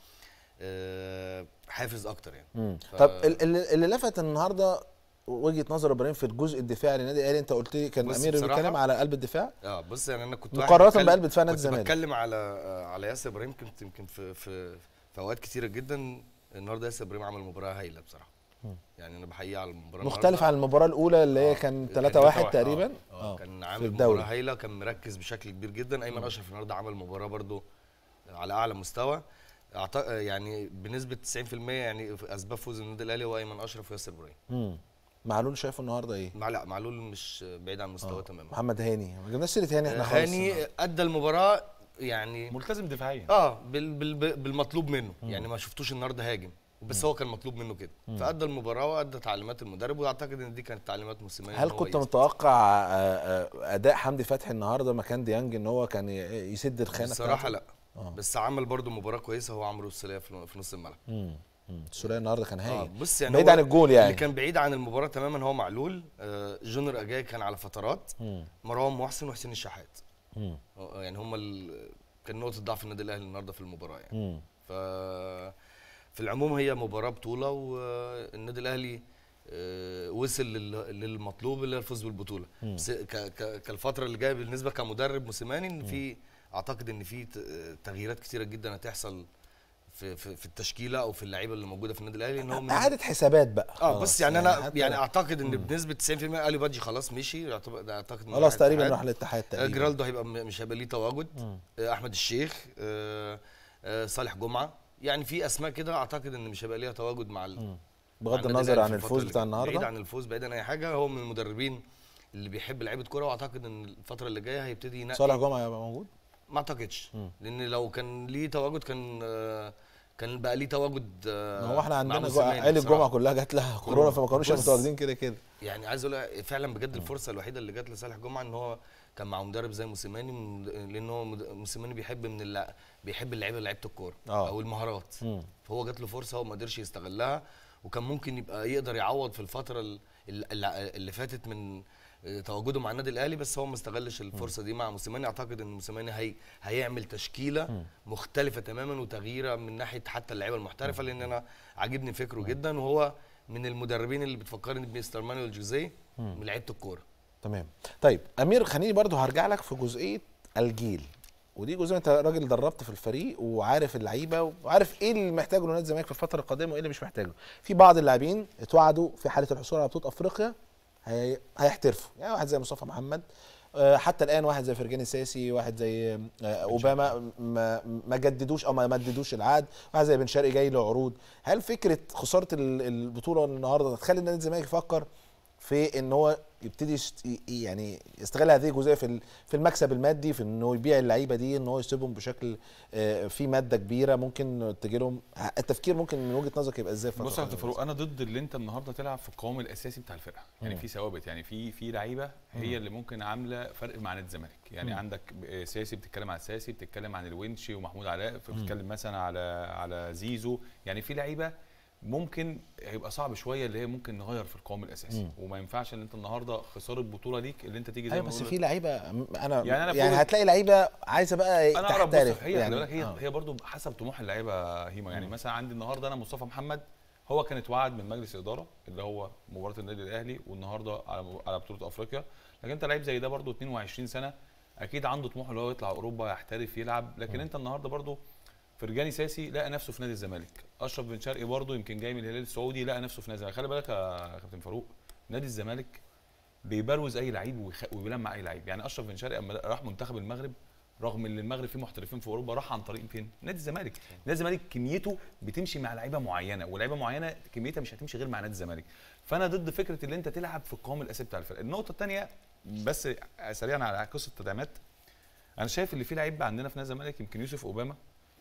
آه، حافز اكتر يعني مم. ف- طب ال- اللي, اللي لفت النهارده وجهه نظر ابراهيم في الجزء الدفاعي للنادي الاهلي انت قلت لي كان بص امير بصراحة- بيتكلم على قلب الدفاع اه بص يعني انا كنت مقارنة واحد بتكلم- بقلب دفاع نادي كنت الزمالك. بتكلم على آه، على ياسر ابراهيم كنت يمكن في في في اوقات كتيره جدا النهارده ياسر ابراهيم عمل مباراه هايله بصراحه مم. يعني انا بحييه على المباراه مختلف النهاردة. عن المباراه الاولى اللي هي كان 3 1 تقريبا اه كان في عامل الدوري مباراه هايله كان مركز بشكل كبير جدا ايمن اشرف النهارده عمل مباراه برده على اعلى مستوى أعت- يعني بنسبه 90% يعني في اسباب فوز النادي الاهلي هو ايمن اشرف وياسر ابراهيم مم. معلول شايفه النهارده ايه مع لا معلول مش بعيد عن مستواه تماما محمد هاني ما جبناش سيره هاني احنا خالص هاني ادى المباراه يعني ملتزم دفاعيا اه بال بال بالمطلوب منه يعني ما شفتوش النهارده هاجم بس مم. هو كان مطلوب منه كده مم. فادى المباراه وادى تعليمات المدرب واعتقد ان دي كانت تعليمات موسيماني هل إن هو كنت يس- متوقع آه، آه، اداء حمدي فتحي النهارده مكان ديانج ان هو كان ي- يسد الخانه بصراحه بتاعته؟ لا بس عمل برضو مباراه كويسه هو عمرو السوليه في في نص الملعب مم. مم. السوليه النهارده كان اه هايل بص يعني بعيد هو عن الجول يعني اللي كان بعيد عن المباراه تماما هو معلول آه جونر اجاي كان على فترات مم. مروان محسن وحسين الشحات مم. آه، يعني هم ال... كان نقطه ضعف النادي الاهلي النهارده في المباراه يعني مم. ف في العموم هي مباراه بطوله والنادي الاهلي آه، وصل لل- للمطلوب اللي هو الفوز بالبطوله مم. بس ك... ك... كالفتره اللي جايه بالنسبه كمدرب موسيماني ان في اعتقد ان في ت- تغييرات كتيره جدا هتحصل في في, في التشكيله او في اللعيبه اللي موجوده في النادي الاهلي ان هو من- اعاده حسابات بقى اه خلاص. بص يعني انا حتى يعني لو- اعتقد ان مم. بنسبه 90% الي بادجي خلاص مشي يعتبر ده اعتقد إنه خلاص راح تقريبا الاتحاد. راح الاتحاد آه، تقريبا. جرالدو هيبقى م- مش هيبقى ليه تواجد مم. آه، احمد الشيخ آه، آه، صالح جمعه يعني في اسماء كده اعتقد ان مش هيبقى ليها تواجد مع ال- مع بغض النادي النظر الأهلي عن في الفترة الفوز اللي بتاع جاية. بعيد النهارده عن الفوز بعيد عن اي حاجه هو من المدربين اللي بيحب لعيبه كوره واعتقد ان الفتره اللي جايه هيبتدي ينقي صالح جمعه هيبقى موجود ما اعتقدش مم. لان لو كان ليه تواجد كان آه، كان بقى ليه تواجد آه، ما هو احنا مع عندنا جو- موسيماني عيله بصراحة. الجمعه كلها جات لها كورونا فما كانوش بص، متواجدين كده كده يعني عايز اقول لك فعلا بجد الفرصه الوحيده اللي جات لصالح جمعه ان هو كان مع مدرب زي موسيماني من- لان هو مد- موسيماني بيحب من اللع... بيحب اللعيبه اللي لعيبه الكوره آه. او المهارات مم. فهو جات له فرصه هو ما قدرش يستغلها وكان ممكن يبقى يقدر يعوض في الفتره ال- ال- اللي فاتت من آه، تواجده مع النادي الاهلي بس هو ما استغلش الفرصه دي مع موسيماني اعتقد ان موسيماني هي هيعمل تشكيله مختلفه تماما وتغييره من ناحيه حتى اللعيبه المحترفه لان انا عاجبني فكره جدا وهو من المدربين اللي بتفكرني بمستر مانويل جوزيه مم. من لعيبه الكوره تمام طيب امير خليني برضو هرجع لك في جزئيه الجيل ودي جزئيه انت راجل دربت في الفريق وعارف اللعيبه وعارف ايه اللي محتاجه نادي الزمالك في الفتره القادمه وايه اللي مش محتاجه في بعض اللاعبين اتوعدوا في حاله الحصول على بطوله افريقيا هي... هيحترفوا يعني واحد زي مصطفى محمد آه، حتى الان واحد زي فرجاني ساسي واحد زي آه، اوباما ما ما جددوش او ما مددوش العقد واحد زي بن شرقي جاي له عروض هل فكره خساره ال- البطوله النهارده تخلي نادي الزمالك يفكر في ان هو يبتدي يشت... ي- يعني يستغل هذه الجزئيه في ال- في المكسب المادي في انه يبيع اللعيبه دي ان هو يسيبهم بشكل آه، في ماده كبيره ممكن تجي لهم التفكير ممكن من وجهه نظرك يبقى ازاي في بص يا الفترة كابتن فاروق انا ضد اللي انت النهارده تلعب في القوام الاساسي بتاع الفرقه يعني مم. في ثوابت يعني في في لعيبه هي اللي ممكن عامله فرق مع نادي الزمالك يعني مم. عندك ب- ساسي بتتكلم على ساسي بتتكلم عن الونشي ومحمود علاء بتتكلم مثلا على على زيزو يعني في لعيبه ممكن هيبقى صعب شويه اللي هي ممكن نغير في القوام الاساسي مم. وما ينفعش ان انت النهارده خساره بطوله ليك اللي انت تيجي زي ايوه ما بس بقول في لعيبه م- انا يعني يعني, أنا يعني فوق- هتلاقي لعيبه عايزه بقى انا اعرف بص تحترف هي يعني خلي بالك هي آه. هي برضه حسب طموح اللعيبه هيما يعني مم. مثلا عندي النهارده انا مصطفى محمد هو كان اتوعد من مجلس الاداره اللي هو مباراه النادي الاهلي والنهارده على على بطوله افريقيا لكن انت لعيب زي ده برضه 22 سنه اكيد عنده طموح اللي هو يطلع اوروبا يحترف يلعب لكن مم. انت النهارده برضه فرجاني ساسي لقى نفسه في نادي الزمالك اشرف بن شرقي برضه يمكن جاي من الهلال السعودي لقى نفسه في نادي الزمالك خلي بالك يا كابتن فاروق نادي الزمالك بيبروز اي لعيب ويخ- ويلمع اي لعيب يعني اشرف بن شرقي اما راح منتخب المغرب رغم ان المغرب فيه محترفين في اوروبا راح عن طريق فين؟ نادي الزمالك، نادي الزمالك كميته بتمشي مع لعيبه معينه ولاعيبه معينه كميتها مش هتمشي غير مع نادي الزمالك، فانا ضد فكره ان انت تلعب في القوام الاساسي بتاع الفرقه، النقطه الثانيه بس سريعا على قصه التدعيمات انا شايف اللي في لعيب عندنا في نادي الزمالك يمكن يوسف اوباما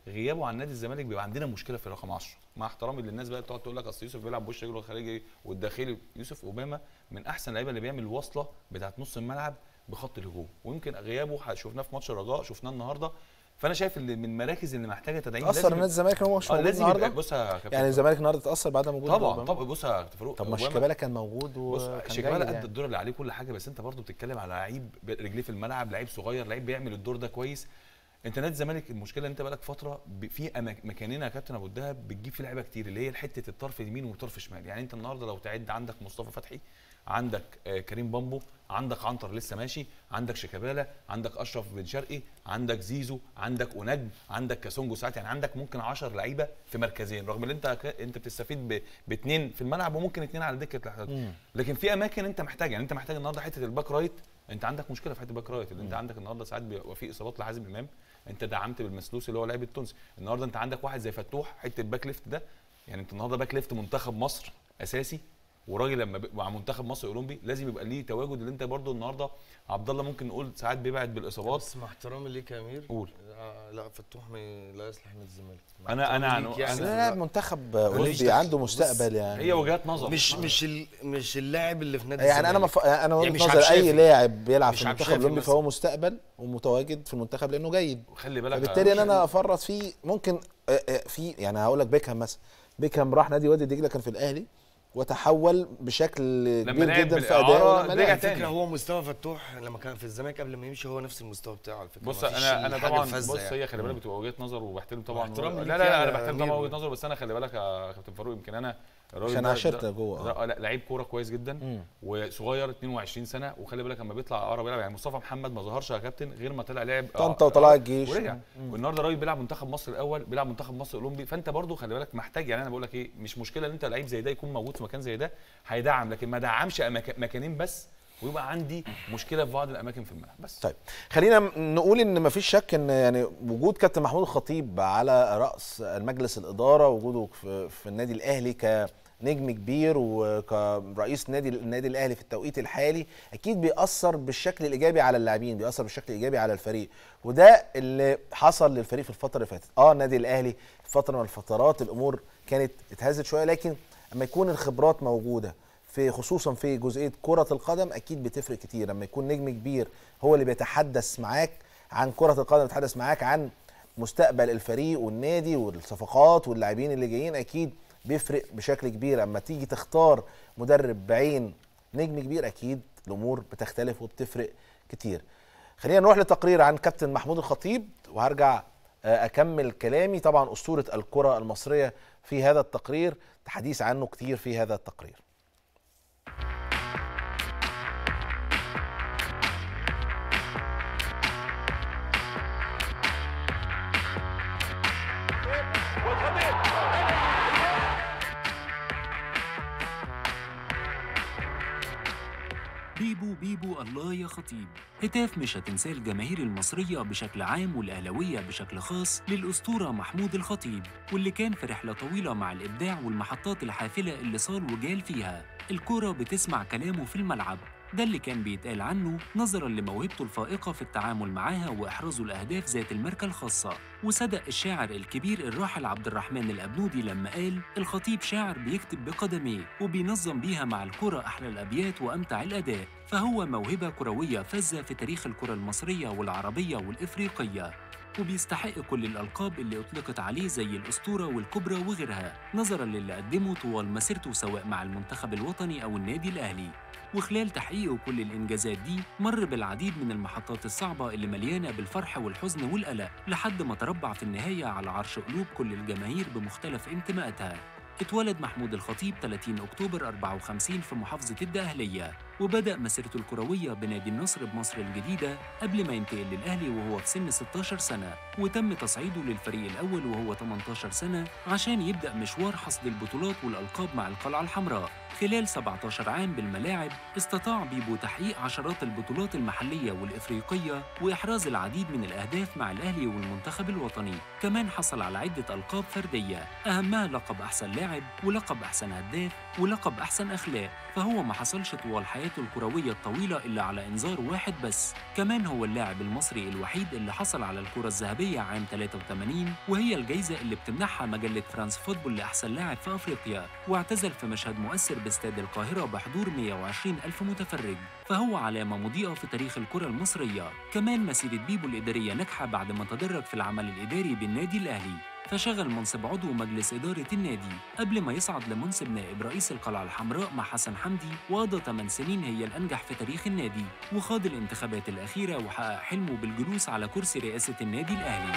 غيابه عن نادي الزمالك بيبقى عندنا مشكله في رقم 10 مع احترامي للناس بقى بتقعد تقول لك اصل يوسف بيلعب بوش رجله الخارجي والداخلي يوسف اوباما من احسن اللعيبه اللي بيعمل الوصله بتاعت نص الملعب بخط الهجوم ويمكن غيابه ح- شفناه في ماتش الرجاء شفناه النهارده فانا شايف ان من المراكز اللي محتاجه تدعيم تاثر لازم- نادي الزمالك ان هو مش آه، موجود لازم يبقى- النهارده بص يا كابتن يعني الزمالك النهارده اتاثر بعد ما وجود طبعا أوباما. طبعا بص يا كابتن فاروق طب ما أوباما- شيكابالا كان موجود بص وكان شيكابالا جيد قد يعني. الدور اللي عليه كل حاجه بس انت برضو بتتكلم على لعيب رجليه في الملعب لعيب صغير لعيب بيعمل الدور ده كويس انت نادي الزمالك المشكله ان انت بقالك فتره ب- في أماك- مكانين يا كابتن ابو الدهب بتجيب فيه لعيبه كتير اللي هي حته الطرف اليمين والطرف الشمال يعني انت النهارده لو تعد عندك مصطفى فتحي عندك آه، كريم بامبو عندك عنتر لسه ماشي عندك شيكابالا عندك اشرف بن شرقي عندك زيزو عندك اونجم عندك كاسونجو ساعات يعني عندك ممكن 10 لعيبه في مركزين رغم ان انت ك- انت بتستفيد ب- باثنين في الملعب وممكن اثنين على دكه الاحتياط مم. لكن في اماكن انت محتاج يعني انت محتاج النهارده حته الباك رايت انت عندك مشكله في حته الباك رايت اللي انت عندك النهارده ساعات بيبقى في اصابات لحازم امام انت دعمت بالمسلوسي اللي هو لاعب التونسي النهارده انت عندك واحد زي فتوح حته الباك ليفت ده يعني انت النهارده باك ليفت منتخب مصر اساسي وراجل لما بيبقى مع منتخب مصر اولمبي لازم يبقى ليه تواجد اللي انت برضو النهارده عبد الله ممكن نقول ساعات بيبعد بالاصابات بس مع احترامي ليك يا امير قول آه لا فتوح ما- لا يصلح نادي الزمالك مع أنا- أنا احترامي عن- ليك يعني لا، في لا، الوقت. منتخب ماليش أولمبي دخل. عنده بص، مستقبل يعني. هي وجهات نظر. مش مش ال... مش اللاعب اللي في نادي يعني انا الزمالك مف... انا وجهه مش نظر عبد اي شافي. لاعب بيلعب مش في عبد المنتخب شافي الاولمبي مثلا. فهو مستقبل ومتواجد في المنتخب لانه جيد خلي بالك فبالتالي ان انا افرط فيه ممكن آه، آه، في يعني هقول لك بيكهام مثلا بيكهام راح نادي وادي دجله كان في الاهلي وتحول بشكل كبير لعب جدا في بالإعارة ادائه لما رجع لعب. فكره هو مستوى فتوح لما كان في الزمالك قبل ما يمشي هو نفس المستوى بتاعه على فكره بص مفيش انا انا الحاجة طبعا الفذة بص يعني. هي خلي بالك بتبقى وجهه نظر وبحترم طبعا واحترامي لا ليك لا لا يعني انا يا بحترم طبعا أمير. وجهه نظر بس انا خلي بالك يا كابتن فاروق يمكن انا الراجل عشان ده- عشرت ده- جوه، ده- آه. لا لعيب كوره كويس جدا وصغير 22 سنه وخلي بالك لما بيطلع اعاره بيلعب يعني مصطفى محمد ما ظهرش يا كابتن غير ما طلع لعب طنطا آه، وطلع آه، الجيش. ورجع مم. والنهارده راجل بيلعب منتخب مصر الاول بيلعب منتخب مصر الاولمبي فانت برضو خلي بالك محتاج يعني انا بقول لك ايه مش مشكله ان انت لعيب زي ده يكون موجود في مكان زي ده هيدعم لكن ما دعمش أماك- مكانين بس ويبقى عندي مشكله في بعض الاماكن في الملعب بس طيب خلينا م- نقول ان مفيش شك ان يعني وجود كابتن محمود الخطيب على راس المجلس الاداره وجوده في, في النادي الاهلي كنجم كبير وكرئيس نادي النادي الاهلي في التوقيت الحالي اكيد بيأثر بالشكل الايجابي على اللاعبين بيأثر بالشكل الايجابي على الفريق وده اللي حصل للفريق في الفتره اللي فاتت اه النادي الاهلي في فتره من الفترات الامور كانت اتهزت شويه لكن اما يكون الخبرات موجوده في خصوصا في جزئيه كره القدم اكيد بتفرق كتير لما يكون نجم كبير هو اللي بيتحدث معاك عن كره القدم بيتحدث معاك عن مستقبل الفريق والنادي والصفقات واللاعبين اللي جايين اكيد بيفرق بشكل كبير اما تيجي تختار مدرب بعين نجم كبير اكيد الامور بتختلف وبتفرق كتير خلينا نروح لتقرير عن كابتن محمود الخطيب وهرجع آه، اكمل كلامي طبعا اسطوره الكره المصريه في هذا التقرير تحديث عنه كتير في هذا التقرير بيبو بيبو الله يا خطيب هتاف مش هتنساه الجماهير المصرية بشكل عام والأهلوية بشكل خاص للأسطورة محمود الخطيب واللي كان في رحلة طويلة مع الإبداع والمحطات الحافلة اللي صال وجال فيها الكرة بتسمع كلامه في الملعب ده اللي كان بيتقال عنه نظرا لموهبته الفائقة في التعامل معاها وإحرازه الأهداف ذات الماركة الخاصة وصدق الشاعر الكبير الراحل عبد الرحمن الأبنودي لما قال الخطيب شاعر بيكتب بقدميه وبينظم بيها مع الكرة أحلى الأبيات وأمتع الأداء فهو موهبة كروية فذة في تاريخ الكرة المصرية والعربية والإفريقية وبيستحق كل الألقاب اللي أطلقت عليه زي الأسطورة والكبرى وغيرها نظرا للي قدمه طوال مسيرته سواء مع المنتخب الوطني أو النادي الأهلي وخلال تحقيقه كل الإنجازات دي مر بالعديد من المحطات الصعبة اللي مليانة بالفرح والحزن والقلق لحد ما تربع في النهاية على عرش قلوب كل الجماهير بمختلف انتماءاتها اتولد محمود الخطيب 30 أكتوبر 54 في محافظة الدقهلية وبدأ مسيرته الكروية بنادي النصر بمصر الجديدة قبل ما ينتقل للأهلي وهو في سن 16 سنة وتم تصعيده للفريق الأول وهو 18 سنة عشان يبدأ مشوار حصد البطولات والألقاب مع القلعة الحمراء خلال 17 عام بالملاعب استطاع بيبو تحقيق عشرات البطولات المحلية والإفريقية وإحراز العديد من الأهداف مع الأهلي والمنتخب الوطني كمان حصل على عدة ألقاب فردية أهمها لقب أحسن لاعب ولقب أحسن هداف ولقب أحسن أخلاق فهو ما حصلش طوال حياته الكروية الطويلة إلا على إنذار واحد بس كمان هو اللاعب المصري الوحيد اللي حصل على الكرة الذهبية عام 83 وهي الجايزة اللي بتمنحها مجلة فرانس فوتبول لأحسن لاعب في أفريقيا واعتزل في مشهد مؤثر باستاد القاهرة بحضور 120 ألف متفرج فهو علامة مضيئة في تاريخ الكرة المصرية كمان مسيرة بيبو الإدارية ناجحة بعد ما تدرج في العمل الإداري بالنادي الأهلي فشغل منصب عضو مجلس إدارة النادي قبل ما يصعد لمنصب نائب رئيس القلعة الحمراء مع حسن حمدي وقضى 8 سنين هي الأنجح في تاريخ النادي وخاض الانتخابات الأخيرة وحقق حلمه بالجلوس على كرسي رئاسة النادي الأهلي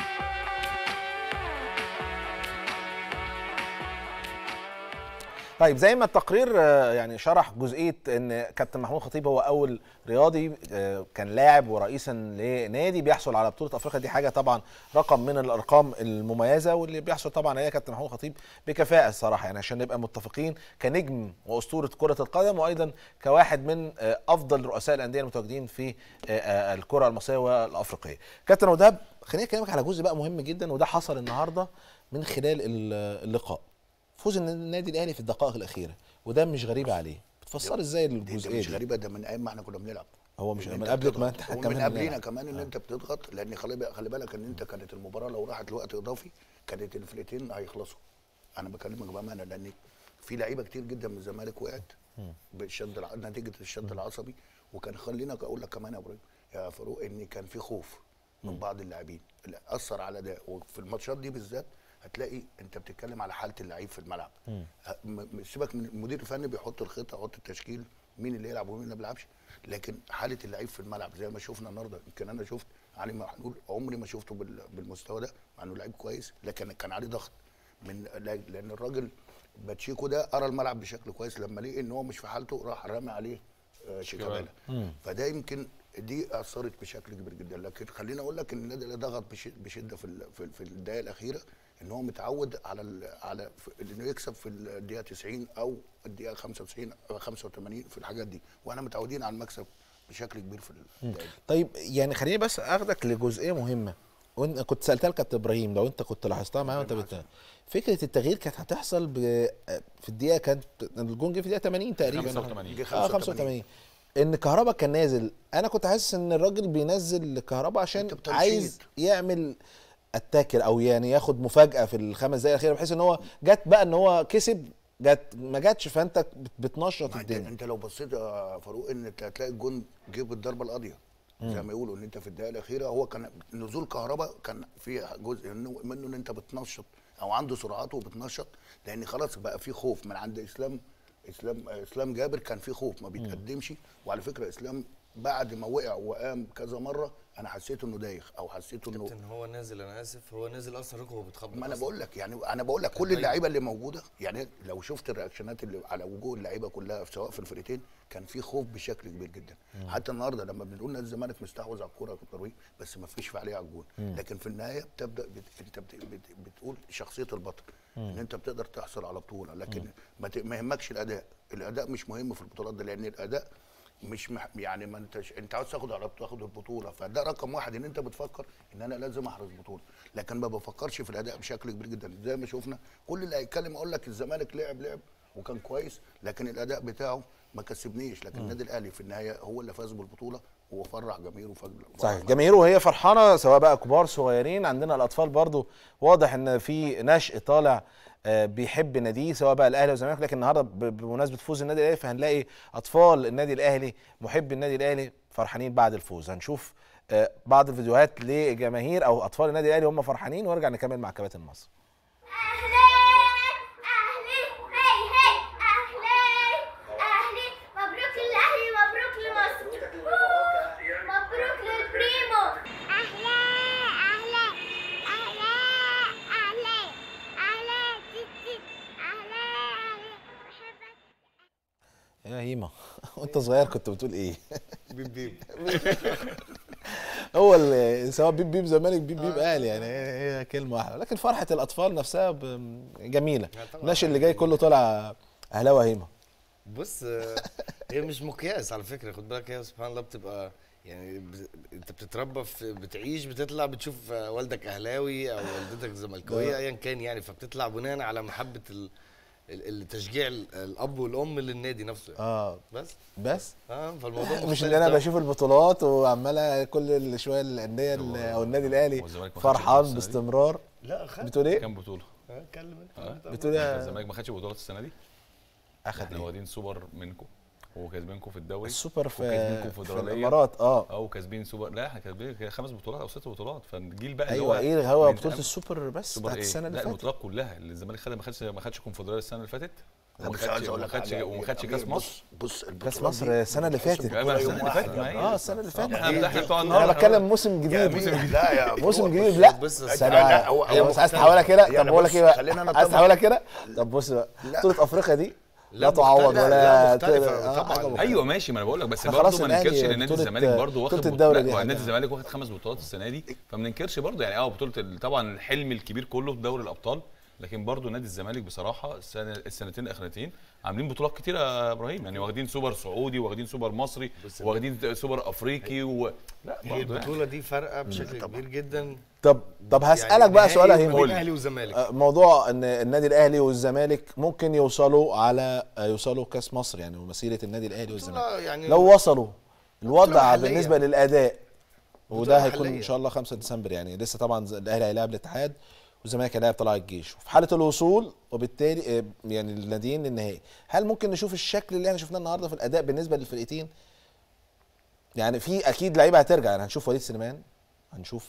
طيب زي ما التقرير آه، يعني شرح جزئيه ان كابتن محمود خطيب هو اول رياضي آه، كان لاعب ورئيسا لنادي بيحصل على بطوله افريقيا دي حاجه طبعا رقم من الارقام المميزه واللي بيحصل طبعا عليها كابتن محمود خطيب بكفاءه الصراحه يعني عشان نبقى متفقين كنجم واسطوره كره القدم وايضا كواحد من آه، افضل رؤساء الانديه المتواجدين في آه، آه، الكره المصريه والافريقيه. كابتن وداب خليني اكلمك على جزء بقى مهم جدا وده حصل النهارده من خلال ال- اللقاء. فوز النادي الاهلي في الدقائق الاخيره وده مش غريب عليه بتفسر ازاي دي- دي الجزئيه مش دي غريبه ده من ايام ما احنا كنا بنلعب هو مش إن من أنت قبل ما بتضغط. انت ومن كمان قبلنا بنلعب. كمان ان انت بتضغط لان خلي بالك خلي بالك ان انت كانت المباراه لو راحت لوقت اضافي كانت الفرقتين هيخلصوا انا بكلمك بامانه لان في لعيبه كتير جدا من الزمالك وقعت بالشد الع... نتيجه الشد العصبي وكان خلينا اقول لك كمان يا ابراهيم يا فاروق ان كان في خوف من بعض اللاعبين اللي اثر على ده وفي الماتشات دي بالذات هتلاقي انت بتتكلم على حاله اللعيب في الملعب ه- م- م- سيبك من المدير الفني بيحط الخطه يحط التشكيل مين اللي يلعب ومين اللي ما بيلعبش لكن حاله اللعيب في الملعب زي ما شفنا النهارده يمكن انا شفت علي محلول عمري ما شفته بال- بالمستوى ده مع انه لعيب كويس لكن كان عليه ضغط من لا- لان الراجل باتشيكو ده قرا الملعب بشكل كويس لما لقي ان هو مش في حالته راح رمى عليه آه، شيكابالا فده يمكن دي اثرت بشكل كبير جدا لكن خليني اقول لك ان النادي اللي ضغط بش- بشده في ال- في, في الدقائق الاخيره ان هو متعود على ال على في- انه يكسب في الدقيقه 90 او الدقيقه 95 او 85 في الحاجات دي واحنا متعودين على المكسب بشكل كبير في الدقائق دي طيب يعني خليني بس اخدك لجزئيه مهمه وانت كنت سالتها لكابتن ابراهيم لو انت كنت لاحظتها معايا وانت بت... فكره التغيير كانت هتحصل ب... في الدقيقه كانت الجون جه في الدقيقه 80 تقريبا 85. اه 85 ان كهربا كان نازل انا كنت حاسس ان الراجل بينزل كهربا عشان بتنشيط. عايز يعمل التاكل او يعني ياخد مفاجاه في الخمس دقائق الاخيره بحيث ان هو جت بقى ان هو كسب جت ما جاتش فانت بت- بتنشط ما انت, الدنيا انت لو بصيت يا فاروق ان انت هتلاقي الجون جه بالضربه القاضيه زي مم. ما يقولوا ان انت في الدقيقه الاخيره هو كان نزول كهرباء كان في جزء منه, منه ان انت بتنشط او عنده سرعات وبتنشط لان خلاص بقى في خوف من عند اسلام اسلام اسلام جابر كان في خوف ما بيتقدمش وعلى فكره اسلام بعد ما وقع وقام كذا مره انا حسيت انه دايخ او حسيت انه كابتن هو نازل انا اسف هو نازل اصلا ركبه بتخبط ما انا أصلاً. بقول لك يعني انا بقول لك كل طيب. اللعيبه اللي موجوده يعني لو شفت الرياكشنات اللي على وجوه اللعيبه كلها سواء في الفرقتين كان في خوف بشكل كبير جدا مم. حتى النهارده لما بنقول نادي الزمالك مستحوذ على الكوره في الترويج بس ما فيش فعاليه على الجون مم. لكن في النهايه بتبدا بت... انت بت... بت... بتقول شخصيه البطل مم. ان انت بتقدر تحصل على بطوله لكن مم. ما, ت... ما يهمكش الاداء الاداء مش مهم في البطولات دي لان الاداء مش مح... يعني ما انتش انت عاوز تاخد على تاخد البطوله فده رقم واحد ان انت بتفكر ان انا لازم احرز بطوله لكن ما بفكرش في الاداء بشكل كبير جدا زي ما شفنا كل اللي هيتكلم اقول لك الزمالك لعب لعب وكان كويس لكن الاداء بتاعه ما كسبنيش لكن مم. النادي الاهلي في النهايه هو اللي فاز بالبطوله وفرح جماهيره وفرح صحيح جماهيره وهي فرحانه سواء بقى كبار صغيرين عندنا الاطفال برضو واضح ان في نشء طالع آه، بيحب ناديه سواء بقى الاهلي والزمالك لكن النهارده ب- بمناسبه فوز النادي الاهلي فهنلاقي اطفال النادي الاهلي محبي النادي الاهلي فرحانين بعد الفوز هنشوف آه، بعض الفيديوهات لجماهير او اطفال النادي الاهلي هم فرحانين ونرجع نكمل مع كباتن مصر اهلي مبروك للاهلي مبروك لمصر مبروك للبريمو اهلا اهلا اهلا اهلا اهلا تيتي اهلا اهلا يا هيما وانت صغير كنت بتقول ايه بيب بيب هو ال- سواء بيب بيب زمالك بيب بيب اهلي يعني هي هي كلمه واحده لكن فرحه الاطفال نفسها ب- جميله طبعاً. الناس اللي جاي كله طالع اهلاوي هيما بص آه، هي مش مقياس على فكره خد بالك هي سبحان الله بتبقى يعني ب... انت بتتربى في بتعيش بتطلع بتشوف آه، والدك اهلاوي او والدتك زملكاويه آه. ايا كان يعني فبتطلع بناء على محبه ال... ال- التشجيع ال- الاب والام للنادي نفسه يعني. اه بس بس اه فالموضوع مش مختلف اللي انا طبعاً. بشوف البطولات وعماله كل ال- شويه الانديه ال- او النادي الاهلي والزمالك ما خدش فرحان السنة دي؟ باستمرار لا خد بتقول ايه؟ كام بطوله؟ اه اتكلم انت. اه بتقول إيه؟ الزمالك ما خدش بطولات السنه دي اخد احنا ايه؟ واخدين سوبر منكم وكاسبينكم في الدوري السوبر في- وكاسبينكم في فدرالية. الإمارات، اه. اه وكاسبين سوبر لا احنا كاسبين خمس بطولات او ست بطولات فالجيل بقى ايوه ايه هو من بطوله أم- السوبر بس سوبر بتاعت إيه؟ السنه اللي لا فاتت البطولات كلها اللي الزمالك خدها ما خدش ما خدش كونفدراليه السنه اللي فاتت لا، وما بس عايز خدش اقول وما لك خدش حاجة. وما خدش أمير، كاس بص- مصر بص كاس البطولات مصر دي السنه اللي بتحسب فاتت بطولة أيوة، يوم السنة اللي واحد. فاتت، ما هي. اه السنه اللي فاتت احنا دي- احنا دي بتوع بطولة. انا النهارده بتكلم موسم جديد موسم جديد. لا يا موسم بطولة. جديد لا بص يا استنى لا، هو- أيوة، هو بس عايز مختلف. تحولها كده يعني طب بقول لك بص، ايه بقى خلينا عايز نطبق. تحولها كده طب بص بقى بطوله افريقيا دي لا تعوض لا، ولا لا، مختلفة آه، طبعاً. حاجة مختلفة. ايوه ماشي ما انا بقول لك بس احنا برضه خلاص ما الأهلي ننكرش ان نادي بطولة- الزمالك برضه واخد بطولة بط- الدوري لا، دي هو حاجة. نادي الزمالك واخد خمس بطولات السنه دي فما ننكرش برضه يعني اه بطوله ال- طبعا الحلم الكبير كله في دوري الابطال لكن برضه نادي الزمالك بصراحه السنه السنتين الاخرانيتين عاملين بطولات كتيره يا ابراهيم يعني واخدين سوبر سعودي واخدين سوبر مصري واخدين سوبر افريقي و... لا هي برضه يعني. البطوله دي فارقه بشكل كبير جدا طب طب هسالك يعني بقى نهائي سؤال يا ما هيما بين اهلي وزمالك آه، موضوع ان النادي الاهلي والزمالك ممكن يوصلوا على آه، يوصلوا كاس مصر يعني ومسيره النادي الاهلي والزمالك يعني لو وصلوا الوضع محلية. بالنسبه للاداء وده بطولة هيكون محلية. ان شاء الله 5 ديسمبر يعني لسه طبعا الاهلي هيلاعب الاتحاد والزمالك هيلاعب طلائع الجيش وفي حاله الوصول وبالتالي آه، يعني الناديين للنهائي هل ممكن نشوف الشكل اللي احنا شفناه النهارده في الاداء بالنسبه للفرقتين يعني في اكيد لعيبه هترجع يعني هنشوف وليد سليمان هنشوف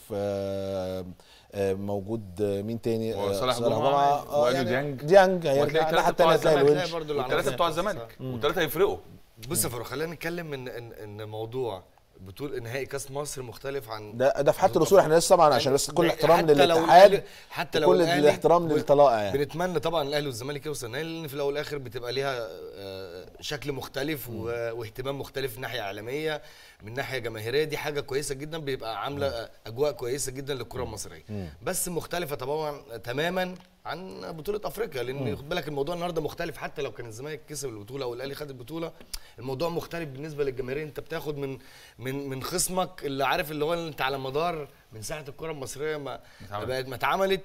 آه، آه، موجود آه، مين تاني آه، وصالح جمعه آه، وأليو يعني ديانج ديانج وهتلاقي هيرجع الثلاثه الناحيه بتوع الثانيه هتلاقي الزمالك الونش برضه اللي والثلاثه عملوها. بتوع الزمالك والثلاثه هيفرقوا بص يا فاروق خلينا نتكلم ان ان ان موضوع بطوله نهائي كاس مصر مختلف عن ده ده في حاله الوصول احنا لسه طبعا عشان بس كل ده احترام حتى لو للاتحاد الأهلي- حتى لو وكل الأهلي الاحترام ب- للطلائع يعني بنتمنى طبعا الاهلي والزمالك يوصل نهائي لان في الاول والاخر بتبقى ليها آه، شكل مختلف و- واهتمام مختلف من ناحيه اعلاميه من ناحيه جماهيريه دي حاجه كويسه جدا بيبقى عامله آه، اجواء كويسه جدا للكره المصريه بس مختلفه طبعا تماما عن بطوله افريقيا لان خد بالك الموضوع النهارده مختلف حتى لو كان الزمالك كسب البطوله او الاهلي خد البطوله الموضوع مختلف بالنسبه للجماهير انت بتاخد من من من خصمك اللي عارف اللي هو انت على مدار من ساعه الكره المصريه ما ما بقت ما اتعملت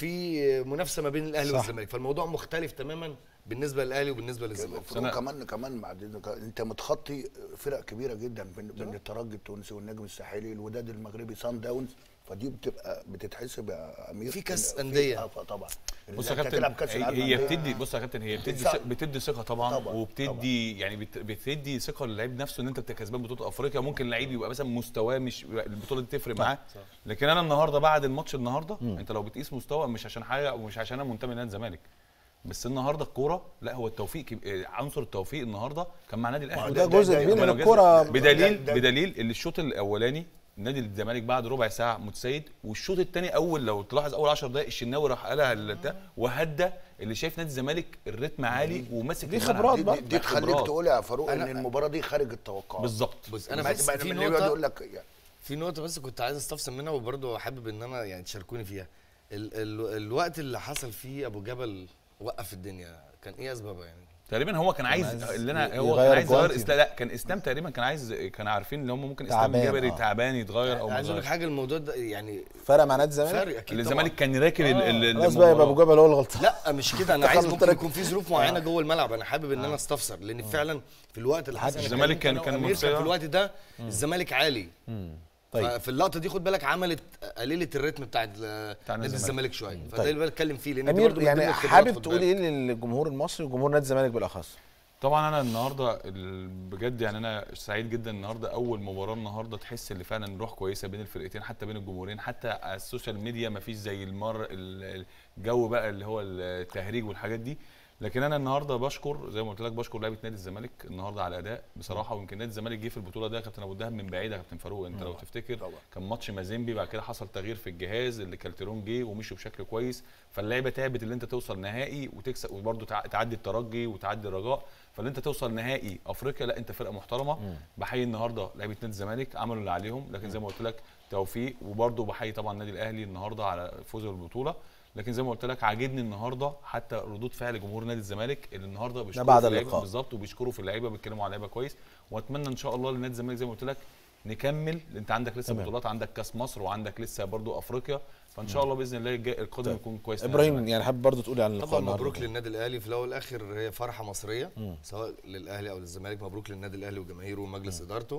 في منافسه ما بين الاهلي صح. والزمالك فالموضوع مختلف تماما بالنسبه للاهلي وبالنسبه للزمالك فروق كمان كمان بعد إذنك، انت متخطي فرق كبيره جدا بين بين الترجي التونسي والنجم الساحلي الوداد المغربي سان داونز فدي بتبقى بتتحسب يا امير في كاس إن- أندية. آه، طبعا بص يا أنت كابتن تلعب كاس هي, العالم هي للأندية. بتدي بص يا كابتن هي بتدي صح. ثقة- بتدي ثقه طبعا, طبعاً، وبتدي يعني بت بتدي ثقه للعيب نفسه ان انت بت- كسبان بطوله افريقيا ممكن لعيب يبقى مثلا مستواه مش البطوله دي تفرق معاه لكن انا النهارده بعد الماتش النهارده انت لو بتقيس مستوى مش عشان حاجه ومش عشان انا منتمي لنادي الزمالك بس النهارده الكوره لا هو التوفيق كب- آه، عنصر التوفيق النهارده كان مع نادي ما الاهلي هو ده جزء كبير من الكرة. بدليل ده- ده- بدليل اللي الشوط الاولاني نادي الزمالك بعد ربع ساعه متسيد والشوط الثاني اول لو تلاحظ اول 10 دقائق الشناوي راح قالها للبتاع وهدى اللي شايف نادي الزمالك الريتم عالي وماسك دي الملعب. خبرات بقى. دي, دي تخليك خبرات. تقول يا فاروق أنا- ان المباراه دي خارج التوقعات بالظبط بص انا ما- بس ما- في من يقعد نقطه يقول لك يعني في نقطه بس كنت عايز استفسر منها وبرضه حابب ان انا يعني تشاركوني فيها ال ال الوقت اللي حصل فيه ابو جبل وقف الدنيا كان ايه اسبابه يعني تقريبا هو كان عايز عايز اللي انا ي- هو يغير كان عايز يغير الجوانتي. اسلام لا كان اسلام تقريبا كان عايز كان عارفين ان هم ممكن اسلام تعبان، جبري آه. تعبان يتغير او ما عايز اقول لك يتغيرش. حاجه الموضوع ده يعني فرق مع نادي الزمالك فرق اكيد الزمالك كان راكن ال- ال- خلاص بقى يبقى ابو المباراة. جبل هو الغلطان لا مش كده انا عايز تخلط ممكن ترك. يكون في ظروف معينه جوه الملعب انا حابب ان انا استفسر لان فعلا في الوقت اللي حصل الزمالك كان- كان منصف منصف. في الوقت ده الزمالك عالي طيب. ففي اللقطه دي خد بالك عملت قليله الريتم بتاعت نادي الزمالك شويه فده اللي بتكلم فيه لان دي امير برضه من ضمن يعني الخبرات، حابب خد تقول بالك. ايه للجمهور المصري وجمهور نادي الزمالك بالاخص طبعا انا النهارده ال- بجد يعني انا سعيد جدا النهارده اول مباراه النهارده تحس ان فعلا روح كويسه بين الفرقتين حتى بين الجمهورين حتى على السوشيال ميديا ما فيش زي المر ال- الجو بقى اللي هو التهريج والحاجات دي لكن انا النهارده بشكر زي ما قلت لك بشكر لعيبه نادي الزمالك النهارده على الاداء بصراحه ويمكن نادي الزمالك جه في البطوله ده يا كابتن ابو الدهب من بعيد يا كابتن فاروق انت لو تفتكر كان ماتش مازيمبي بعد كده حصل تغيير في الجهاز اللي كالترون جه ومشوا بشكل كويس فاللعيبه تعبت اللي انت توصل نهائي وتكسب وبرده تعدي الترجي وتعدي الرجاء فاللي انت توصل نهائي افريقيا لا انت فرقه محترمه بحيي النهارده لعيبه نادي الزمالك عملوا اللي عليهم لكن زي ما قلت لك توفيق وبرده بحيي طبعا النادي الاهلي النهارده على فوزه بالبطوله لكن زي ما قلت لك عاجبني النهارده حتى ردود فعل جمهور نادي الزمالك اللي النهارده بيشكروا بعد في اللعيبة اللقاء. بالظبط وبيشكروا في اللعيبه بيتكلموا على اللعيبه كويس واتمنى ان شاء الله لنادي الزمالك زي ما قلت لك نكمل انت عندك لسه تمام. بطولات عندك كاس مصر وعندك لسه برضو افريقيا فان شاء الله باذن الله الجاي- القادم طيب. يكون كويس ابراهيم يعني حابب برضه تقولي عن اللقاء طبعا النهارده مبروك للنادي الاهلي في الاول والاخر هي فرحه مصريه مم. سواء للاهلي او للزمالك مبروك للنادي الاهلي وجماهيره ومجلس ادارته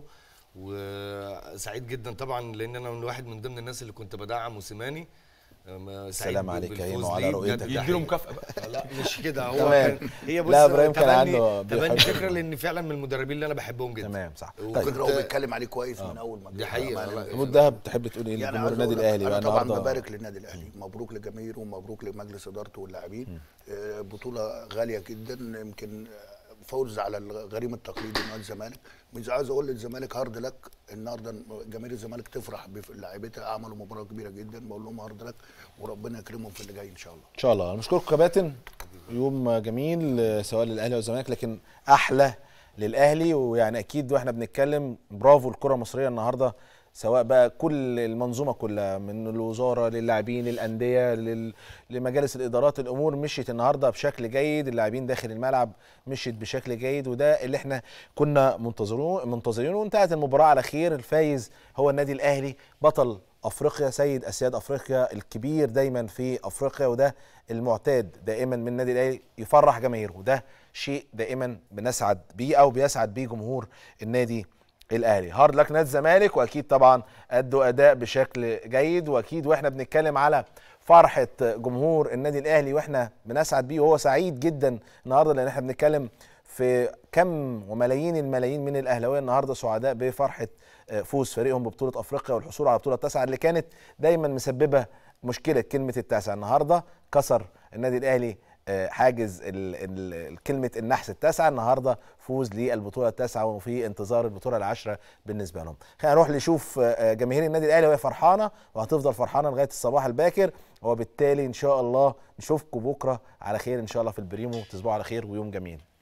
وسعيد جدا طبعا لان انا من واحد من ضمن الناس اللي كنت بدعم موسيماني أم، سعيد السلام بال- عليك يا بالفوز هيما وعلى ليه. رؤيتك. بجد يديله تحية. مكافأة بقى. لا مش كده هو تمام. كان هي بص لا، إبراهيم كان تبني- عنده تبني بيحب- فكره لان فعلا من المدربين اللي انا بحبهم جدا تمام صح طيب هو بيتكلم عليه كويس من اول ما دي جه. حقيقة. بأمانة. ابو الدهب تحب تقول ايه يعني لجمهور عايز النادي أقول لك الاهلي انا بقى طبعا النهارده ببارك للنادي الاهلي مبروك لجماهيره ومبروك لمجلس ادارته واللاعبين آه، بطوله غاليه جدا يمكن آه، فوز على الغريم التقليدي نادي الزمالك مش عايز اقول للزمالك هارد لك النهارده جماهير الزمالك تفرح بلاعيبتها عملوا مباراه كبيره جدا بقول لهم هارد لك وربنا يكرمهم في اللي جاي ان شاء الله ان شاء الله انا بشكركم كباتن يوم جميل آه، سواء للاهلي او الزمالك لكن احلى للاهلي ويعني اكيد واحنا بنتكلم برافو الكره المصريه النهارده سواء بقى كل المنظومه كلها من الوزاره للاعبين للانديه لل... لمجالس الادارات الامور مشيت النهارده بشكل جيد اللاعبين داخل الملعب مشيت بشكل جيد وده اللي احنا كنا منتظرون منتظرينه وانتهت المباراه على خير الفايز هو النادي الاهلي بطل افريقيا سيد اسياد افريقيا الكبير دايما في افريقيا وده المعتاد دائما من النادي الاهلي يفرح جماهيره وده شيء دائما بنسعد بيه او بيسعد بيه جمهور النادي الاهلي هارد لك نادي الزمالك واكيد طبعا ادوا اداء بشكل جيد واكيد واحنا بنتكلم على فرحه جمهور النادي الاهلي واحنا بنسعد بيه وهو سعيد جدا النهارده لان احنا بنتكلم في كم وملايين الملايين من الاهلاويه النهارده سعداء بفرحه آه، فوز فريقهم ببطوله افريقيا والحصول على البطوله التاسعه اللي كانت دايما مسببه مشكله كلمه التاسع النهارده كسر النادي الاهلي آه، حاجز ال- ال- كلمه النحس التاسعه النهارده فوز للبطوله التاسعه وفي انتظار البطوله العاشره بالنسبه لهم خلينا نروح نشوف آه، جماهير النادي الاهلي وهي فرحانه وهتفضل فرحانه لغايه الصباح الباكر وبالتالي ان شاء الله نشوفكم بكره على خير ان شاء الله في البريمو تصبحوا على خير ويوم جميل